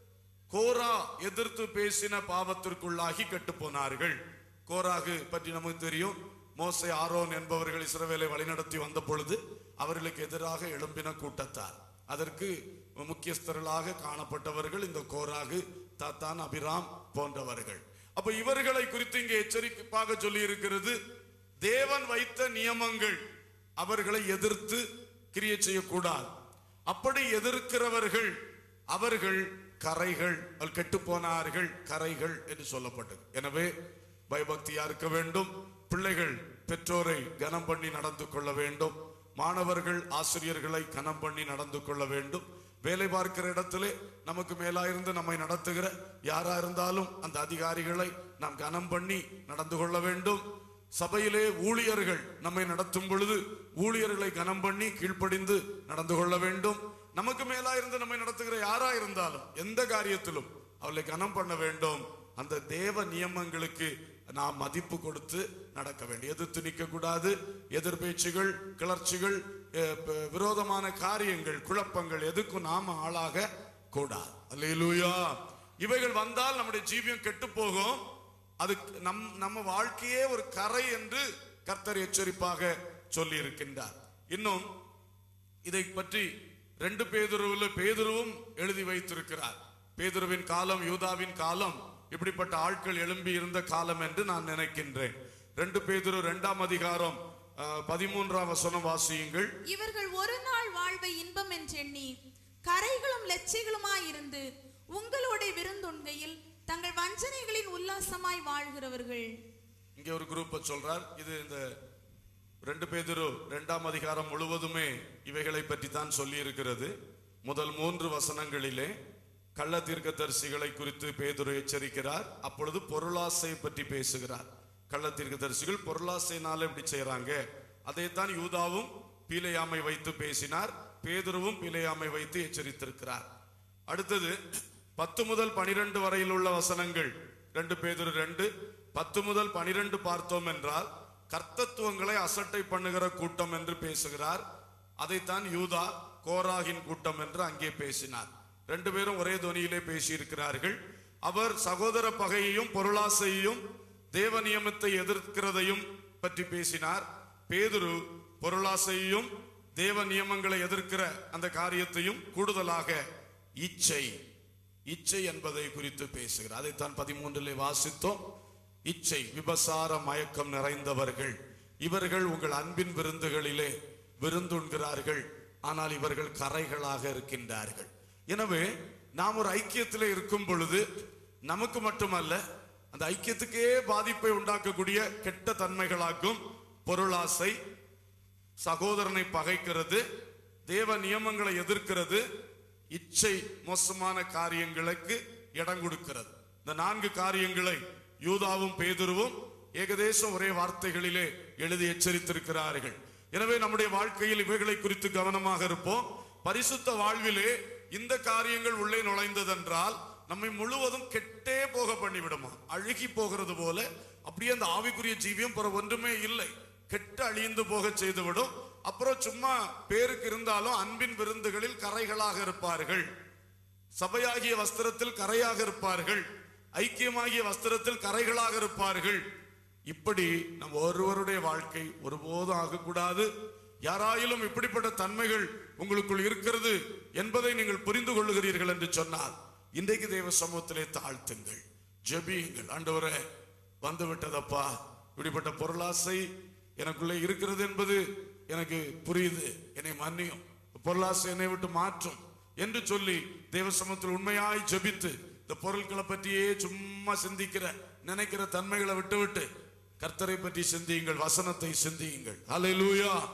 கோரா எதிர்த்து பேசின பாவத்திற்குள்ளாகி கெட்டு போனார்கள் கோராகு பற்றி நமக்கு தெரியும் மோசே ஆரோன் என்பவர்கள் இஸ்ரவேலை வழிநடத்தி வந்த பொழுது அவர்களுக்கு எதிராக எழும்பின கூட்டத்தார் அதற்கு முக்கியஸ்தர்களாக காணப்பட்டவர்கள் இந்த கோராகு தாத்தான் அபிராம் போன்றவர்கள் அப்ப இவர்களை குறித்து இங்கே எச்சரிப்பாக சொல்லி இருக்கிறது தேவன் வைத்த நியமங்கள் அவர்களை எதிர்த்து கிரியை செய்யக்கூடாது அப்படி எதிர்க்கிறவர்கள் அவர்கள் கரைகள் கெட்டு போனார்கள் கரைகள் என்று சொல்லப்பட்டது எனவே பயபக்தியா இருக்க வேண்டும் பிள்ளைகள் பெற்றோரை கனம் பண்ணி நடந்து கொள்ள வேண்டும் மாணவர்கள் ஆசிரியர்களை கனம் பண்ணி நடந்து கொள்ள வேண்டும் வேலை பார்க்கிற இடத்திலே நமக்கு மேலாயிருந்து நம்மை நடத்துகிற யாரா இருந்தாலும் அந்த அதிகாரிகளை நாம் கனம் பண்ணி நடந்து கொள்ள வேண்டும் சபையிலே ஊழியர்கள் நம்மை நடத்தும் பொழுது ஊழியர்களை கனம் பண்ணி கீழ்ப்படிந்து நடந்து கொள்ள வேண்டும் நமக்கு மேலா இருந்து நம்மை நடத்துகிற யாரா இருந்தாலும் எந்த காரியத்திலும் அவளை கனம் பண்ண வேண்டும் அந்த தேவ நியமங்களுக்கு நாம் மதிப்பு கொடுத்து நடக்க வேண்டும் எதிர்த்து நிற்க கூடாது எதிர்பேச்சுகள் கிளர்ச்சிகள் அஹ், ப- விரோதமான காரியங்கள் குழப்பங்கள் எதுக்கும் நாம ஆளாக கூடாது அல்லேலூயா இவைகள் வந்தால் நம்முடைய ஜீவியம் கெட்டு போகும் அது நம் நம்ம வாழ்க்கையே ஒரு கரை என்று கர்த்தர் எச்சரிப்பாக சொல்லி இருக்கின்றார் இன்னும் இதை பற்றி ரெண்டு பேதுருவில் பேதுருவும் எழுதி வைத்திருக்கிறார் பேதுருவின் காலம் யூதாவின் காலம் இப்படிப்பட்ட ஆட்கள் எழும்பி இருந்த காலம் என்று நான் நினைக்கின்றேன் ரெண்டு பேதுரு இரண்டாம் அதிகாரம் அஹ், பதிமூன்றாம் வசனம் வாசியுங்கள்
இவர்கள் ஒரு நாள் வாழ்வை இன்பம் என்றெண்ணி கரைகளும் லட்சிகளுமாய் இருந்து உங்களோட விருந்துண்கையில் தங்கள் வஞ்சனைகளின் உல்லாசமாய் வாழ்கிறவர்கள்
இங்கே ஒரு குரூப்பை சொல்றார் இது இந்த ரெண்டு பேதுரு இரண்டாம் அதிகாரம் முழுவதுமே இவைகளை பற்றி தான் சொல்லி இருக்கிறது முதல் மூன்று வசனங்களிலே கள்ள தீர்க்கதரிசிகளை குறித்து பேதுரு எச்சரிக்கிறார் அப்பொழுது பொருளாசை பற்றி பேசுகிறார் கள்ள தீர்க்கதரிசிகள் பொருளாசைனால இப்படி செய்றாங்க அதைத்தான் யூதாவும் பீலையாமை வைத்து பேசினார் பேதுருவும் பீலையாமை வைத்து எச்சரித்திருக்கிறார் அடுத்தது பத்து முதல் பனிரெண்டு வரையில் உள்ள வசனங்கள் ரெண்டு பேதுரு ரெண்டு பத்து முதல் பனிரெண்டு பார்த்தோம் என்றால் கர்த்தத்துவங்களை அசட்டை பண்ணுகிற கூட்டம் என்று பேசுகிறார் அதைத்தான் யூதா கோராகின் கூட்டம் என்று அங்கே பேசினார் ரெண்டு பேரும் ஒரே தொனியிலே பேசியிருக்கிறார்கள் அவர் சகோதர பகையையும் பொருளாசையையும் தேவ நியமத்தை எதிர்க்கிறதையும் பற்றி பேசினார் பேதுரு பொருளாசையையும் தேவ நியமங்களை எதிர்க்கிற அந்த காரியத்தையும் கூடுதலாக இச்சை இச்சை என்பதை குறித்து பேசுகிறார் அதைத்தான் பதிமூன்றிலே வாசித்தோம் இச்சை விபசார மயக்கம் நிறைந்தவர்கள் இவர்கள் உங்கள் அன்பின் விருந்துகளிலே விருந்துண்கிறார்கள் ஆனால் இவர்கள் கரைகளாக இருக்கின்றார்கள் எனவே நாம் ஒரு ஐக்கியத்திலே இருக்கும் பொழுது நமக்கு மட்டுமல்ல அந்த ஐக்கியத்துக்கே பாதிப்பை உண்டாக்கக்கூடிய கெட்ட தன்மைகளாக்கும் பொருளாசை சகோதரனை பகைக்கிறது தேவ நியமங்களை எதிர்க்கிறது இச்சை மோசமான காரியங்களுக்கு இடம் கொடுக்கிறது இந்த நான்கு காரியங்களை யூதாவும் பேதுருவும் ஏகதேசம் ஒரே வார்த்தைகளிலே எழுதி எச்சரித்திருக்கிறார்கள் எனவே நம்முடைய வாழ்க்கையில் இவைகளை குறித்து கவனமாக இருப்போம் பரிசுத்த வாழ்விலே இந்த காரியங்கள் உள்ளே நுழைந்ததென்றால் நம்மை முழுவதும் கெட்டே போக பண்ணிவிடுமா அழுகி போகிறது போல அப்படியே அந்த ஆவிக்குரிய ஜீவியம் பிற ஒன்றுமே இல்லை கெட்டு அழிந்து போக செய்துவிடும் அப்புறம் சும்மா பேருக்கு இருந்தாலும் அன்பின் விருந்துகளில் கரைகளாக இருப்பார்கள் சபையாகிய வஸ்திரத்தில் கரையாக இருப்பார்கள் ஐக்கியமாகிய வஸ்திரத்தில் கரைகளாக இருப்பார்கள் இப்படி நம் ஒருவருடைய வாழ்க்கை ஒருபோதும் ஆகக்கூடாது யாராயிலும் இப்படிப்பட்ட தன்மைகள் உங்களுக்குள் இருக்கிறது என்பதை நீங்கள் புரிந்து கொள்ளுகிறீர்கள் என்று சொன்னால் இன்றைக்கு தேவ சமூகத்திலே தாழ்த்துங்கள் ஜெபியுங்கள் ஆண்டவரே வந்து விட்டதப்பா இப்படிப்பட்ட பொருளாசை எனக்குள்ளே இருக்கிறது என்பது எனக்கு புரியுது என்னை மன்னியும் பொருளாசை என்னை விட்டு மாற்றும் என்று சொல்லி தேவ சமூகத்தில் உண்மையாய் ஜெபித்து இந்த பொருட்களை பற்றியே சும்மா சிந்திக்கிற நினைக்கிற தன்மைகளை விட்டுவிட்டு கர்த்தரை பற்றி சிந்தியுங்கள் வசனத்தை சிந்தியுங்கள் ஹalleluya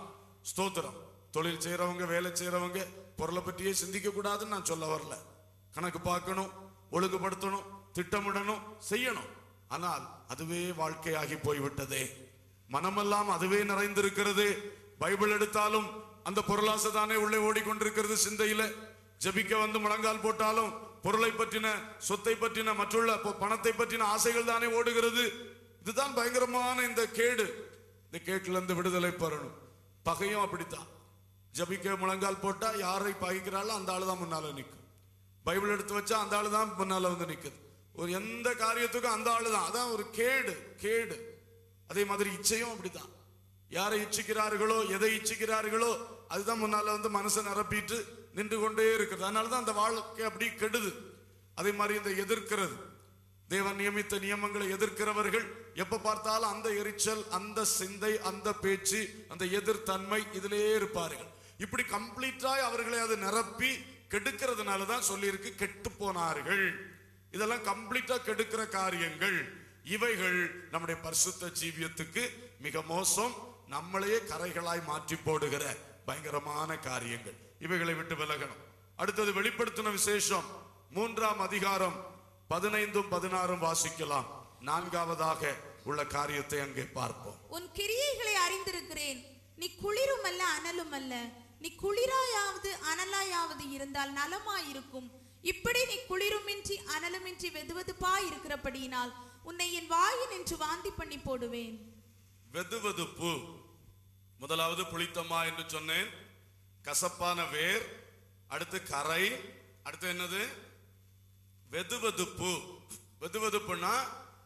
ஸ்தோத்திரம் தொழில் செய்யறவங்க வேலை செய்யறவங்க பொருளை பற்றியே சிந்திக்க கூடாதுன்னு நான் சொல்ல வரல கணக்கு பார்க்கணும் ஒழுங்குபடுத்தணும் திட்டமிடணும் செய்யணும் ஆனால் அதுவே வாழ்க்கையாகி போய்விட்டதே மனமெல்லாம் அதுவே நிறைந்திருக்கிறது பைபிள் எடுத்தாலும் அந்த பொருளாசை தானே உள்ளே ஓடிக்கொண்டிருக்கிறது சிந்தையில ஜெபிக்க வந்து முழங்கால் போட்டாலும் பொருளை பற்றின சொத்தை பற்றின மற்றுள்ள பொ- பணத்தை பற்றின ஆசைகள் தானே ஓடுகிறது இதுதான் பயங்கரமான இந்த கேடு இந்த கேட்டுல இருந்து விடுதலை பெறணும் பகையும் அப்படித்தான் ஜபிக்க முழங்கால் போட்டா யாரை பகைக்கிறாளோ அந்த ஆளு தான் முன்னால நிற்கும் பைபிள் எடுத்து வச்சா அந்த ஆளு தான் முன்னால வந்து நிக்குது ஒரு எந்த காரியத்துக்கும் அந்த ஆளு தான் அதான் ஒரு கேடு கேடு அதே மாதிரி இச்சையும் அப்படித்தான் யாரை இச்சிக்கிறார்களோ எதை இச்சிக்கிறார்களோ அதுதான் முன்னால வந்து மனசை நிரப்பிட்டு நின்று கொண்டே இருக்கிறது அதனால தான் அந்த வாழ்க்கை அப்படி கெடுது அதே மாதிரி இந்த எதிர்க்கிறது தேவன் நியமித்த நியமங்களை எதிர்க்கிறவர்கள் எப்ப பார்த்தாலும் அந்த எரிச்சல் அந்த சிந்தை அந்த பேச்சு அந்த எதிர்த்தன்மை இதிலே இருப்பார்கள் இப்படி கம்ப்ளீட்டாய் அவர்களை அது நிரப்பி கெடுக்கிறதுனால தான் சொல்லியிருக்கு கெட்டு போனார்கள் இதெல்லாம் கம்ப்ளீட்டா கெடுக்கிற காரியங்கள் இவைகள் நம்முடைய பரிசுத்த ஜீவியத்துக்கு மிக மோசம் நம்மளையே கரைகளாய் மாற்றி போடுகிற பயங்கரமான காரியங்கள் இவைகளை விட்டு விலகணும் அடுத்தது வெளிப்படுத்தின விசேஷம் மூன்றாம் அதிகாரம் பதினைந்தும் பதினாறும் வாசிக்கலாம் நான்காவதாக உள்ள காரியத்தை அங்கே பார்ப்போம்
உன் கிரியைகளை அறிந்திருக்கிறேன் நீ குளிரும் அல்ல அனலும் அல்ல நீ குளிராயாவது அனலாயாவது இருந்தால் நலமாயிருக்கும் இப்படி நீ குளிருமின்றி அனலுமின்றி வெதுவெதுப்பாய் இருக்கிறபடியினால் உன்னை என் வாயின் என்று வாந்தி பண்ணி போடுவேன்
வெதுவெதுப்பு முதலாவது புளித்தம்மா என்று சொன்னேன் கசப்பான வேர் அடுத்து கரை அடுத்து என்னது வெதுவெதுப்பு வெதுவெதுப்புனா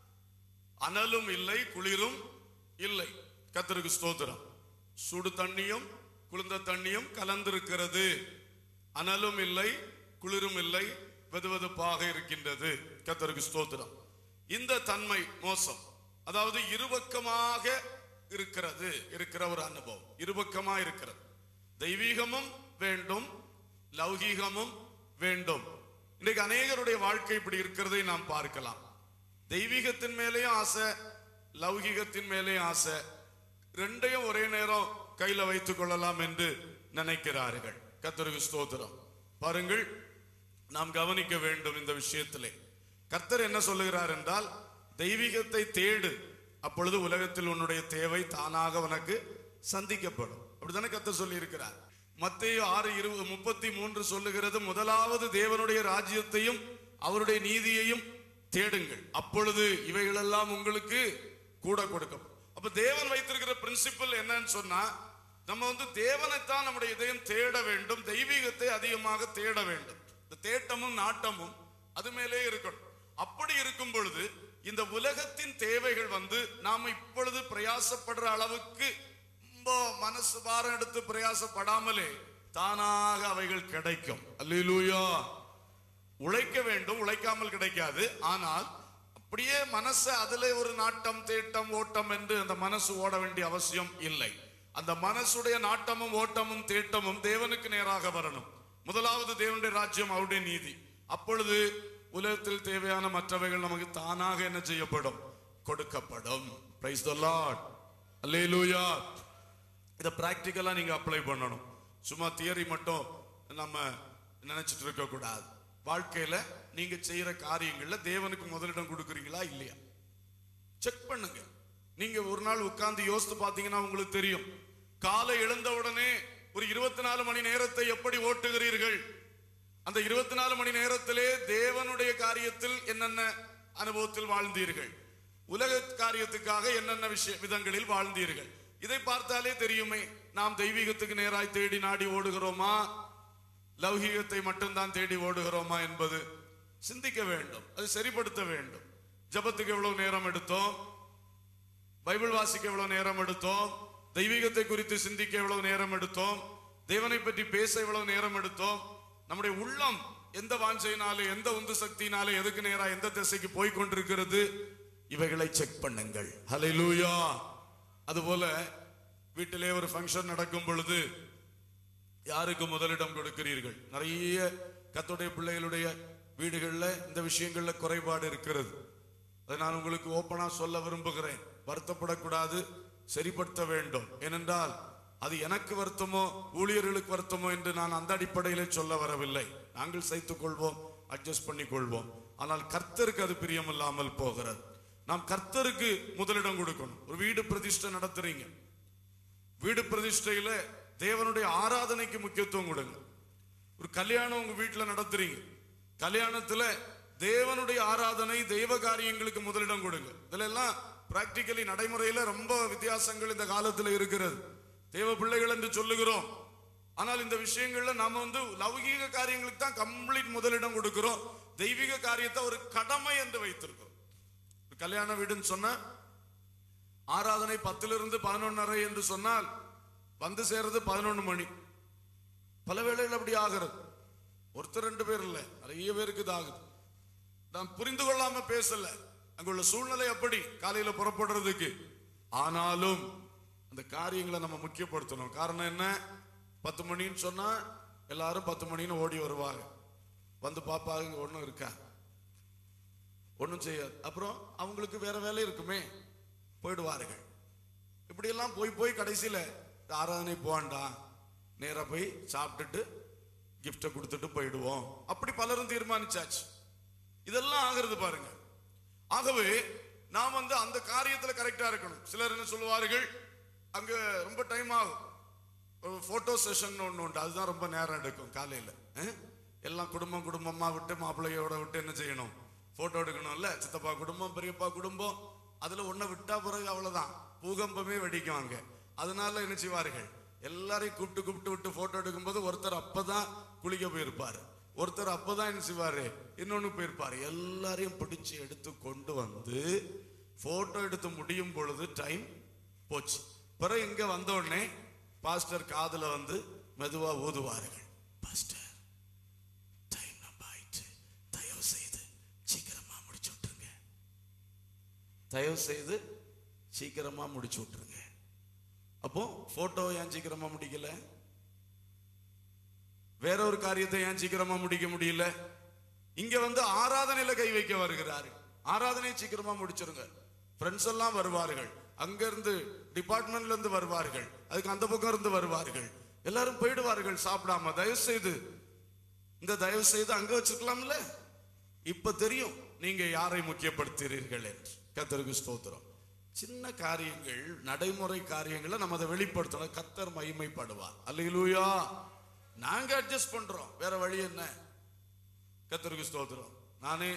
அனலும் இல்லை குளிரும் இல்லை கத்தருக்கு ஸ்தோத்திரம் சுடு தண்ணியும் குளிர்ந்த தண்ணியும் கலந்திருக்கிறது அனலும் இல்லை குளிரும் இல்லை வெதுவெதுப்பாக இருக்கின்றது கத்தருக்கு ஸ்தோத்திரம் இந்த தன்மை மோசம் அதாவது இருபக்கமாக இருக்கிறது இருக்கிற ஒரு அனுபவம் இருபக்கமா இருக்கிறது தெய்வீகமும் வேண்டும் லௌகீகமும் வேண்டும் இன்றைக்கு அநேகருடைய வாழ்க்கை இப்படி இருக்கிறதை நாம் பார்க்கலாம் தெய்வீகத்தின் மேலேயும் ஆசை லௌகீகத்தின் மேலேயும் ஆசை ரெண்டையும் ஒரே நேரம் கையில வைத்துக் கொள்ளலாம் என்று நினைக்கிறார்கள் கர்த்தருக்கு ஸ்தோத்திரம் பாருங்கள் நாம் கவனிக்க வேண்டும் இந்த விஷயத்திலே கர்த்தர் என்ன சொல்லுகிறார் என்றால் தெய்வீகத்தை தேடு அப்பொழுது உலகத்தில் உன்னுடைய தேவை தானாக உனக்கு சந்திக்கப்படும் அப்படித்தானே கர்த்தர் சொல்லி இருக்கிறார் மத்திய ஆறு இருபது முப்பத்தி மூன்று சொல்லுகிறது முதலாவது தேவனுடைய ராஜ்யத்தையும் அவருடைய நீதியையும் தேடுங்கள் அப்பொழுது இவைகளெல்லாம் உங்களுக்கு கூட கொடுக்கும் அப்ப தேவன் வைத்திருக்கிற பிரின்சிபல் என்னன்னு சொன்னா நம்ம வந்து தேவனைத்தான் நம்முடைய இதயம் தேட வேண்டும் தெய்வீகத்தை அதிகமாக தேட வேண்டும் இந்த தேட்டமும் நாட்டமும் அது மேலே இருக்கணும் அப்படி இருக்கும் பொழுது இந்த உலகத்தின் தேவைகள் வந்து நாம இப்பொழுது பிரயாசப்படுற அளவுக்கு ரொம்ப மனசு பாரம் எடுத்து பிரயாசப்படாமலே தானாக அவைகள் கிடைக்கும் அல்லேலூயா உழைக்க வேண்டும் உழைக்காமல் கிடைக்காது ஆனால் அப்படியே மனசை அதுல ஒரு நாட்டம் தேட்டம் ஓட்டம் என்று அந்த மனசு ஓட வேண்டிய அவசியம் இல்லை அந்த மனசுடைய நாட்டமும் ஓட்டமும் தேட்டமும் தேவனுக்கு நேராக வரணும் முதலாவது தேவனுடைய ராஜ்யம் அவருடைய நீதி அப்பொழுது உலகத்தில் தேவையான மற்றவைகள் நமக்கு தானாக என்ன செய்யப்படும் கொடுக்கப்படும் பிரைஸ் த லார்ட் அல்லேலூயா இதை பிராக்டிக்கலா நீங்க அப்ளை பண்ணணும் சும்மா தியரி மட்டும் நம்ம நினைச்சிட்டு இருக்க கூடாது வாழ்க்கையில நீங்க செய்யற காரியங்கள்ல தேவனுக்கு முதலிடம் கொடுக்குறீங்களா இல்லையா செக் பண்ணுங்க நீங்க ஒரு நாள் உட்கார்ந்து யோசித்து பார்த்தீங்கன்னா உங்களுக்கு தெரியும் காலை எழுந்த உடனே ஒரு இருபத்தி நாலு மணி நேரத்தை எப்படி ஓட்டுகிறீர்கள் அந்த இருபத்தி நாலு மணி நேரத்திலே தேவனுடைய காரியத்தில் என்னென்ன அனுபவத்தில் வாழ்ந்தீர்கள் உலக காரியத்துக்காக என்னென்ன விஷய விதங்களில் வாழ்ந்தீர்கள் இதை பார்த்தாலே தெரியுமே நாம் தெய்வீகத்துக்கு நேராய் தேடி நாடி ஓடுகிறோமா லௌகீகத்தை மட்டும்தான் தேடி ஓடுகிறோமா என்பது சிந்திக்க வேண்டும் அது சரிப்படுத்த வேண்டும் ஜபத்துக்கு எவ்வளவு நேரம் எடுத்தோம் பைபிள் வாசிக்க எவ்வளவு நேரம் எடுத்தோம் தெய்வீகத்தை குறித்து சிந்திக்க எவ்வளவு நேரம் எடுத்தோம் தேவனை பற்றி பேச எவ்வளவு நேரம் எடுத்தோம் நம்முடைய உள்ளம் எந்த வாஞ்சையினாலே எந்த உந்து சக்தியினாலே எதுக்கு நேரா எந்த திசைக்கு போய் கொண்டிருக்கிறது இவைகளை செக் பண்ணுங்கள் ஹalleluya அதுபோல வீட்டிலே ஒரு ஃபங்க்ஷன் நடக்கும் பொழுது யாருக்கு முதலிடம் கொடுக்கிறீர்கள் நிறைய கத்தோடைய பிள்ளைகளுடைய வீடுகள்ல இந்த விஷயங்கள்ல குறைபாடு இருக்கிறது அதை நான் உங்களுக்கு ஓப்பனா சொல்ல விரும்புகிறேன் வருத்தப்படக்கூடாது சரிப்படுத்த வேண்டும் ஏனென்றால் அது எனக்கு வருத்தமோ ஊழியர்களுக்கு வருத்தமோ என்று நான் அந்த அடிப்படையிலே சொல்ல வரவில்லை நாங்கள் சைத்துக் கொள்வோம் அட்ஜஸ்ட் பண்ணிக் கொள்வோம் ஆனால் கர்த்தருக்கு அது பிரியமில்லாமல் போகிறது நாம் கர்த்தருக்கு முதலிடம் கொடுக்கணும் ஒரு வீடு பிரதிஷ்டை நடத்துறீங்க வீடு பிரதிஷ்டையில தேவனுடைய ஆராதனைக்கு முக்கியத்துவம் கொடுங்க ஒரு கல்யாணம் உங்க வீட்டுல நடத்துறீங்க கல்யாணத்துல தேவனுடைய ஆராதனை தெய்வ காரியங்களுக்கு முதலிடம் கொடுங்க இதுல எல்லாம் பிராக்டிக்கலி நடைமுறையில ரொம்ப வித்தியாசங்கள் இந்த காலத்துல இருக்கிறது தேவ பிள்ளைகள் என்று சொல்லுகிறோம் ஆனால் இந்த விஷயங்கள்ல நாம வந்து லௌகீக காரியங்களுக்கு தான் கம்ப்ளீட் முதலிடம் கொடுக்கிறோம் தெய்வீக காரியத்தை ஒரு கடமை என்று வைத்திருக்கிறோம் ஒரு கல்யாண வீடுன்னு சொன்னா ஆராதனை பத்திலிருந்து பதினொன்னரை என்று சொன்னால் வந்து சேர்றது பதினொன்று மணி பல வேளைகள் அப்படி ஆகிறது ஒருத்தர் ரெண்டு பேர் இல்லை நிறைய பேருக்கு இது ஆகுது நான் புரிந்து கொள்ளாம பேசல அங்குள்ள சூழ்நிலை அப்படி காலையில புறப்படுறதுக்கு ஆனாலும் அந்த காரியங்களை நம்ம முக்கியப்படுத்தணும் காரணம் என்ன பத்து மணின்னு சொன்னா எல்லாரும் பத்து மணின்னு ஓடி வருவாங்க வந்து பாப்பாங்க இங்க ஒண்ணும் இருக்கா ஒண்ணும் செய்யாது அப்புறம் அவங்களுக்கு வேற வேலை இருக்குமே போயிடுவார்கள் இப்படியெல்லாம் போய் போய் கடைசியில இந்த ஆராதனை போவான்டா நேரா போய் சாப்பிட்டுட்டு கிஃப்டை கொடுத்துட்டு போயிடுவோம் அப்படி பலரும் தீர்மானிச்சாச்சு இதெல்லாம் ஆகிறது பாருங்க ஆகவே நாம் வந்து அந்த காரியத்துல கரெக்டா இருக்கணும் சிலர் என்ன சொல்லுவார்கள் அங்க ரொம்ப டைம் ஆகும் ஒரு போட்டோ செஷன் ஒன்று உண்டு அதுதான் ரொம்ப நேரம் எடுக்கும் காலையில அஹ்? எல்லாம் குடும்பம் குடும்பமா விட்டு மாப்பிள்ளையோட விட்டு என்ன செய்யணும் போட்டோ எடுக்கணும்ல சித்தப்பா குடும்பம் பெரியப்பா குடும்பம் அதுல ஒன்றை விட்டா பிறகு அவ்வளவுதான் பூகம்பமே வெடிக்கும் அங்க அதனால என்ன செய்வார்கள் எல்லாரையும் கூப்பிட்டு கூப்பிட்டு விட்டு போட்டோ எடுக்கும்போது ஒருத்தர் அப்பதான் குளிக்க போயிருப்பாரு ஒருத்தர் அப்பதான் என்ன செய்வாரு இன்னொன்னு போயிருப்பாரு எல்லாரையும் பிடிச்சு எடுத்து கொண்டு வந்து போட்டோ எடுத்து முடியும் பொழுது டைம் போச்சு பிறகு இங்க வந்த உடனே பாஸ்டர் காதுல வந்து மெதுவா ஊதுவார்கள் பாஸ்டர் டைம் நம்ம ஆயிடுச்சு தயவு செய்து சீக்கிரமா முடிச்சு விட்டுருங்க தயவு செய்து சீக்கிரமா முடிச்சு விட்டுருங்க அப்போ போட்டோ ஏன் சீக்கிரமா முடிக்கல வேற ஒரு காரியத்தை ஏன் சீக்கிரமா முடிக்க முடியல இங்க வந்து ஆராதனையில கை வைக்க வருகிறாரு ஆராதனை சீக்கிரமா முடிச்சிருங்க ஃப்ரெண்ட்ஸ் எல்லாம் வருவார்கள் அங்க இருந்து டிபார்ட்மெண்ட்ல இருந்து வருவார்கள் அதுக்கு அந்த பக்கம் இருந்து வருவார்கள் எல்லாரும் போயிடுவார்கள் சாப்பிடாம தயவு செய்து இந்த தயவு செய்து அங்க வச்சிருக்கலாம்ல இப்ப தெரியும் நீங்க யாரை முக்கியப்படுத்துகிறீர்கள் என்று கத்தருக்கு ஸ்தோத்திரம் சின்ன காரியங்கள் நடைமுறை காரியங்களை நம்ம அதை வெளிப்படுத்தணும் கத்தர் மகிமைப்படுவார் அல்லையிலூயா நாங்க அட்ஜஸ்ட் பண்றோம் வேற வழி என்ன கத்தருக்கு ஸ்தோத்திரம் நானே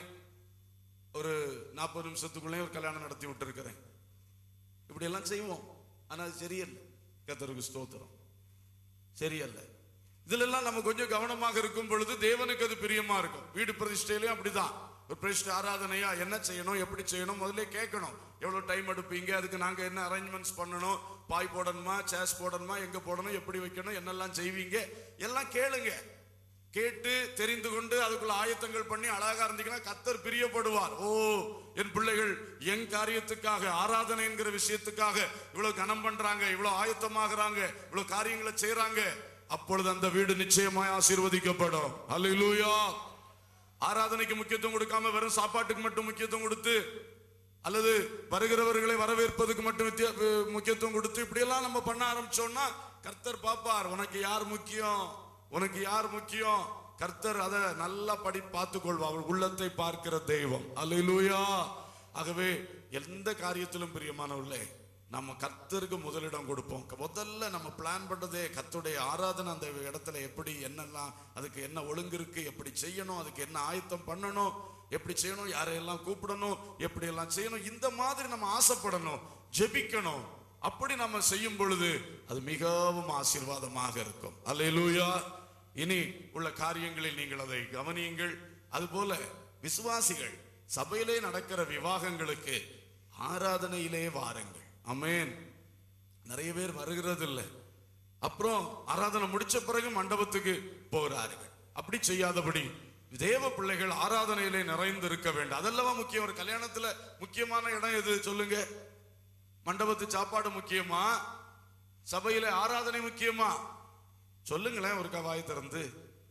ஒரு நாற்பது நிமிஷத்துக்குள்ளே ஒரு கல்யாணம் நடத்தி விட்டுருக்கிறேன் இப்படி எல்லாம் செய்வோம் ஆனா அது சரியல்ல கத்தருக்கு ஸ்தோத்திரம் சரியல்ல இதுல எல்லாம் நம்ம கொஞ்சம் கவனமாக இருக்கும் பொழுது தேவனுக்கு அது பிரியமா இருக்கும் வீடு பிரதிஷ்டையிலையும் அப்படிதான் ஒரு பிரதிஷ்டை ஆராதனையா என்ன செய்யணும் எப்படி செய்யணும் முதல்ல கேட்கணும் எவ்வளவு டைம் எடுப்பீங்க அதுக்கு நாங்க என்ன அரேஞ்ச்மெண்ட்ஸ் பண்ணணும் பாய் போடணுமா சேஸ் போடணுமா எங்க போடணும் எப்படி வைக்கணும் என்னெல்லாம் செய்வீங்க எல்லாம் கேளுங்க கேட்டு தெரிந்து கொண்டு அதுக்குள்ள ஆயத்தங்கள் பண்ணி அழகா இருந்தீங்கன்னா கத்தர் பிரியப்படுவார் ஓ என் பிள்ளைகள் என் காரியத்துக்காக ஆராதனை என்கிற விஷயத்துக்காக இவ்வளவு கனம் பண்றாங்க இவ்வளவு ஆயத்தமாகறாங்க இவ்வளவு காரியங்களை செய்றாங்க அப்பொழுது அந்த வீடு நிச்சயமாய் ஆசீர்வதிக்கப்படும் அல்லேலூயா ஆராதனைக்கு முக்கியத்துவம் கொடுக்காம வெறும் சாப்பாட்டுக்கு மட்டும் முக்கியத்துவம் கொடுத்து அல்லது வருகிறவர்களை வரவேற்பதுக்கு மட்டும் வித்தியா- வி- முக்கியத்துவம் கொடுத்து இப்படியெல்லாம் நம்ம பண்ண ஆரம்பிச்சோம்னா கர்த்தர் பாப்பார் உனக்கு யார் முக்கியம் உனக்கு யார் முக்கியம் கர்த்தர் அதை நல்லா படி பார்த்துக் கொள்வார் அவர் உள்ளத்தை பார்க்கிற தெய்வம் அல்லேலூயா ஆகவே எந்த காரியத்திலும் பிரியமானவர்களே நம்ம கர்த்தருக்கு முதலிடம் கொடுப்போம் முதல்ல நம்ம பிளான் பண்றதே கர்த்தருடைய ஆராதனை அந்த இடத்துல எப்படி என்னெல்லாம் அதுக்கு என்ன ஒழுங்கு இருக்கு எப்படி செய்யணும் அதுக்கு என்ன ஆயத்தம் பண்ணணும் எப்படி செய்யணும் யாரையெல்லாம் கூப்பிடணும் எப்படி எல்லாம் செய்யணும் இந்த மாதிரி நம்ம ஆசைப்படணும் ஜெபிக்கணும் அப்படி நம்ம செய்யும் பொழுது அது மிகவும் ஆசீர்வாதமாக இருக்கும் அல்லேலூயா இனி உள்ள காரியங்களில் நீங்கள் அதை கவனியுங்கள் அதுபோல விசுவாசிகள் சபையிலே நடக்கிற விவாகங்களுக்கு ஆராதனையிலே வாருங்கள் அமேன் நிறைய பேர் வருகிறது இல்லை அப்புறம் ஆராதனை முடிச்ச பிறகு மண்டபத்துக்கு போகிறார்கள் அப்படி செய்யாதபடி தேவ பிள்ளைகள் ஆராதனையிலே நிறைந்து இருக்க வேண்டும் அதெல்லாம் முக்கியம் ஒரு கல்யாணத்துல முக்கியமான இடம் எது சொல்லுங்க மண்டபத்து சாப்பாடு முக்கியமா சபையில ஆராதனை முக்கியமா சொல்லுங்களேன் ஒரு கவாய் திறந்து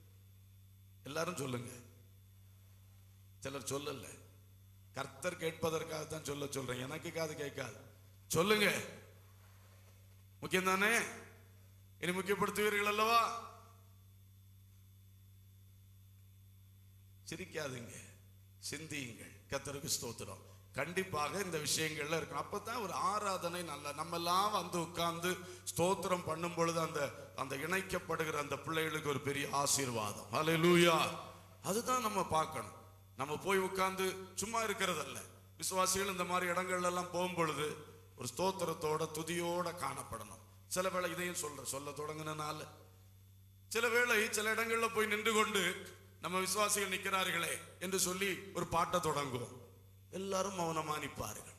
எல்லாரும் சொல்லுங்க சிலர் சொல்லல கர்த்தர் கேட்பதற்காக தான் சொல்ல சொல்றேன் எனக்கு காது கேட்காது சொல்லுங்க முக்கியம் தானே இனி முக்கியப்படுத்துவீர்கள் அல்லவா சிரிக்காதீங்க சிந்தியுங்கள் கத்தருக்கு ஸ்தோத்திரம் கண்டிப்பாக இந்த விஷயங்கள்ல இருக்கும் அப்பதான் ஒரு ஆராதனை நல்ல நம்ம எல்லாம் வந்து உட்கார்ந்து ஸ்தோத்திரம் பண்ணும் பொழுது அந்த அந்த இணைக்கப்படுகிற அந்த பிள்ளைகளுக்கு ஒரு பெரிய ஆசீர்வாதம் ஹalleluya அதுதான் நம்ம பார்க்கணும் நம்ம போய் உட்கார்ந்து சும்மா இருக்கிறதல்ல விசுவாசிகள் இந்த மாதிரி இடங்கள்ல எல்லாம் போகும் பொழுது ஒரு ஸ்தோத்திரத்தோட துதியோட காணப்படணும் சில வேளை இதையும் சொல்ற சொல்ல தொடங்கினால சில வேளை சில இடங்கள்ல போய் நின்று கொண்டு நம்ம விசுவாசிகள் நிற்கிறார்களே என்று சொல்லி ஒரு பாட்டை தொடங்குவோம் எல்லாரும் மௌனமா நிற்பார்கள்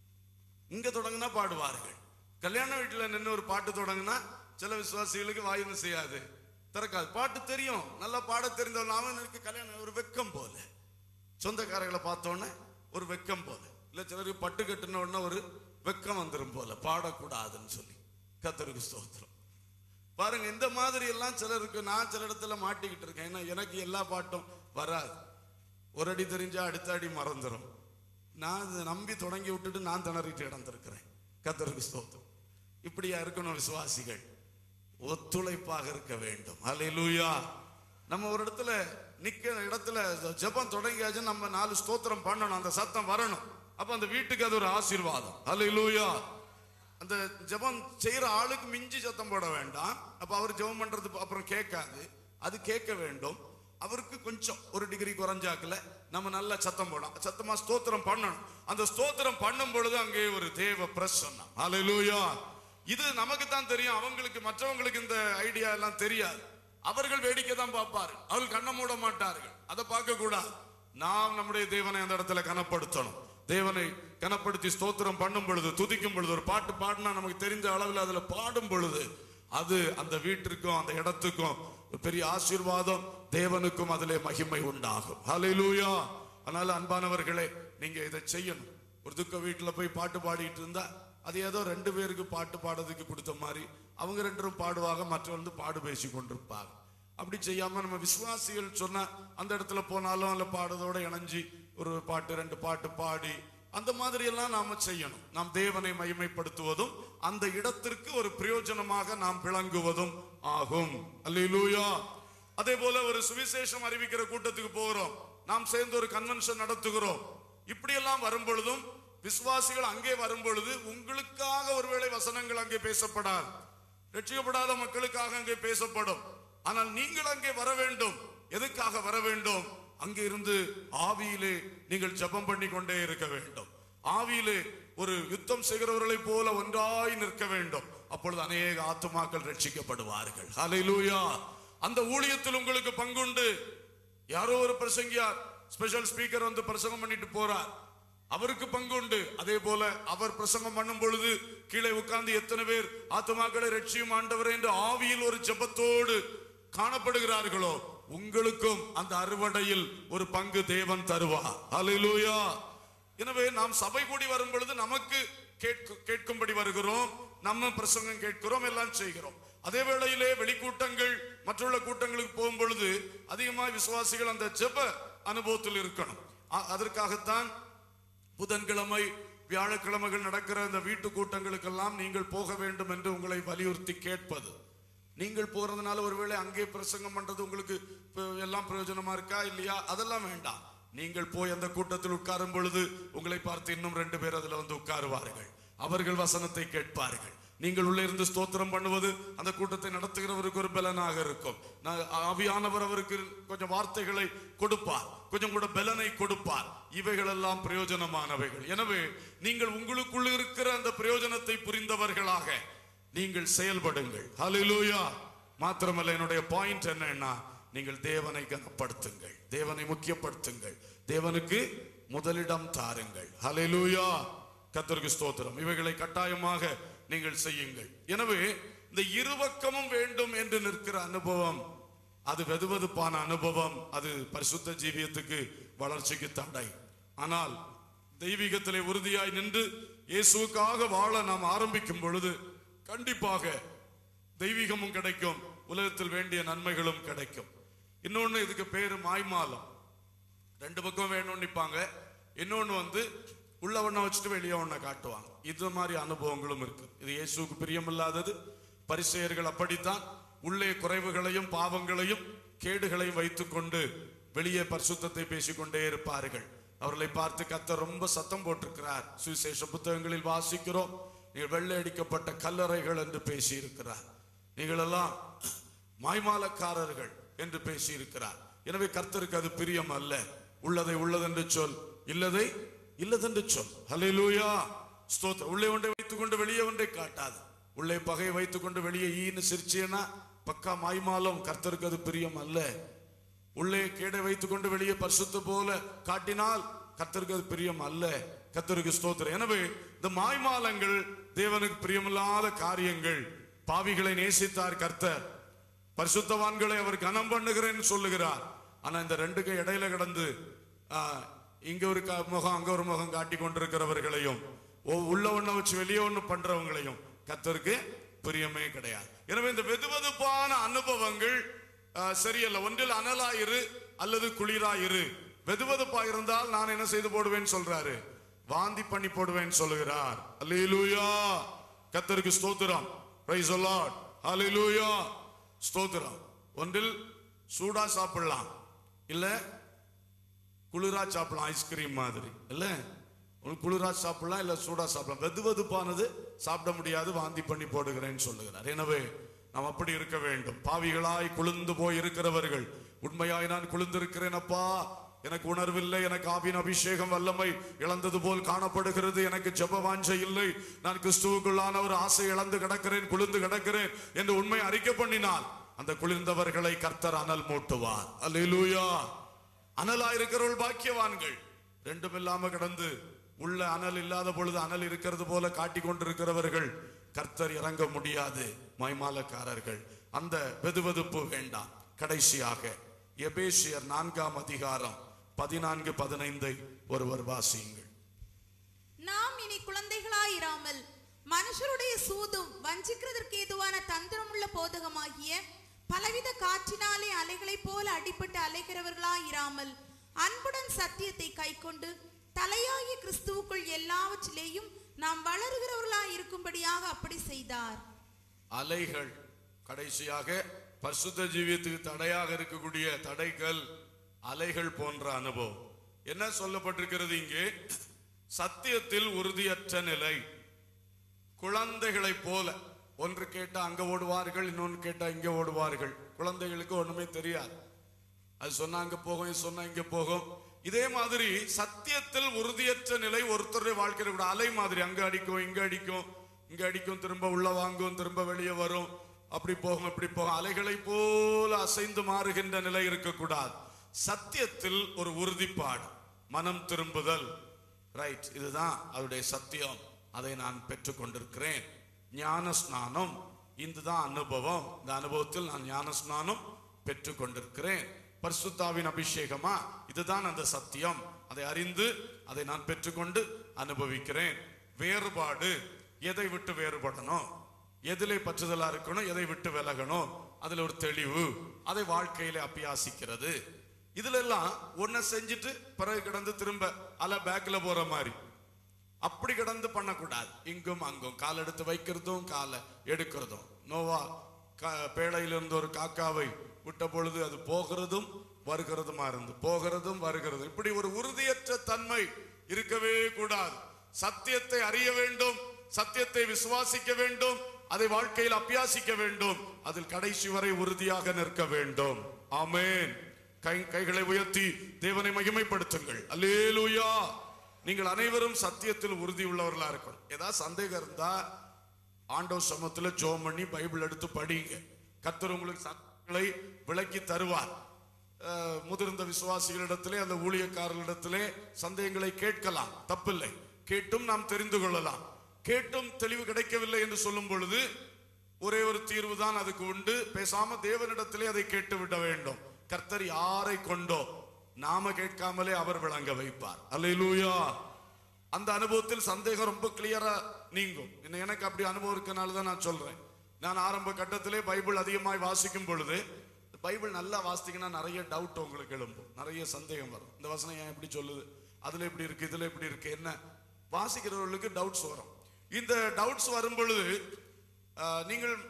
இங்க தொடங்கினா பாடுவார்கள் கல்யாண வீட்டுல நின்று ஒரு பாட்டு தொடங்கினா சில விசுவாசிகளுக்கு வாயும் செய்யாது திறக்காது பாட்டு தெரியும் நல்லா பாட தெரிந்தவன் அவனுக்கு கல்யாணம் ஒரு வெக்கம் போல சொந்தக்காரர்களை பார்த்தோன்னே ஒரு வெக்கம் போல இல்ல சிலருக்கு பட்டு கட்டுன உடனே ஒரு வெக்கம் வந்துரும் போல பாடக்கூடாதுன்னு சொல்லி கத்தருக்கு ஸ்தோத்திரம் பாருங்க இந்த மாதிரி எல்லாம் சிலருக்கு நான் சில இடத்துல மாட்டிக்கிட்டு இருக்கேன் ஏன்னா எனக்கு எல்லா பாட்டும் வராது ஒரு அடி தெரிஞ்சா அடுத்த அடி மறந்துடும் நான் அதை நம்பி தொடங்கி விட்டுட்டு நான் திணறிட்டு இடந்திருக்கிறேன் கத்தருக்கு ஸ்தோத்திரம் இப்படியா இருக்கணும் விசுவாசிகள் ஒத்துழைப்பாக இருக்க வேண்டும் ஹalleluya நம்ம ஒரு இடத்துல நிக்கிற இடத்துல ஜெபம் தொடங்கியாச்சு நம்ம நாலு ஸ்தோத்திரம் பண்ணணும் அந்த சத்தம் வரணும் அப்ப அந்த வீட்டுக்கு அது ஒரு ஆசீர்வாதம் ஹalleluya அந்த ஜெபம் செய்யற ஆளுக்கு மிஞ்சி சத்தம் போட வேண்டாம் அப்ப அவர் ஜெபம் பண்றது அப்புறம் கேட்காது அது கேட்க வேண்டும் அவருக்கு கொஞ்சம் ஒரு டிகிரி குறைஞ்சாக்கல நம்ம நல்ல சத்தம் போடலாம் சத்தமா ஸ்தோத்திரம் பண்ணணும் அந்த ஸ்தோத்திரம் பண்ணும் பொழுது அங்கே ஒரு தேவ பிரசன்னம் ஹalleluya இது நமக்கு தான் தெரியும் அவங்களுக்கு மற்றவங்களுக்கு இந்த ஐடியா எல்லாம் தெரியாது அவர்கள் வேடிக்கை தான் பார்ப்பாரு அவர்கள் கண்ணை மூட மாட்டார்கள் அதை பார்க்க கூடாது நாம் நம்முடைய தேவனை அந்த இடத்துல கனப்படுத்தணும் தேவனை கனப்படுத்தி ஸ்தோத்திரம் பண்ணும் பொழுது துதிக்கும் பொழுது ஒரு பாட்டு பாடினா நமக்கு தெரிஞ்ச அளவில் அதுல பாடும் பொழுது அது அந்த வீட்டிற்கும் அந்த இடத்துக்கும் ஒரு பெரிய ஆசீர்வாதம் தேவனுக்கும் அதிலே மகிமை உண்டாகும் ஹalleluya அதனால அன்பானவர்களே நீங்க இதை செய்யணும் ஒரு துக்க வீட்டுல போய் பாட்டு பாடிட்டு இருந்தா அது ஏதோ ரெண்டு பேருக்கு பாட்டு பாடுறதுக்கு கொடுத்த மாதிரி அவங்க ரெண்டு பேரும் பாடுவாங்க மற்றவங்க வந்து பாடு பேசி கொண்டிருப்பாங்க அப்படி செய்யாம நம்ம விசுவாசிகள் சொன்ன அந்த இடத்துல போனாலும் அல்ல பாடுறதோட இணைஞ்சு ஒரு பாட்டு ரெண்டு பாட்டு பாடி அந்த மாதிரி எல்லாம் நாம செய்யணும் நாம் தேவனை மகிமைப்படுத்துவதும் அந்த இடத்திற்கு ஒரு பிரயோஜனமாக நாம் விளங்குவதும் ஆகும் அல்லேலூயா அதே போல ஒரு சுவிசேஷம் அறிவிக்கிற கூட்டத்துக்கு போகிறோம் நாம் சேர்ந்து ஒரு கன்வென்ஷன் நடத்துகிறோம் இப்படியெல்லாம் வரும் பொழுதும் விசுவாசிகள் அங்கே வரும் பொழுது உங்களுக்காக ஒருவேளை வசனங்கள் அங்கே பேசப்படாது ரட்சிக்கப்படாத மக்களுக்காக அங்கே பேசப்படும் ஆனால் நீங்கள் அங்கே வர வேண்டும் எதுக்காக வர வேண்டும் அங்கே இருந்து ஆவியிலே நீங்கள் ஜெபம் பண்ணி கொண்டே இருக்க வேண்டும் ஆவியிலே ஒரு யுத்தம் செய்கிறவர்களைப் போல ஒன்றாய் நிற்க வேண்டும் அப்பொழுது அநேக ஆத்துமாக்கள் ரட்சிக்கப்படுவார்கள் ஹalleluya அந்த ஊழியத்தில் உங்களுக்கு பங்குண்டு யாரோ ஒரு பிரசங்கியார் ஸ்பெஷல் ஸ்பீக்கர் வந்து பிரசங்கம் பண்ணிட்டு போறார் அவருக்கு பங்கு உண்டு அதே போல அவர் பிரசங்கம் பண்ணும் பொழுது கீழே உட்கார்ந்து எத்தனை பேர் ஆத்துமாக்களை ரட்சியும் ஆண்டவர் என்று ஆவியில் ஒரு ஜெபத்தோடு காணப்படுகிறார்களோ உங்களுக்கும் அந்த அறுவடையில் ஒரு பங்கு தேவன் தருவார் ஹalleluya எனவே நாம் சபை கூடி வரும் பொழுது நமக்கு கேட்கு கேட்கும்படி வருகிறோம் நம்ம பிரசங்கம் கேட்கிறோம் எல்லாம் செய்கிறோம் அதே வேளையிலே வெளிக்கூட்டங்கள் மற்றுள்ள கூட்டங்களுக்கு போகும் பொழுது அதிகமாக விசுவாசிகள் அந்த ஜெப அனுபவத்தில் இருக்கணும் அ- அதற்காகத்தான் புதன்கிழமை வியாழக்கிழமைகள் நடக்கிற இந்த வீட்டு கூட்டங்களுக்கெல்லாம் நீங்கள் போக வேண்டும் என்று உங்களை வலியுறுத்தி கேட்பது நீங்கள் போறதுனால ஒருவேளை அங்கே பிரசங்கம் பண்றது உங்களுக்கு இப்ப எல்லாம் பிரயோஜனமா இருக்கா இல்லையா அதெல்லாம் வேண்டாம் நீங்கள் போய் அந்த கூட்டத்தில் உட்காரும் பொழுது உங்களை பார்த்து இன்னும் ரெண்டு பேர் அதுல வந்து உட்காருவார்கள் அவர்கள் வசனத்தை கேட்பார்கள் நீங்கள் உள்ளே இருந்து ஸ்தோத்திரம் பண்ணுவது அந்த கூட்டத்தை நடத்துகிறவருக்கு ஒரு பலனாக இருக்கும் நான் ஆவியானவர் அவருக்கு கொஞ்சம் வார்த்தைகளை கொடுப்பார் கொஞ்சம் கூட பலனை கொடுப்பார் இவைகள் எல்லாம் பிரயோஜனமானவைகள் எனவே நீங்கள் உங்களுக்குள் இருக்கிற அந்த பிரயோஜனத்தை புரிந்தவர்களாக நீங்கள் செயல்படுங்கள் ஹalleluya மாத்திரமல்ல என்னுடைய பாயிண்ட் என்னன்னா நீங்கள் தேவனை கனப்படுத்துங்கள் தேவனை முக்கியப்படுத்துங்கள் தேவனுக்கு முதலிடம் தாருங்கள் ஹalleluya கர்த்தருக்கு ஸ்தோத்திரம் இவைகளை கட்டாயமாக நீங்கள் செய்யுங்கள் எனவே இந்த இருபக்கமும் வேண்டும் என்று நிற்கிற அனுபவம் அது வெதுவெதுப்பான அனுபவம் அது பரிசுத்த ஜீவியத்துக்கு வளர்ச்சிக்கு தடை ஆனால் தெய்வீகத்திலே உறுதியாய் நின்று இயேசுவுக்காக வாழ நாம் ஆரம்பிக்கும் பொழுது கண்டிப்பாக தெய்வீகமும் கிடைக்கும் உலகத்தில் வேண்டிய நன்மைகளும் கிடைக்கும் இன்னொன்னு இதுக்கு பேரு மாய்மாலம் ரெண்டு பக்கம் வேணும்னு நிப்பாங்க இன்னொன்னு வந்து உள்ள ஒண்ண வச்சுட்டு வெளியே ஒண்ண காட்டுவாங்க இது மாதிரி அனுபவங்களும் இருக்கு இது இயேசுவுக்கு பிரியமில்லாதது பரிசெயர்கள் அப்படித்தான் உள்ளே குறைவுகளையும் பாவங்களையும் கேடுகளையும் வைத்துக்கொண்டு வெளியே பரிசுத்தத்தை பேசிக்கொண்டே இருப்பார்கள் அவர்களை பார்த்து கத்தர் ரொம்ப சத்தம் போட்டிருக்கிறார் சுவிசேஷ புத்தகங்களில் வாசிக்கிறோம் நீங்கள் வெள்ளை அடிக்கப்பட்ட கல்லறைகள் என்று பேசியிருக்கிறார் நீங்கள் எல்லாம் மாய்மாலக்காரர்கள் என்று பேசியிருக்கிறார் எனவே கர்த்தருக்கு அது பிரியம் அல்ல உள்ளதை உள்ளதென்று சொல் இல்லதை இல்லதென்று சொல் ஹalleluya ஸ்தோத்திரம் உள்ளே ஒன்றை வைத்துக்கொண்டு வெளியே ஒன்றை காட்டாது உள்ளே பகையை வைத்துக்கொண்டு வெளியே ஈன்னு சிரிச்சேனா பக்கா மாய்மாலம் கர்த்தருக்கு அது பிரியம் அல்ல உள்ளே கேடை வைத்துக்கொண்டு வெளியே பரிசுத்த போல காட்டினால் கர்த்தருக்கு அது பிரியம் அல்ல கர்த்தருக்கு ஸ்தோத்திரம் எனவே இந்த மாய்மாலங்கள் தேவனுக்கு பிரியமில்லாத காரியங்கள் பாவிகளை நேசித்தார் கர்த்தர் பரிசுத்தவான்களை அவர் கனம் பண்ணுகிறேன்னு சொல்லுகிறார் ஆனா இந்த ரெண்டுக்கு இடையில கடந்து ஆ, இங்க ஒரு க- முகம் அங்க ஒரு முகம் காட்டி கொண்டிருக்கிறவர்களையும் ஓ- உள்ள ஒண்ண வச்சு வெளியே ஒண்ணு பண்றவங்களையும் கர்த்தருக்கு பிரியமே கிடையாது எனவே இந்த வெதுவெதுப்பான அனுபவங்கள் ஆ, சரியல்ல ஒன்றில் அனலாயிரு அல்லது குளிராயிரு வெதுவெதுப்பா இருந்தால் நான் என்ன செய்து போடுவேன் சொல்றாரு வாந்தி பண்ணி போடுவேன் சொல்லுகிறார் அல்லேலூயா கர்த்தருக்கு ஸ்தோத்திரம் பிரைஸ் லார்ட் அல்லேலூயா ஸ்தோத்திரம் ஒன்றில் சூடா சாப்பிடலாம் இல்ல குளிரா சாப்பிடலாம் ஐஸ்கிரீம் மாதிரி இல்ல உங்களுக்கு குளிரா சாப்பிடலாம் இல்ல சூடா சாப்பிடலாம் வெது வெதுப்பானது சாப்பிட முடியாது வாந்தி பண்ணி போடுகிறேன்னு சொல்லுகிறார் எனவே நாம் அப்படி இருக்க வேண்டும் பாவிகளாய் குளிர்ந்து போய் இருக்கிறவர்கள் உண்மையாய் நான் குளிர்ந்திருக்கிறேன் அப்பா எனக்கு உணர்வில்லை எனக்கு ஆவின் அபிஷேகம் வல்லமை இழந்தது போல் காணப்படுகிறது எனக்கு ஜெப வாஞ்சை இல்லை நான் கிறிஸ்துவுக்குள்ளான ஒரு ஆசை இழந்து கிடக்கிறேன் குளிர்ந்து கிடக்கிறேன் என்று உண்மை அறிக்கை பண்ணினால் அந்த குளிர்ந்தவர்களை கர்த்தர் அனல் மூட்டுவார் அல்லேலூயா அனலா இருக்கிறவர்கள் பாக்கியவான்கள் ரெண்டும் இல்லாம கடந்து உள்ள அனல் இல்லாத பொழுது அனல் இருக்கிறது போல காட்டிக் கொண்டிருக்கிறவர்கள் கர்த்தர் இறங்க முடியாது மைமாலக்காரர்கள் அந்த வெதுவெதுப்பு வேண்டாம் கடைசியாக எபேசியர் நான்காம் அதிகாரம் பதினான்கு பதினைந்தை ஒருவர் வாசியுங்கள்
நாம் இனி குழந்தைகளாயிராமல் மனுஷருடைய சூதும் வஞ்சிக்கிறதற்கு ஏதுவான தந்திரமுள்ள போதகமாகிய பலவித காற்றினாலே அலைகளைப் போல அடிபட்டு அலைகிறவர்களாயிராமல் அன்புடன் சத்தியத்தை கைக்கொண்டு தலையாகிய கிறிஸ்துவுக்குள் எல்லாவற்றிலேயும் நாம் வளருகிறவர்களாய் இருக்கும்படியாக அப்படி செய்தார்
அலைகள் கடைசியாக பரிசுத்த ஜீவியத்துக்கு தடையாக இருக்கக்கூடிய தடைகள் அலைகள் போன்ற அனுபவம் என்ன சொல்லப்பட்டிருக்கிறது இங்கே சத்தியத்தில் உறுதியற்ற நிலை குழந்தைகளைப் போல ஒன்று கேட்டா அங்க ஓடுவார்கள் இன்னொன்று கேட்டா இங்க ஓடுவார்கள் குழந்தைகளுக்கு ஒண்ணுமே தெரியாது அது சொன்னா அங்க போகும் இது சொன்னா இங்க போகும் இதே மாதிரி சத்தியத்தில் உறுதியற்ற நிலை ஒருத்தருடைய வாழ்க்கையில கூட அலை மாதிரி அங்க அடிக்கும் இங்க அடிக்கும் இங்க அடிக்கும் திரும்ப உள்ள வாங்கும் திரும்ப வெளியே வரும் அப்படி போகும் இப்படி போகும் அலைகளை போல அசைந்து மாறுகின்ற நிலை இருக்கக்கூடாது சத்தியத்தில் ஒரு உறுதிப்பாடு மனம் திரும்புதல் ரைட் இதுதான் அவருடைய சத்தியம் அதை நான் பெற்றுக் கொண்டிருக்கிறேன் ஞான ஸ்நானம் இதுதான் அனுபவம் இந்த அனுபவத்தில் நான் ஞான ஸ்நானம் பெற்றுக் கொண்டிருக்கிறேன் பரிசுத்தாவின் அபிஷேகமா இதுதான் அந்த சத்தியம் அதை அறிந்து அதை நான் பெற்றுக்கொண்டு அனுபவிக்கிறேன் வேறுபாடு எதை விட்டு வேறுபடணும் எதிலே பற்றுதலா இருக்கணும் எதை விட்டு விலகணும் அதுல ஒரு தெளிவு அதை வாழ்க்கையில அபியாசிக்கிறது இதுல எல்லாம் ஒன்ன செஞ்சுட்டு பிறகு கிடந்து திரும்ப அல பேக்ல போற மாதிரி அப்படி கிடந்து பண்ணக்கூடாது இங்கும் அங்கும் கால் எடுத்து வைக்கிறதும் காலை எடுக்கிறதும் நோவா கா- பேழையிலிருந்து ஒரு காக்காவை விட்ட பொழுது அது போகிறதும் வருகிறதுமா இருந்து போகிறதும் வருகிறதும் இப்படி ஒரு உறுதியற்ற தன்மை இருக்கவே கூடாது சத்தியத்தை அறிய வேண்டும் சத்தியத்தை விசுவாசிக்க வேண்டும் அதை வாழ்க்கையில் அபியாசிக்க வேண்டும் அதில் கடைசி வரை உறுதியாக நிற்க வேண்டும் ஆமென் கை கைகளை உயர்த்தி தேவனை மகிமைப்படுத்துங்கள் அல்லேலூயா நீங்கள் அனைவரும் சத்தியத்தில் உறுதி உள்ளவர்களா இருக்கணும் ஏதாவது சந்தேகம் இருந்தா ஆண்டவர் சமத்துல ஜோம் பண்ணி பைபிள் எடுத்து படிங்க கர்த்தர் உங்களுக்கு சத்தியங்களை விளக்கி தருவார் அஹ், முதிர்ந்த விசுவாசிகளிடத்திலே அந்த ஊழியக்காரர்களிடத்திலே சந்தேகங்களை கேட்கலாம் தப்பில்லை கேட்டும் நாம் தெரிந்து கொள்ளலாம் கேட்டும் தெளிவு கிடைக்கவில்லை என்று சொல்லும் பொழுது ஒரே ஒரு தீர்வு தான் அதுக்கு உண்டு பேசாம தேவனிடத்திலே அதை கேட்டு விட வேண்டும் கர்த்தர் யாரை கொண்டோ நாம கேட்காமலே அவர் விளங்க வைப்பார் அல்லேலூயா அந்த அனுபவத்தில் சந்தேகம் ரொம்ப கிளியரா நீங்கும் இன்னும் எனக்கு அப்படி அனுபவம் இருக்கனால தான் நான் சொல்றேன் நான் ஆரம்ப கட்டத்திலே பைபிள் அதிகமாய் வாசிக்கும் பொழுது இந்த பைபிள் நல்லா வாசித்தீங்கன்னா நிறைய டவுட் உங்களுக்கு எழும்பும் நிறைய சந்தேகம் வரும் இந்த வசனம் ஏன் இப்படி சொல்லுது அதுல இப்படி இருக்கு இதுல இப்படி இருக்கு என்ன வாசிக்கிறவர்களுக்கு டவுட்ஸ் வரும் இந்த டவுட்ஸ் வரும் பொழுது ஆஹ், நீங்கள்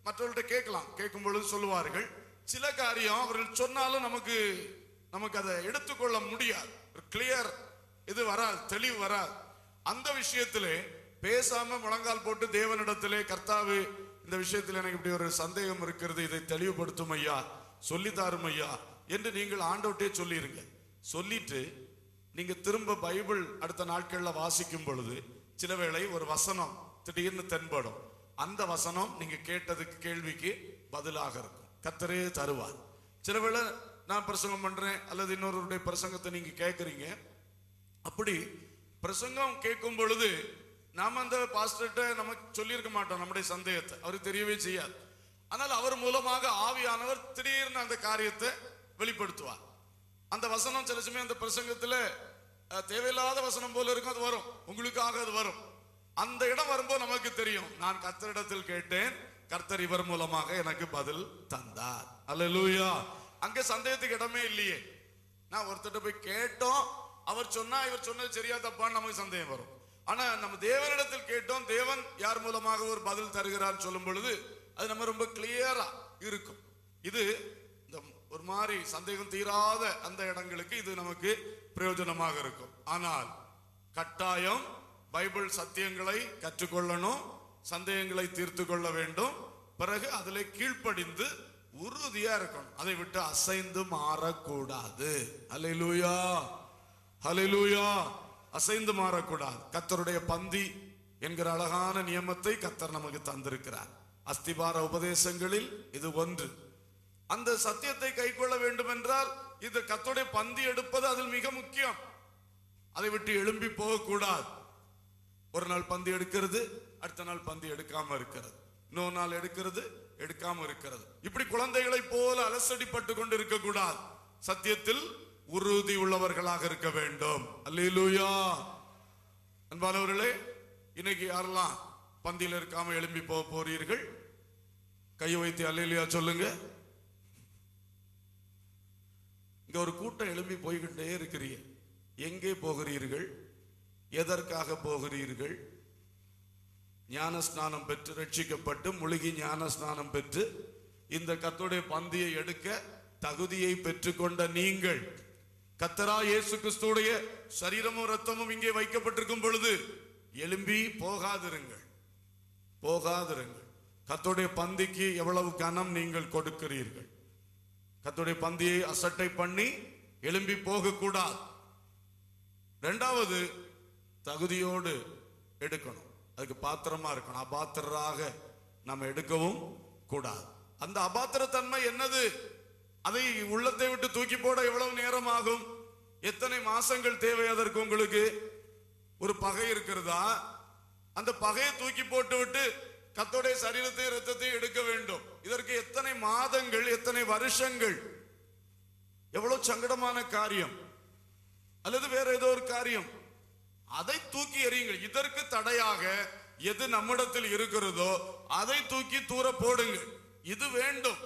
மற்றவர்கள்ட்ட கேட்கலாம் கேட்கும் பொழுது சொல்லுவார்கள் சில காரியம் அவர்கள் சொன்னாலும் நமக்கு நமக்கு அதை எடுத்துக்கொள்ள முடியாது கிளியர் இது வராது தெளிவு வராது அந்த விஷயத்திலே பேசாம முழங்கால் போட்டு தேவனிடத்திலே கர்த்தாவு இந்த விஷயத்தில் எனக்கு இப்படி ஒரு சந்தேகம் இருக்கிறது இதை தெளிவுபடுத்தும் ஐயா சொல்லி தாரும் ஐயா என்று நீங்கள் ஆண்டவட்டே சொல்லிருங்க சொல்லிட்டு நீங்க திரும்ப பைபிள் அடுத்த நாட்கள்ல வாசிக்கும் பொழுது சில வேளை ஒரு வசனம் திடீர்னு தென்படும் அந்த வசனம் நீங்க கேட்டதுக்கு கேள்விக்கு பதிலாக இருக்கும் கத்தரே தருவார் சில வேளை நான் பிரசங்கம் பண்றேன் அல்லது இன்னொருடைய பிரசங்கத்தை நீங்க கேட்கறீங்க அப்படி பிரசங்கம் கேட்கும் பொழுது நாம அந்த பாஸ்டர்கிட்ட நமக்கு சொல்லியிருக்க மாட்டோம் நம்முடைய சந்தேகத்தை அவருக்கு தெரியவே செய்யாது ஆனால் அவர் மூலமாக ஆவியானவர் திடீர்னு அந்த காரியத்தை வெளிப்படுத்துவார் அந்த வசனம் சில சமயம் அந்த பிரசங்கத்துல அஹ், தேவையில்லாத வசனம் போல இருக்கும் அது வரும் உங்களுக்காக அது வரும் அந்த இடம் வரும்போது நமக்கு தெரியும் நான் கர்த்தரிடத்தில் கேட்டேன் கர்த்தர் இவர் மூலமாக எனக்கு பதில் தந்தார் அல்லேலூயா அங்க சந்தேகத்துக்கு இடமே இல்லையே நான் ஒருத்தர்ட்ட போய் கேட்டோம் அவர் சொன்னா இவர் சொன்னது சரியா தப்பான்னு நமக்கு சந்தேகம் வரும் ஆனா நம்ம தேவனிடத்தில் கேட்டோம் தேவன் யார் மூலமாக ஒரு பதில் தருகிறார் சொல்லும் பொழுது அது நம்ம ரொம்ப கிளியரா இருக்கும் இது இந்த ஒரு மாதிரி சந்தேகம் தீராத அந்த இடங்களுக்கு இது நமக்கு பிரயோஜனமாக இருக்கும் ஆனால் கட்டாயம் பைபிள் சத்தியங்களை கற்றுக்கொள்ளணும் சந்தேகங்களை தீர்த்து கொள்ள வேண்டும் பிறகு அதிலே கீழ்ப்படிந்து உறுதியா இருக்கணும் அதை விட்டு அசைந்து மாறக்கூடாது அல்லேலூயா ஹalleluya அசைந்து மாறக்கூடாது கத்தருடைய பந்தி என்கிற அழகான நியமத்தை கத்தர் நமக்கு தந்திருக்கிறார் அஸ்திபார உபதேசங்களில் இது ஒன்று அந்த சத்தியத்தை கைக்கொள்ள வேண்டும் என்றால் இது கத்தருடைய பந்தி எடுப்பது அதில் மிக முக்கியம் அதை விட்டு எழும்பி போகக்கூடாது ஒரு நாள் பந்தி எடுக்கிறது அடுத்த நாள் பந்தி எடுக்காம இருக்கிறது இன்னொரு நாள் எடுக்கிறது எடுக்காம இருக்கிறது இப்படி குழந்தைகளை போல அலசடிப்பட்டு கொண்டு இருக்கக்கூடாது சத்தியத்தில் உறுதி உள்ளவர்களாக இருக்க வேண்டும் அல்லேலூயா அன்பானவர்களே இன்னைக்கு யாரெல்லாம் பந்தியில் இருக்காம எழும்பி போக போறீர்கள் கையை வைத்து அல்லேலூயா சொல்லுங்க இங்க ஒரு கூட்டம் எழும்பி போய்கிட்டே இருக்கிறீங்க எங்கே போகிறீர்கள் எதற்காக போகிறீர்கள் ஞான ஸ்நானம் பெற்று ரட்சிக்கப்பட்டு முழுகி ஞான ஸ்நானம் பெற்று இந்த கர்த்தருடைய பந்தியை எடுக்க தகுதியை பெற்றுக்கொண்ட நீங்கள் கத்தரா இயேசு கிறிஸ்துடைய சரீரமும் ரத்தமும் இங்கே வைக்கப்பட்டிருக்கும் பொழுது எழும்பி போகாதிருங்கள் போகாதிருங்கள் கர்த்தருடைய பந்திக்கு எவ்வளவு கனம் நீங்கள் கொடுக்கிறீர்கள் கர்த்தருடைய பந்தியை அசட்டை பண்ணி எழும்பி போகக்கூடாது ரெண்டாவது தகுதியோடு எடுக்கணும் அதுக்கு பாத்திரமா இருக்கணும் அபாத்திரராக நம்ம எடுக்கவும் கூடாது அந்த அபாத்திரத்தன்மை என்னது அதை உள்ளத்தை விட்டு தூக்கி போட எவ்வளவு நேரம் ஆகும் எத்தனை மாசங்கள் தேவை அதற்கு உங்களுக்கு ஒரு பகை இருக்கிறதா அந்த பகையை தூக்கி போட்டு விட்டு கத்தோடைய சரீரத்தையும் ரத்தத்தையும் எடுக்க வேண்டும் இதற்கு எத்தனை மாதங்கள் எத்தனை வருஷங்கள் எவ்வளவு சங்கடமான காரியம் அல்லது வேற ஏதோ ஒரு காரியம் அதை தூக்கி எறியுங்கள் இதற்கு தடையாக எது நம்மிடத்தில் இருக்கிறதோ அதை தூக்கி தூர போடுங்கள் இது வேண்டும்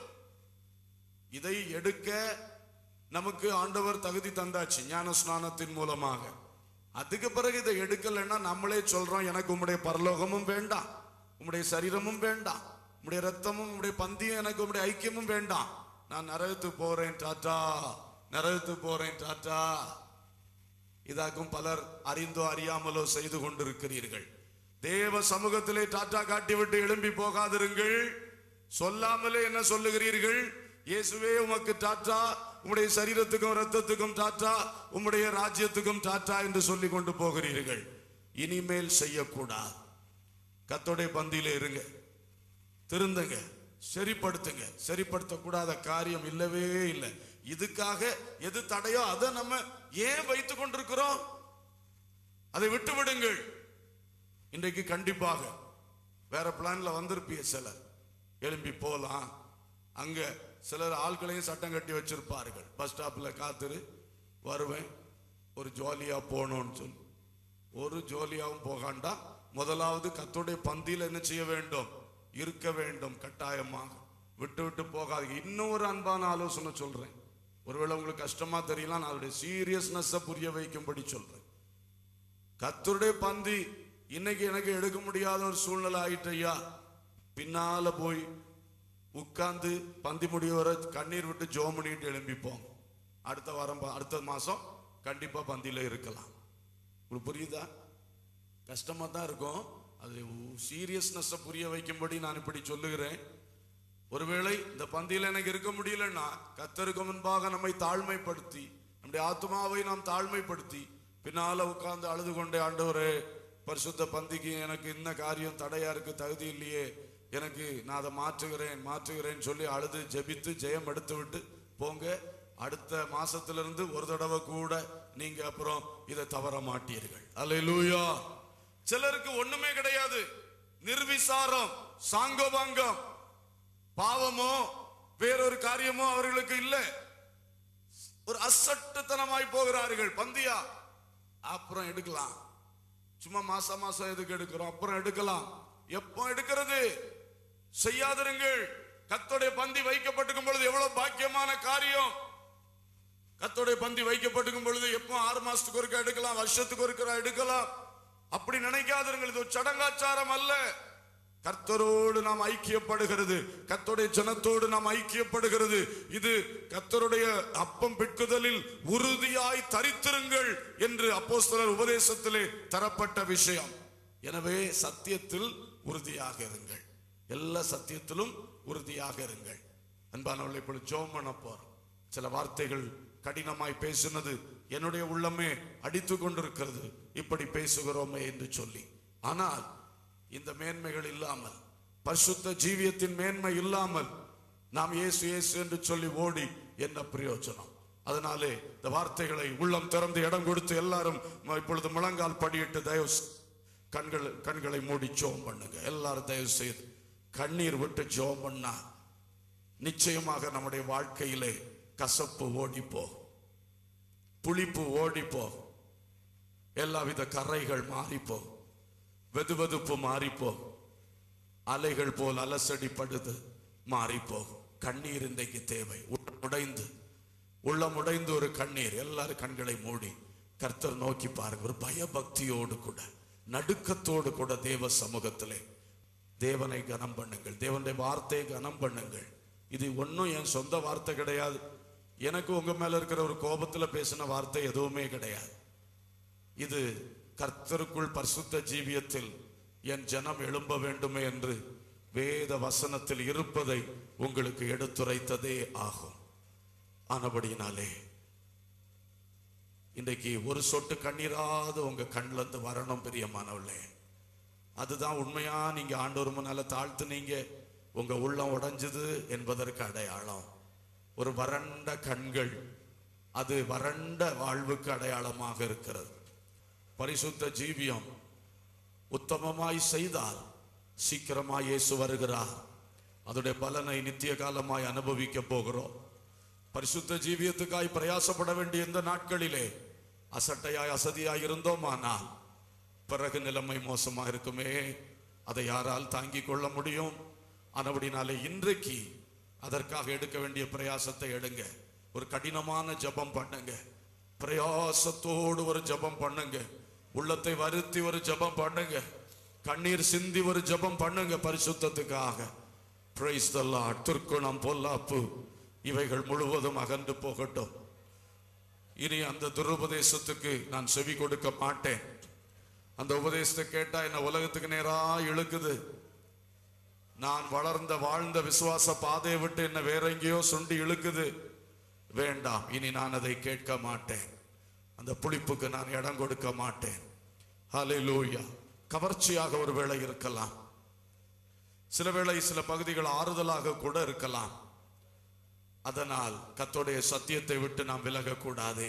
இதை எடுக்க நமக்கு ஆண்டவர் தகுதி தந்தாச்சு ஞான ஸ்நானத்தின் மூலமாக அதுக்கு பிறகு இதை எடுக்கலைன்னா நம்மளே சொல்றோம் எனக்கு உம்முடைய பரலோகமும் வேண்டாம் உம்முடைய சரீரமும் வேண்டாம் உம்முடைய ரத்தமும் உம்முடைய பந்தியும் எனக்கு உம்முடைய ஐக்கியமும் வேண்டாம் நான் நரகத்துக்கு போறேன் டாட்டா நரகத்துக்கு போறேன் டாட்டா இதாக்கும் பலர் அறிந்தோ அறியாமலோ செய்து கொண்டிருக்கிறீர்கள் தேவ சமூகத்திலே டாட்டா காட்டிவிட்டு எழும்பி போகாதிருங்கள் சொல்லாமலே என்ன சொல்லுகிறீர்கள் இயேசுவே உமக்கு டாட்டா உம்முடைய சரீரத்துக்கும் ரத்தத்துக்கும் டாட்டா உம்முடைய ராஜ்யத்துக்கும் டாட்டா என்று சொல்லி கொண்டு போகிறீர்கள் இனிமேல் செய்யக்கூடாது கத்தோடைய பந்தியில இருங்க திருந்துங்க சரிப்படுத்துங்க சரிப்படுத்தக்கூடாத காரியம் இல்லவே இல்லை இதுக்காக எது தடையோ அதை நம்ம ஏன் வைத்துக் கொண்டிருக்கிறோம் அதை விட்டு விடுங்கள் இன்றைக்கு கண்டிப்பாக வேற பிளான்ல வந்திருப்பீங்க சிலர் எழும்பி போலாம் அங்க சிலர் ஆட்களையும் சட்டம் கட்டி வச்சிருப்பார்கள் பஸ் ஸ்டாப்ல காத்துரு வருவேன் ஒரு ஜாலியா போகணும்னு சொல்லி ஒரு ஜோலியாவும் போகாண்டா முதலாவது கத்தோடைய பந்தியில் என்ன செய்ய வேண்டும் இருக்க வேண்டும் கட்டாயமாக விட்டு விட்டு போகாது இன்னும் ஒரு அன்பான ஆலோசனை சொல்றேன் ஒருவேளை உங்களுக்கு கஷ்டமா தெரியலாம் நான் அதோடைய சீரியஸ்னஸ் புரிய வைக்கும்படி சொல்றேன் கத்தருடைய பந்தி இன்னைக்கு எனக்கு எடுக்க முடியாத ஒரு சூழ்நிலை ஆயிட்டு ஐயா பின்னால போய் உட்கார்ந்து பந்தி முடிய வர கண்ணீர் விட்டு ஜோம் பண்ணிட்டு எழும்பிப்போம் அடுத்த வாரம் ப- அடுத்த மாசம் கண்டிப்பா பந்தியில இருக்கலாம் உங்களுக்கு புரியுதா கஷ்டமா தான் இருக்கும் அது சீரியஸ்னஸ் புரிய வைக்கும்படி நான் இப்படி சொல்லுகிறேன் ஒருவேளை இந்த பந்தியில் எனக்கு இருக்க முடியலன்னா கத்தருக்கு முன்பாக நம்மை தாழ்மைப்படுத்தி நம்முடைய ஆத்மாவை நாம் தாழ்மைப்படுத்தி பின்னால உட்கார்ந்து அழுது கொண்டே ஆண்டவரே பரிசுத்த பந்திக்கு எனக்கு இந்த காரியம் தடையா இருக்கு தகுதி இல்லையே எனக்கு நான் அதை மாற்றுகிறேன் மாற்றுகிறேன் சொல்லி அழுது ஜெபித்து ஜெயம் எடுத்து விட்டு போங்க அடுத்த மாசத்துல இருந்து ஒரு தடவை கூட நீங்க அப்புறம் இதை தவற மாட்டீர்கள் அல்லேலூயா சிலருக்கு ஒண்ணுமே கிடையாது நிர்விசாரம் சாங்கோபாங்கம் பாவமோ வேறொரு காரியமோ அவர்களுக்கு இல்ல ஒரு அசட்டுத்தனமாய் போகிறார்கள் பந்தியா அப்புறம் எடுக்கலாம் சும்மா மாசம் மாசம் எதுக்கு எடுக்கிறோம் அப்புறம் எடுக்கலாம் எப்போ எடுக்கிறது செய்யாதிருங்கள் கத்தோடைய பந்தி வைக்கப்பட்டிருக்கும் பொழுது எவ்வளவு பாக்கியமான காரியம் கத்தோடைய பந்தி வைக்கப்பட்டிருக்கும் பொழுது எப்போ ஆறு மாசத்துக்கு ஒருக்கா எடுக்கலாம் வருஷத்துக்கு ஒருக்கா எடுக்கலாம் அப்படி நினைக்காதிருங்கள் இது ஒரு சடங்காச்சாரம் அல்ல கர்த்தரோடு நாம் ஐக்கியப்படுகிறது கர்த்தருடைய ஜனத்தோடு நாம் ஐக்கியப்படுகிறது இது கர்த்தருடைய அப்பம் பிட்குதலில் உறுதியாய் தரித்திருங்கள் என்று அப்போஸ்தலர் உபதேசத்திலே தரப்பட்ட விஷயம் எனவே சத்தியத்தில் உறுதியாக இருங்கள் எல்லா சத்தியத்திலும் உறுதியாக இருங்கள் அன்பானவர்களை இப்பொழுது ஜோம் பண்ண போறோம் சில வார்த்தைகள் கடினமாய் பேசினது என்னுடைய உள்ளமே அடித்து கொண்டிருக்கிறது இப்படி பேசுகிறோமே என்று சொல்லி ஆனால் இந்த மேன்மைகள் இல்லாமல் பரிசுத்த ஜீவியத்தின் மேன்மை இல்லாமல் நாம் இயேசு இயேசு என்று சொல்லி ஓடி என்ன பிரயோஜனம் அதனாலே இந்த வார்த்தைகளை உள்ளம் திறந்து இடம் கொடுத்து எல்லாரும் ம- இப்பொழுது முழங்கால் படியிட்டு தயவு செ- கண்கள் கண்களை மூடி ஜோம் பண்ணுங்க எல்லாரும் தயவு செய்து கண்ணீர் விட்டு ஜோம் பண்ணா நிச்சயமாக நம்முடைய வாழ்க்கையிலே கசப்பு ஓடிப்போ புளிப்பு ஓடிப்போ எல்லாவித கரைகள் மாறிப்போ வெதுவெதுப்பு மாறிப்போ அலைகள் போல் அலசடிப்படுது மாறிப்போ கண்ணீர் இன்றைக்கு தேவை உள்ள- உடைந்து உள்ளம் உடைந்து ஒரு கண்ணீர் எல்லாரும் கண்களை மூடி கர்த்தர் நோக்கி பாருங்க ஒரு பயபக்தியோடு கூட நடுக்கத்தோடு கூட தேவ சமூகத்திலே தேவனை கனம் பண்ணுங்கள் தேவனுடைய வார்த்தையை கனம் பண்ணுங்கள் இது ஒன்றும் என் சொந்த வார்த்தை கிடையாது எனக்கு உங்க மேல இருக்கிற ஒரு கோபத்துல பேசின வார்த்தை எதுவுமே கிடையாது இது கர்த்தருக்குள் பரிசுத்த ஜீவியத்தில் என் ஜனம் எழும்ப வேண்டுமே என்று வேத வசனத்தில் இருப்பதை உங்களுக்கு எடுத்துரைத்ததே ஆகும் ஆனபடியினாலே இன்றைக்கு ஒரு சொட்டு கண்ணீராவது உங்க கண்ணுல இருந்து வரணும் பிரியமானவர்களே அதுதான் உண்மையா நீங்க ஆண்டவர் முன்னால தாழ்த்துனீங்க உங்க உள்ளம் உடைஞ்சது என்பதற்கு அடையாளம் ஒரு வறண்ட கண்கள் அது வறண்ட வாழ்வுக்கு அடையாளமாக இருக்கிறது பரிசுத்த ஜீவியம் உத்தமமாய் செய்தால் சீக்கிரமாய் இயேசு வருகிறார் அதோடைய பலனை நித்திய காலமாய் அனுபவிக்க போகிறோம் பரிசுத்த ஜீவியத்துக்காய் பிரயாசப்பட வேண்டிய இந்த நாட்களிலே அசட்டையாய் அசதியாய் இருந்தோமானால் பிறகு நிலைமை மோசமா இருக்குமே அதை யாரால் தாங்கிக் கொள்ள முடியும் ஆனபடினாலே இன்றைக்கு அதற்காக எடுக்க வேண்டிய பிரயாசத்தை எடுங்க ஒரு கடினமான ஜெபம் பண்ணுங்க பிரயாசத்தோடு ஒரு ஜெபம் பண்ணுங்க உள்ளத்தை வருத்தி ஒரு ஜெபம் பண்ணுங்க கண்ணீர் சிந்தி ஒரு ஜெபம் பண்ணுங்க பரிசுத்தத்துக்காக பிரைஸ் த லார்ட் துர்க்குணம் பொல்லாப்பு இவைகள் முழுவதும் அகன்று போகட்டும் இனி அந்த துருபதேசத்துக்கு நான் செவி கொடுக்க மாட்டேன் அந்த உபதேசத்தை கேட்டா என்ன உலகத்துக்கு நேரா இழுக்குது நான் வளர்ந்த வாழ்ந்த விசுவாச பாதையை விட்டு என்ன வேற எங்கேயோ சுண்டி இழுக்குது வேண்டாம் இனி நான் அதை கேட்க மாட்டேன் அந்த புளிப்புக்கு நான் இடம் கொடுக்க மாட்டேன் ஹalleluya கவர்ச்சியாக ஒரு வேளை இருக்கலாம் சில வேளை சில பகுதிகள் ஆறுதலாக கூட இருக்கலாம் அதனால் கத்தோடைய சத்தியத்தை விட்டு நாம் விலகக்கூடாதே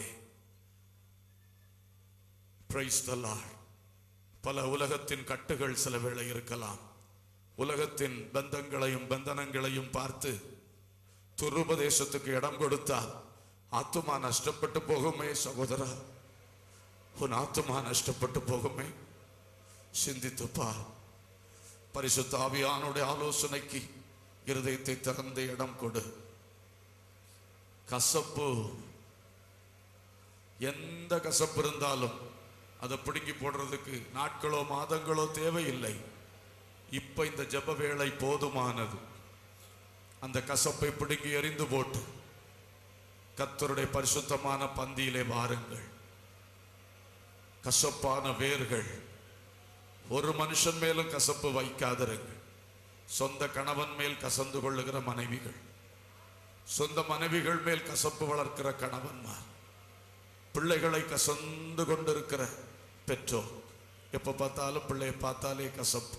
Praise the Lord. பல உலகத்தின் கட்டுகள் சில வேளை இருக்கலாம் உலகத்தின் பந்தங்களையும் பந்தனங்களையும் பார்த்து துருபதேசத்துக்கு இடம் கொடுத்தால் ஆத்துமா நஷ்டப்பட்டு போகுமே சகோதரா உன் ஆத்துமா நஷ்டப்பட்டு போகுமே சிந்தித்துப்பா பரிசுத்த ஆவியானுடைய ஆலோசனைக்கு இருதயத்தை திறந்து இடம் கொடு கசப்பு எந்த கசப்பு இருந்தாலும் அதை பிடுங்கி போடுறதுக்கு நாட்களோ மாதங்களோ தேவையில்லை இப்ப இந்த ஜெப வேளை போதுமானது அந்த கசப்பை பிடுங்கி எறிந்து போட்டு கர்த்தருடைய பரிசுத்தமான பந்தியிலே வாருங்கள் கசப்பான வேர்கள் ஒரு மனுஷன் மேலும் கசப்பு வைக்காதிருங்கள் சொந்த கணவன் மேல் கசந்து கொள்ளுகிற மனைவிகள் சொந்த மனைவிகள் மேல் கசப்பு வளர்க்கிற கணவன்மார் பிள்ளைகளை கசந்து கொண்டிருக்கிற பெற்றோர் எப்ப பார்த்தாலும் பிள்ளையை பார்த்தாலே கசப்பு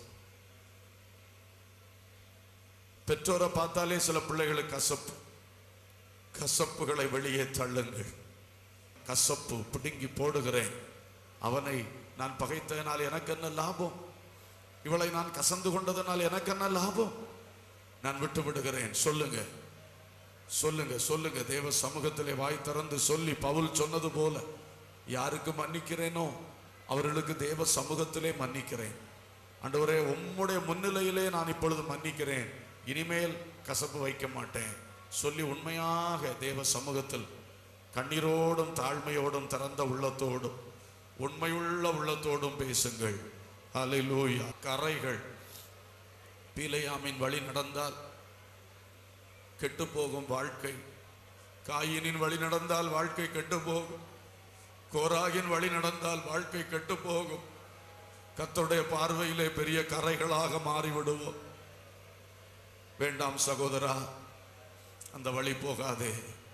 பெற்றோரை பார்த்தாலே சில பிள்ளைகளுக்கு கசப்பு கசப்புகளை வெளியே தள்ளுங்கள் கசப்பு பிடுங்கி போடுகிறேன் அவனை நான் பகைத்ததனால் எனக்கு என்ன லாபம் இவளை நான் கசந்து கொண்டதனால் எனக்கு என்ன லாபம் நான் விட்டு விடுகிறேன் சொல்லுங்க சொல்லுங்க சொல்லுங்க தேவ சமூகத்திலே வாய் திறந்து சொல்லி பவுல் சொன்னது போல யாருக்கு மன்னிக்கிறேனோ அவர்களுக்கு தேவ சமூகத்திலே மன்னிக்கிறேன் ஆண்டவரே உம்முடைய முன்னிலையிலே நான் இப்பொழுது மன்னிக்கிறேன் இனிமேல் கசப்பு வைக்க மாட்டேன் சொல்லி உண்மையாக தேவ சமூகத்தில் கண்ணீரோடும் தாழ்மையோடும் திறந்த உள்ளத்தோடும் உண்மையுள்ள உள்ளத்தோடும் பேசுங்கள் ஹalleluya கரைகள் பீலையாமின் வழி நடந்தால் கெட்டு போகும் வாழ்க்கை காயினின் வழி நடந்தால் வாழ்க்கை கெட்டு போகும் கோராகின் வழி நடந்தால் வாழ்க்கை கெட்டு போகும் கர்த்தருடைய பார்வையிலே பெரிய கரைகளாக மாறிவிடுவோம் வேண்டாம் சகோதரா அந்த வழி போகாதே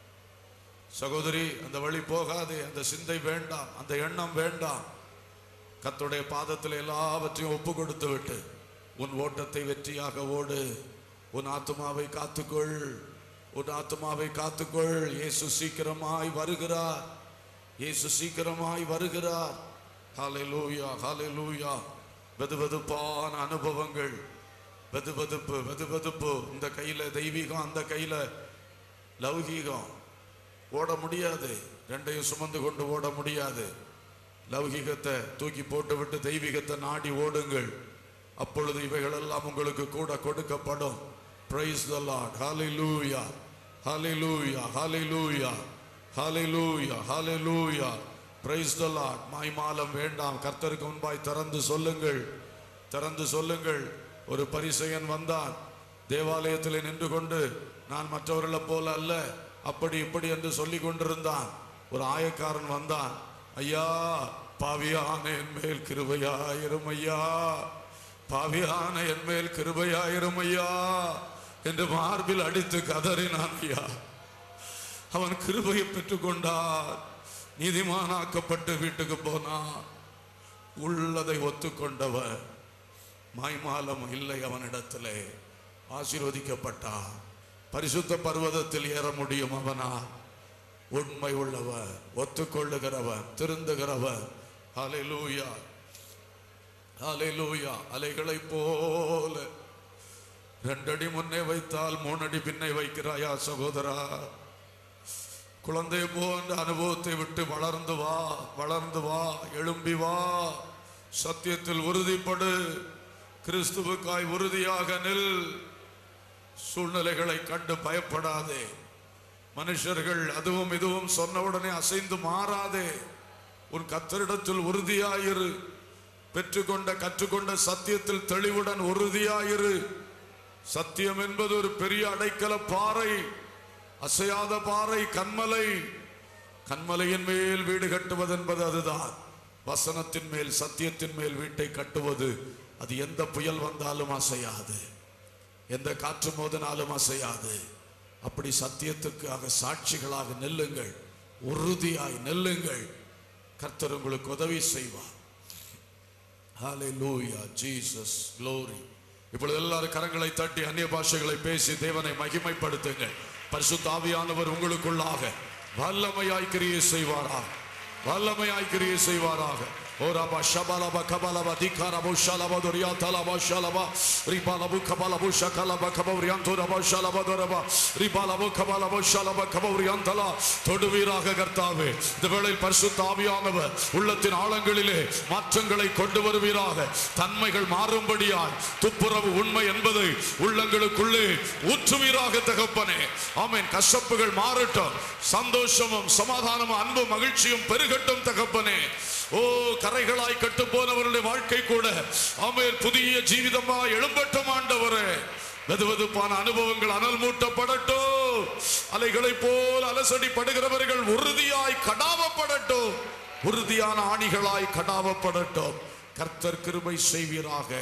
சகோதரி அந்த வழி போகாதே அந்த சிந்தை வேண்டாம் அந்த எண்ணம் வேண்டாம் கர்த்தருடைய பாதத்தில் எல்லாவற்றையும் ஒப்பு கொடுத்து விட்டு உன் ஓட்டத்தை வெற்றியாக ஓடு உன் ஆத்துமாவை காத்துக்கொள் உன் ஆத்துமாவை காத்துக்கொள் இயேசு சீக்கிரமாய் வருகிறார் இயேசு சீக்கிரமாய் வருகிறார் ஹalleluya ஹalleluya வெதுவெதுப்பான அனுபவங்கள் வெதுவெதுப்பு வெதுவெதுப்பு இந்த கையில தெய்வீகம் அந்த கையில லௌகீகம் ஓட முடியாது ரெண்டையும் சுமந்து கொண்டு ஓட முடியாது லௌகிகத்தை தூக்கி போட்டுவிட்டு தெய்வீகத்தை நாடி ஓடுங்கள் அப்பொழுது இவைகளெல்லாம் உங்களுக்கு கூட கொடுக்கப்படும் praise the Lord hallelujah hallelujah hallelujah hallelujah hallelujah praise the Lord மாய்மாலம் வேண்டாம் கர்த்தருக்கு முன்பாய் திறந்து சொல்லுங்கள் திறந்து சொல்லுங்கள் ஒரு பரிசெயன் வந்தான் தேவாலயத்தில் நின்று கொண்டு நான் மற்றவர்களைப் போல அல்ல அப்படி இப்படி என்று சொல்லி கொண்டிருந்தான் ஒரு ஆயக்காரன் வந்தான் ஐயா பாவியான என் மேல் கிருபையாயிரும் ஐயா பாவியான என் மேல் கிருபையாயிரும் ஐயா என்று மார்பில் அடித்து கதறினான் ஐயா அவன் கிருபையை பெற்றுக்கொண்டான் நீதிமானாக்கப்பட்டு வீட்டுக்கு போனான் உள்ளதை ஒத்துக்கொண்டவர் மாய்மாலம் இல்லை அவனிடத்திலே ஆசீர்வதிக்கப்பட்டான் பரிசுத்த பர்வதத்தில் ஏற முடியும் அவனால் உண்மை உள்ளவர் ஒத்துக்கொள்ளுகிறவர் திருந்துகிறவர் ஹalleluya ஹalleluya அலைகளை போல ரெண்டடி முன்னே வைத்தால் மூணடி பின்னே வைக்கிறாயா சகோதரா குழந்தை போன்ற அனுபவத்தை விட்டு வளர்ந்து வா வளர்ந்து வா எழும்பி வா சத்தியத்தில் உறுதிப்படு கிறிஸ்துவுக்காய் உறுதியாக நில் சூழ்நிலைகளை கண்டு பயப்படாதே மனுஷர்கள் அதுவும் இதுவும் சொன்னவுடனே அசைந்து மாறாதே உன் கத்தரிடத்தில் உறுதியாயிரு பெற்றுக்கொண்ட கற்றுக்கொண்ட சத்தியத்தில் தெளிவுடன் உறுதியாயிரு சத்தியம் என்பது ஒரு பெரிய அடைக்கல பாறை அசையாத பாறை கண்மலை கண்மலையின் மேல் வீடு கட்டுவது என்பது அதுதான் வசனத்தின் மேல் சத்தியத்தின் மேல் வீட்டை கட்டுவது அது எந்த புயல் வந்தாலும் அசையாது எந்த காற்று மோதினாலும் அசையாது அப்படி சத்தியத்திற்காக சாட்சிகளாக நெல்லுங்கள் உறுதியாய் நெல்லுங்கள் கர்த்தர் உங்களுக்கு உதவி செய்வார் ஹalleluya ஜீசஸ் glory இப்பொழுது எல்லாரும் கரங்களை தட்டி அந்நிய பாஷைகளை பேசி தேவனை மகிமைப்படுத்துங்கள் பரிசுத்த ஆவியானவர் உங்களுக்குள்ளாக வல்லமையாய் கிரியை செய்வாராக வல்லமையாய் கிரியை செய்வாராக ஓராபா ஷபாலபா கபாலபா திகாரபோ ஷாலபா துரியா தலபா ஷாலபா ரிபாலபு கபாலபு ஷகலபா கபௌரியாந்தோரபா ஷாலபா துரபா ரிபாலபு கபாலபு ஷாலபா கபௌரியாந்தலா தொடுவீராக கர்த்தாவே இந்த வேளையில் பரிசுத்த ஆவியானவர் உள்ளத்தின் ஆழங்களிலே மாற்றங்களை கொண்டு வருவீராக தன்மைகள் மாறும்படியாய் துப்புரவு உண்மை என்பதை உள்ளங்களுக்குள்ளே ஊற்றுவீராக தகப்பனே ஆமென் கசப்புகள் மாறட்டும் சந்தோஷமும் சமாதானமும் அன்பும் மகிழ்ச்சியும் பெருகட்டும் தகப்பனே ஓ கரைகளாய் கட்டு போனவருடைய வாழ்க்கை கூட ஆமென் புதிய ஜீவிதமா எழும்பட்டும் ஆண்டவரே வெதுவெதுப்பான அனுபவங்கள் அனல் மூட்டப்படட்டும் அலைகளைப் போல் அலசடி படுகிறவர்கள் உறுதியாய் கடாவப்படட்டும் உறுதியான ஆணிகளாய் கடாவப்படட்டும் கர்த்தர் கிருபை செய்வீராக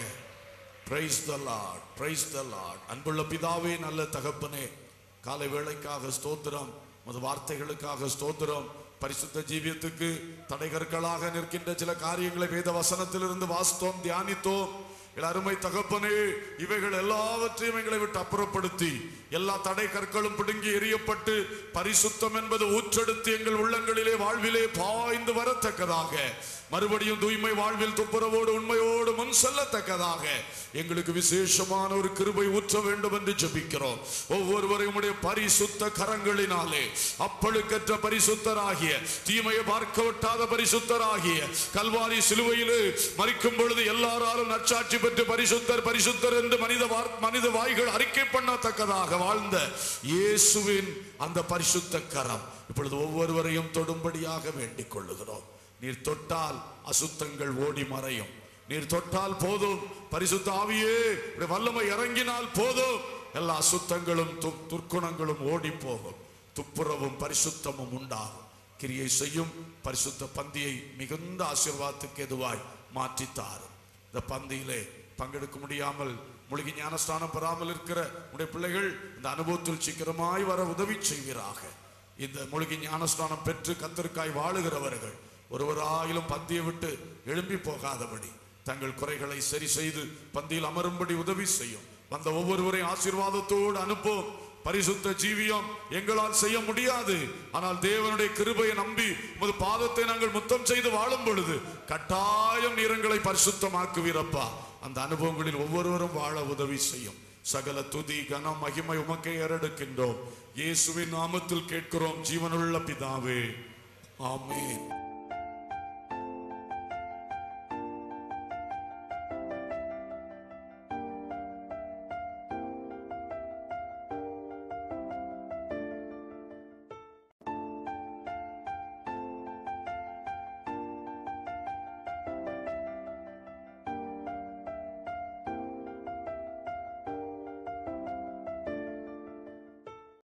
praise the Lord praise the Lord அன்புள்ள பிதாவே நல்ல தகப்பனே காலை வேளைக்காக ஸ்தோத்திரம் மது வார்த்தைகளுக்காக ஸ்தோத்திரம் பரிசுத்த ஜீவியத்துக்கு தடைகற்களாக நிற்கின்ற சில காரியங்களை வேத வசனத்திலிருந்து வாஸ்தோம் தியானித்தோம் எங்கள் அருமை தகப்பனே இவைகள் எல்லாவற்றையும் எங்களை விட்டு அப்புறப்படுத்தி எல்லா தடை கற்களும் பிடுங்கி எறியப்பட்டு பரிசுத்தம் என்பது ஊற்றெடுத்து எங்கள் உள்ளங்களிலே வாழ்விலே பாய்ந்து வரத்தக்கதாக மறுபடியும் தூய்மை வாழ்வில் துப்புரவோடு உண்மையோடு முன் செல்லத்தக்கதாக எங்களுக்கு விசேஷமான ஒரு கிருபை ஊற்ற வேண்டும் என்று ஜெபிக்கிறோம் ஒவ்வொருவரையும் உடைய பரிசுத்த கரங்களினாலே அப்பழுக்கற்ற பரிசுத்தராகிய தீமையை பார்க்க விட்டாத பரிசுத்தராகிய கல்வாரி சிலுவையிலே மறிக்கும் பொழுது எல்லாராலும் நற்சாட்சி பெற்று பரிசுத்தர் பரிசுத்தர் என்று மனித வார்- மனித வாய்கள் அறிக்கை பண்ணத்தக்கதாக வாழ்ந்த இயேசுவின் அந்த பரிசுத்த கரம் இப்பொழுது ஒவ்வொருவரையும் தொடும்படியாக வேண்டிக் கொள்ளுகிறோம் நீர் தொட்டால் அசுத்தங்கள் ஓடி மறையும் நீர் தொட்டால் போதும் பரிசுத்த ஆவியே உடைய வல்லமை இறங்கினால் போதும் எல்லா அசுத்தங்களும் து- துர்க்குணங்களும் ஓடி போகும் துப்புரவும் பரிசுத்தமும் உண்டாகும் கிரியை செய்யும் பரிசுத்த பந்தியை மிகுந்த ஆசீர்வாதத்துக்கு எதுவாய் மாற்றித்தாரும் இந்த பந்தியிலே பங்கெடுக்க முடியாமல் மூழ்கி ஞானஸ்தானம் பெறாமல் இருக்கிற உடைய பிள்ளைகள் இந்த அனுபவத்தில் சீக்கிரமாய் வர உதவி செய்வீராக இந்த மூழ்கி ஞானஸ்தானம் பெற்று கத்தருக்காய் வாழுகிறவர்கள் ஒருவராயிலும் பந்தியை விட்டு எழும்பி போகாதபடி தங்கள் குறைகளை சரி செய்து பந்தியில் அமரும்படி உதவி செய்யும் வந்த ஒவ்வொருவரையும் ஆசீர்வாதத்தோடு அனுப்பும் பரிசுத்த ஜீவியம் எங்களால் செய்ய முடியாது ஆனால் தேவனுடைய கிருபையை நம்பி உமது பாதத்தை நாங்கள் முத்தம் செய்து வாழும் பொழுது கட்டாயம் நீரங்களை பரிசுத்தமாக்குவீரப்பா அந்த அனுபவங்களில் ஒவ்வொருவரும் வாழ உதவி செய்யும் சகல துதி கனம் மகிமை உமக்கை ஏறெடுக்கின்றோம் இயேசுவின் நாமத்தில் கேட்கிறோம் ஜீவனுள்ள பிதாவே ஆமென்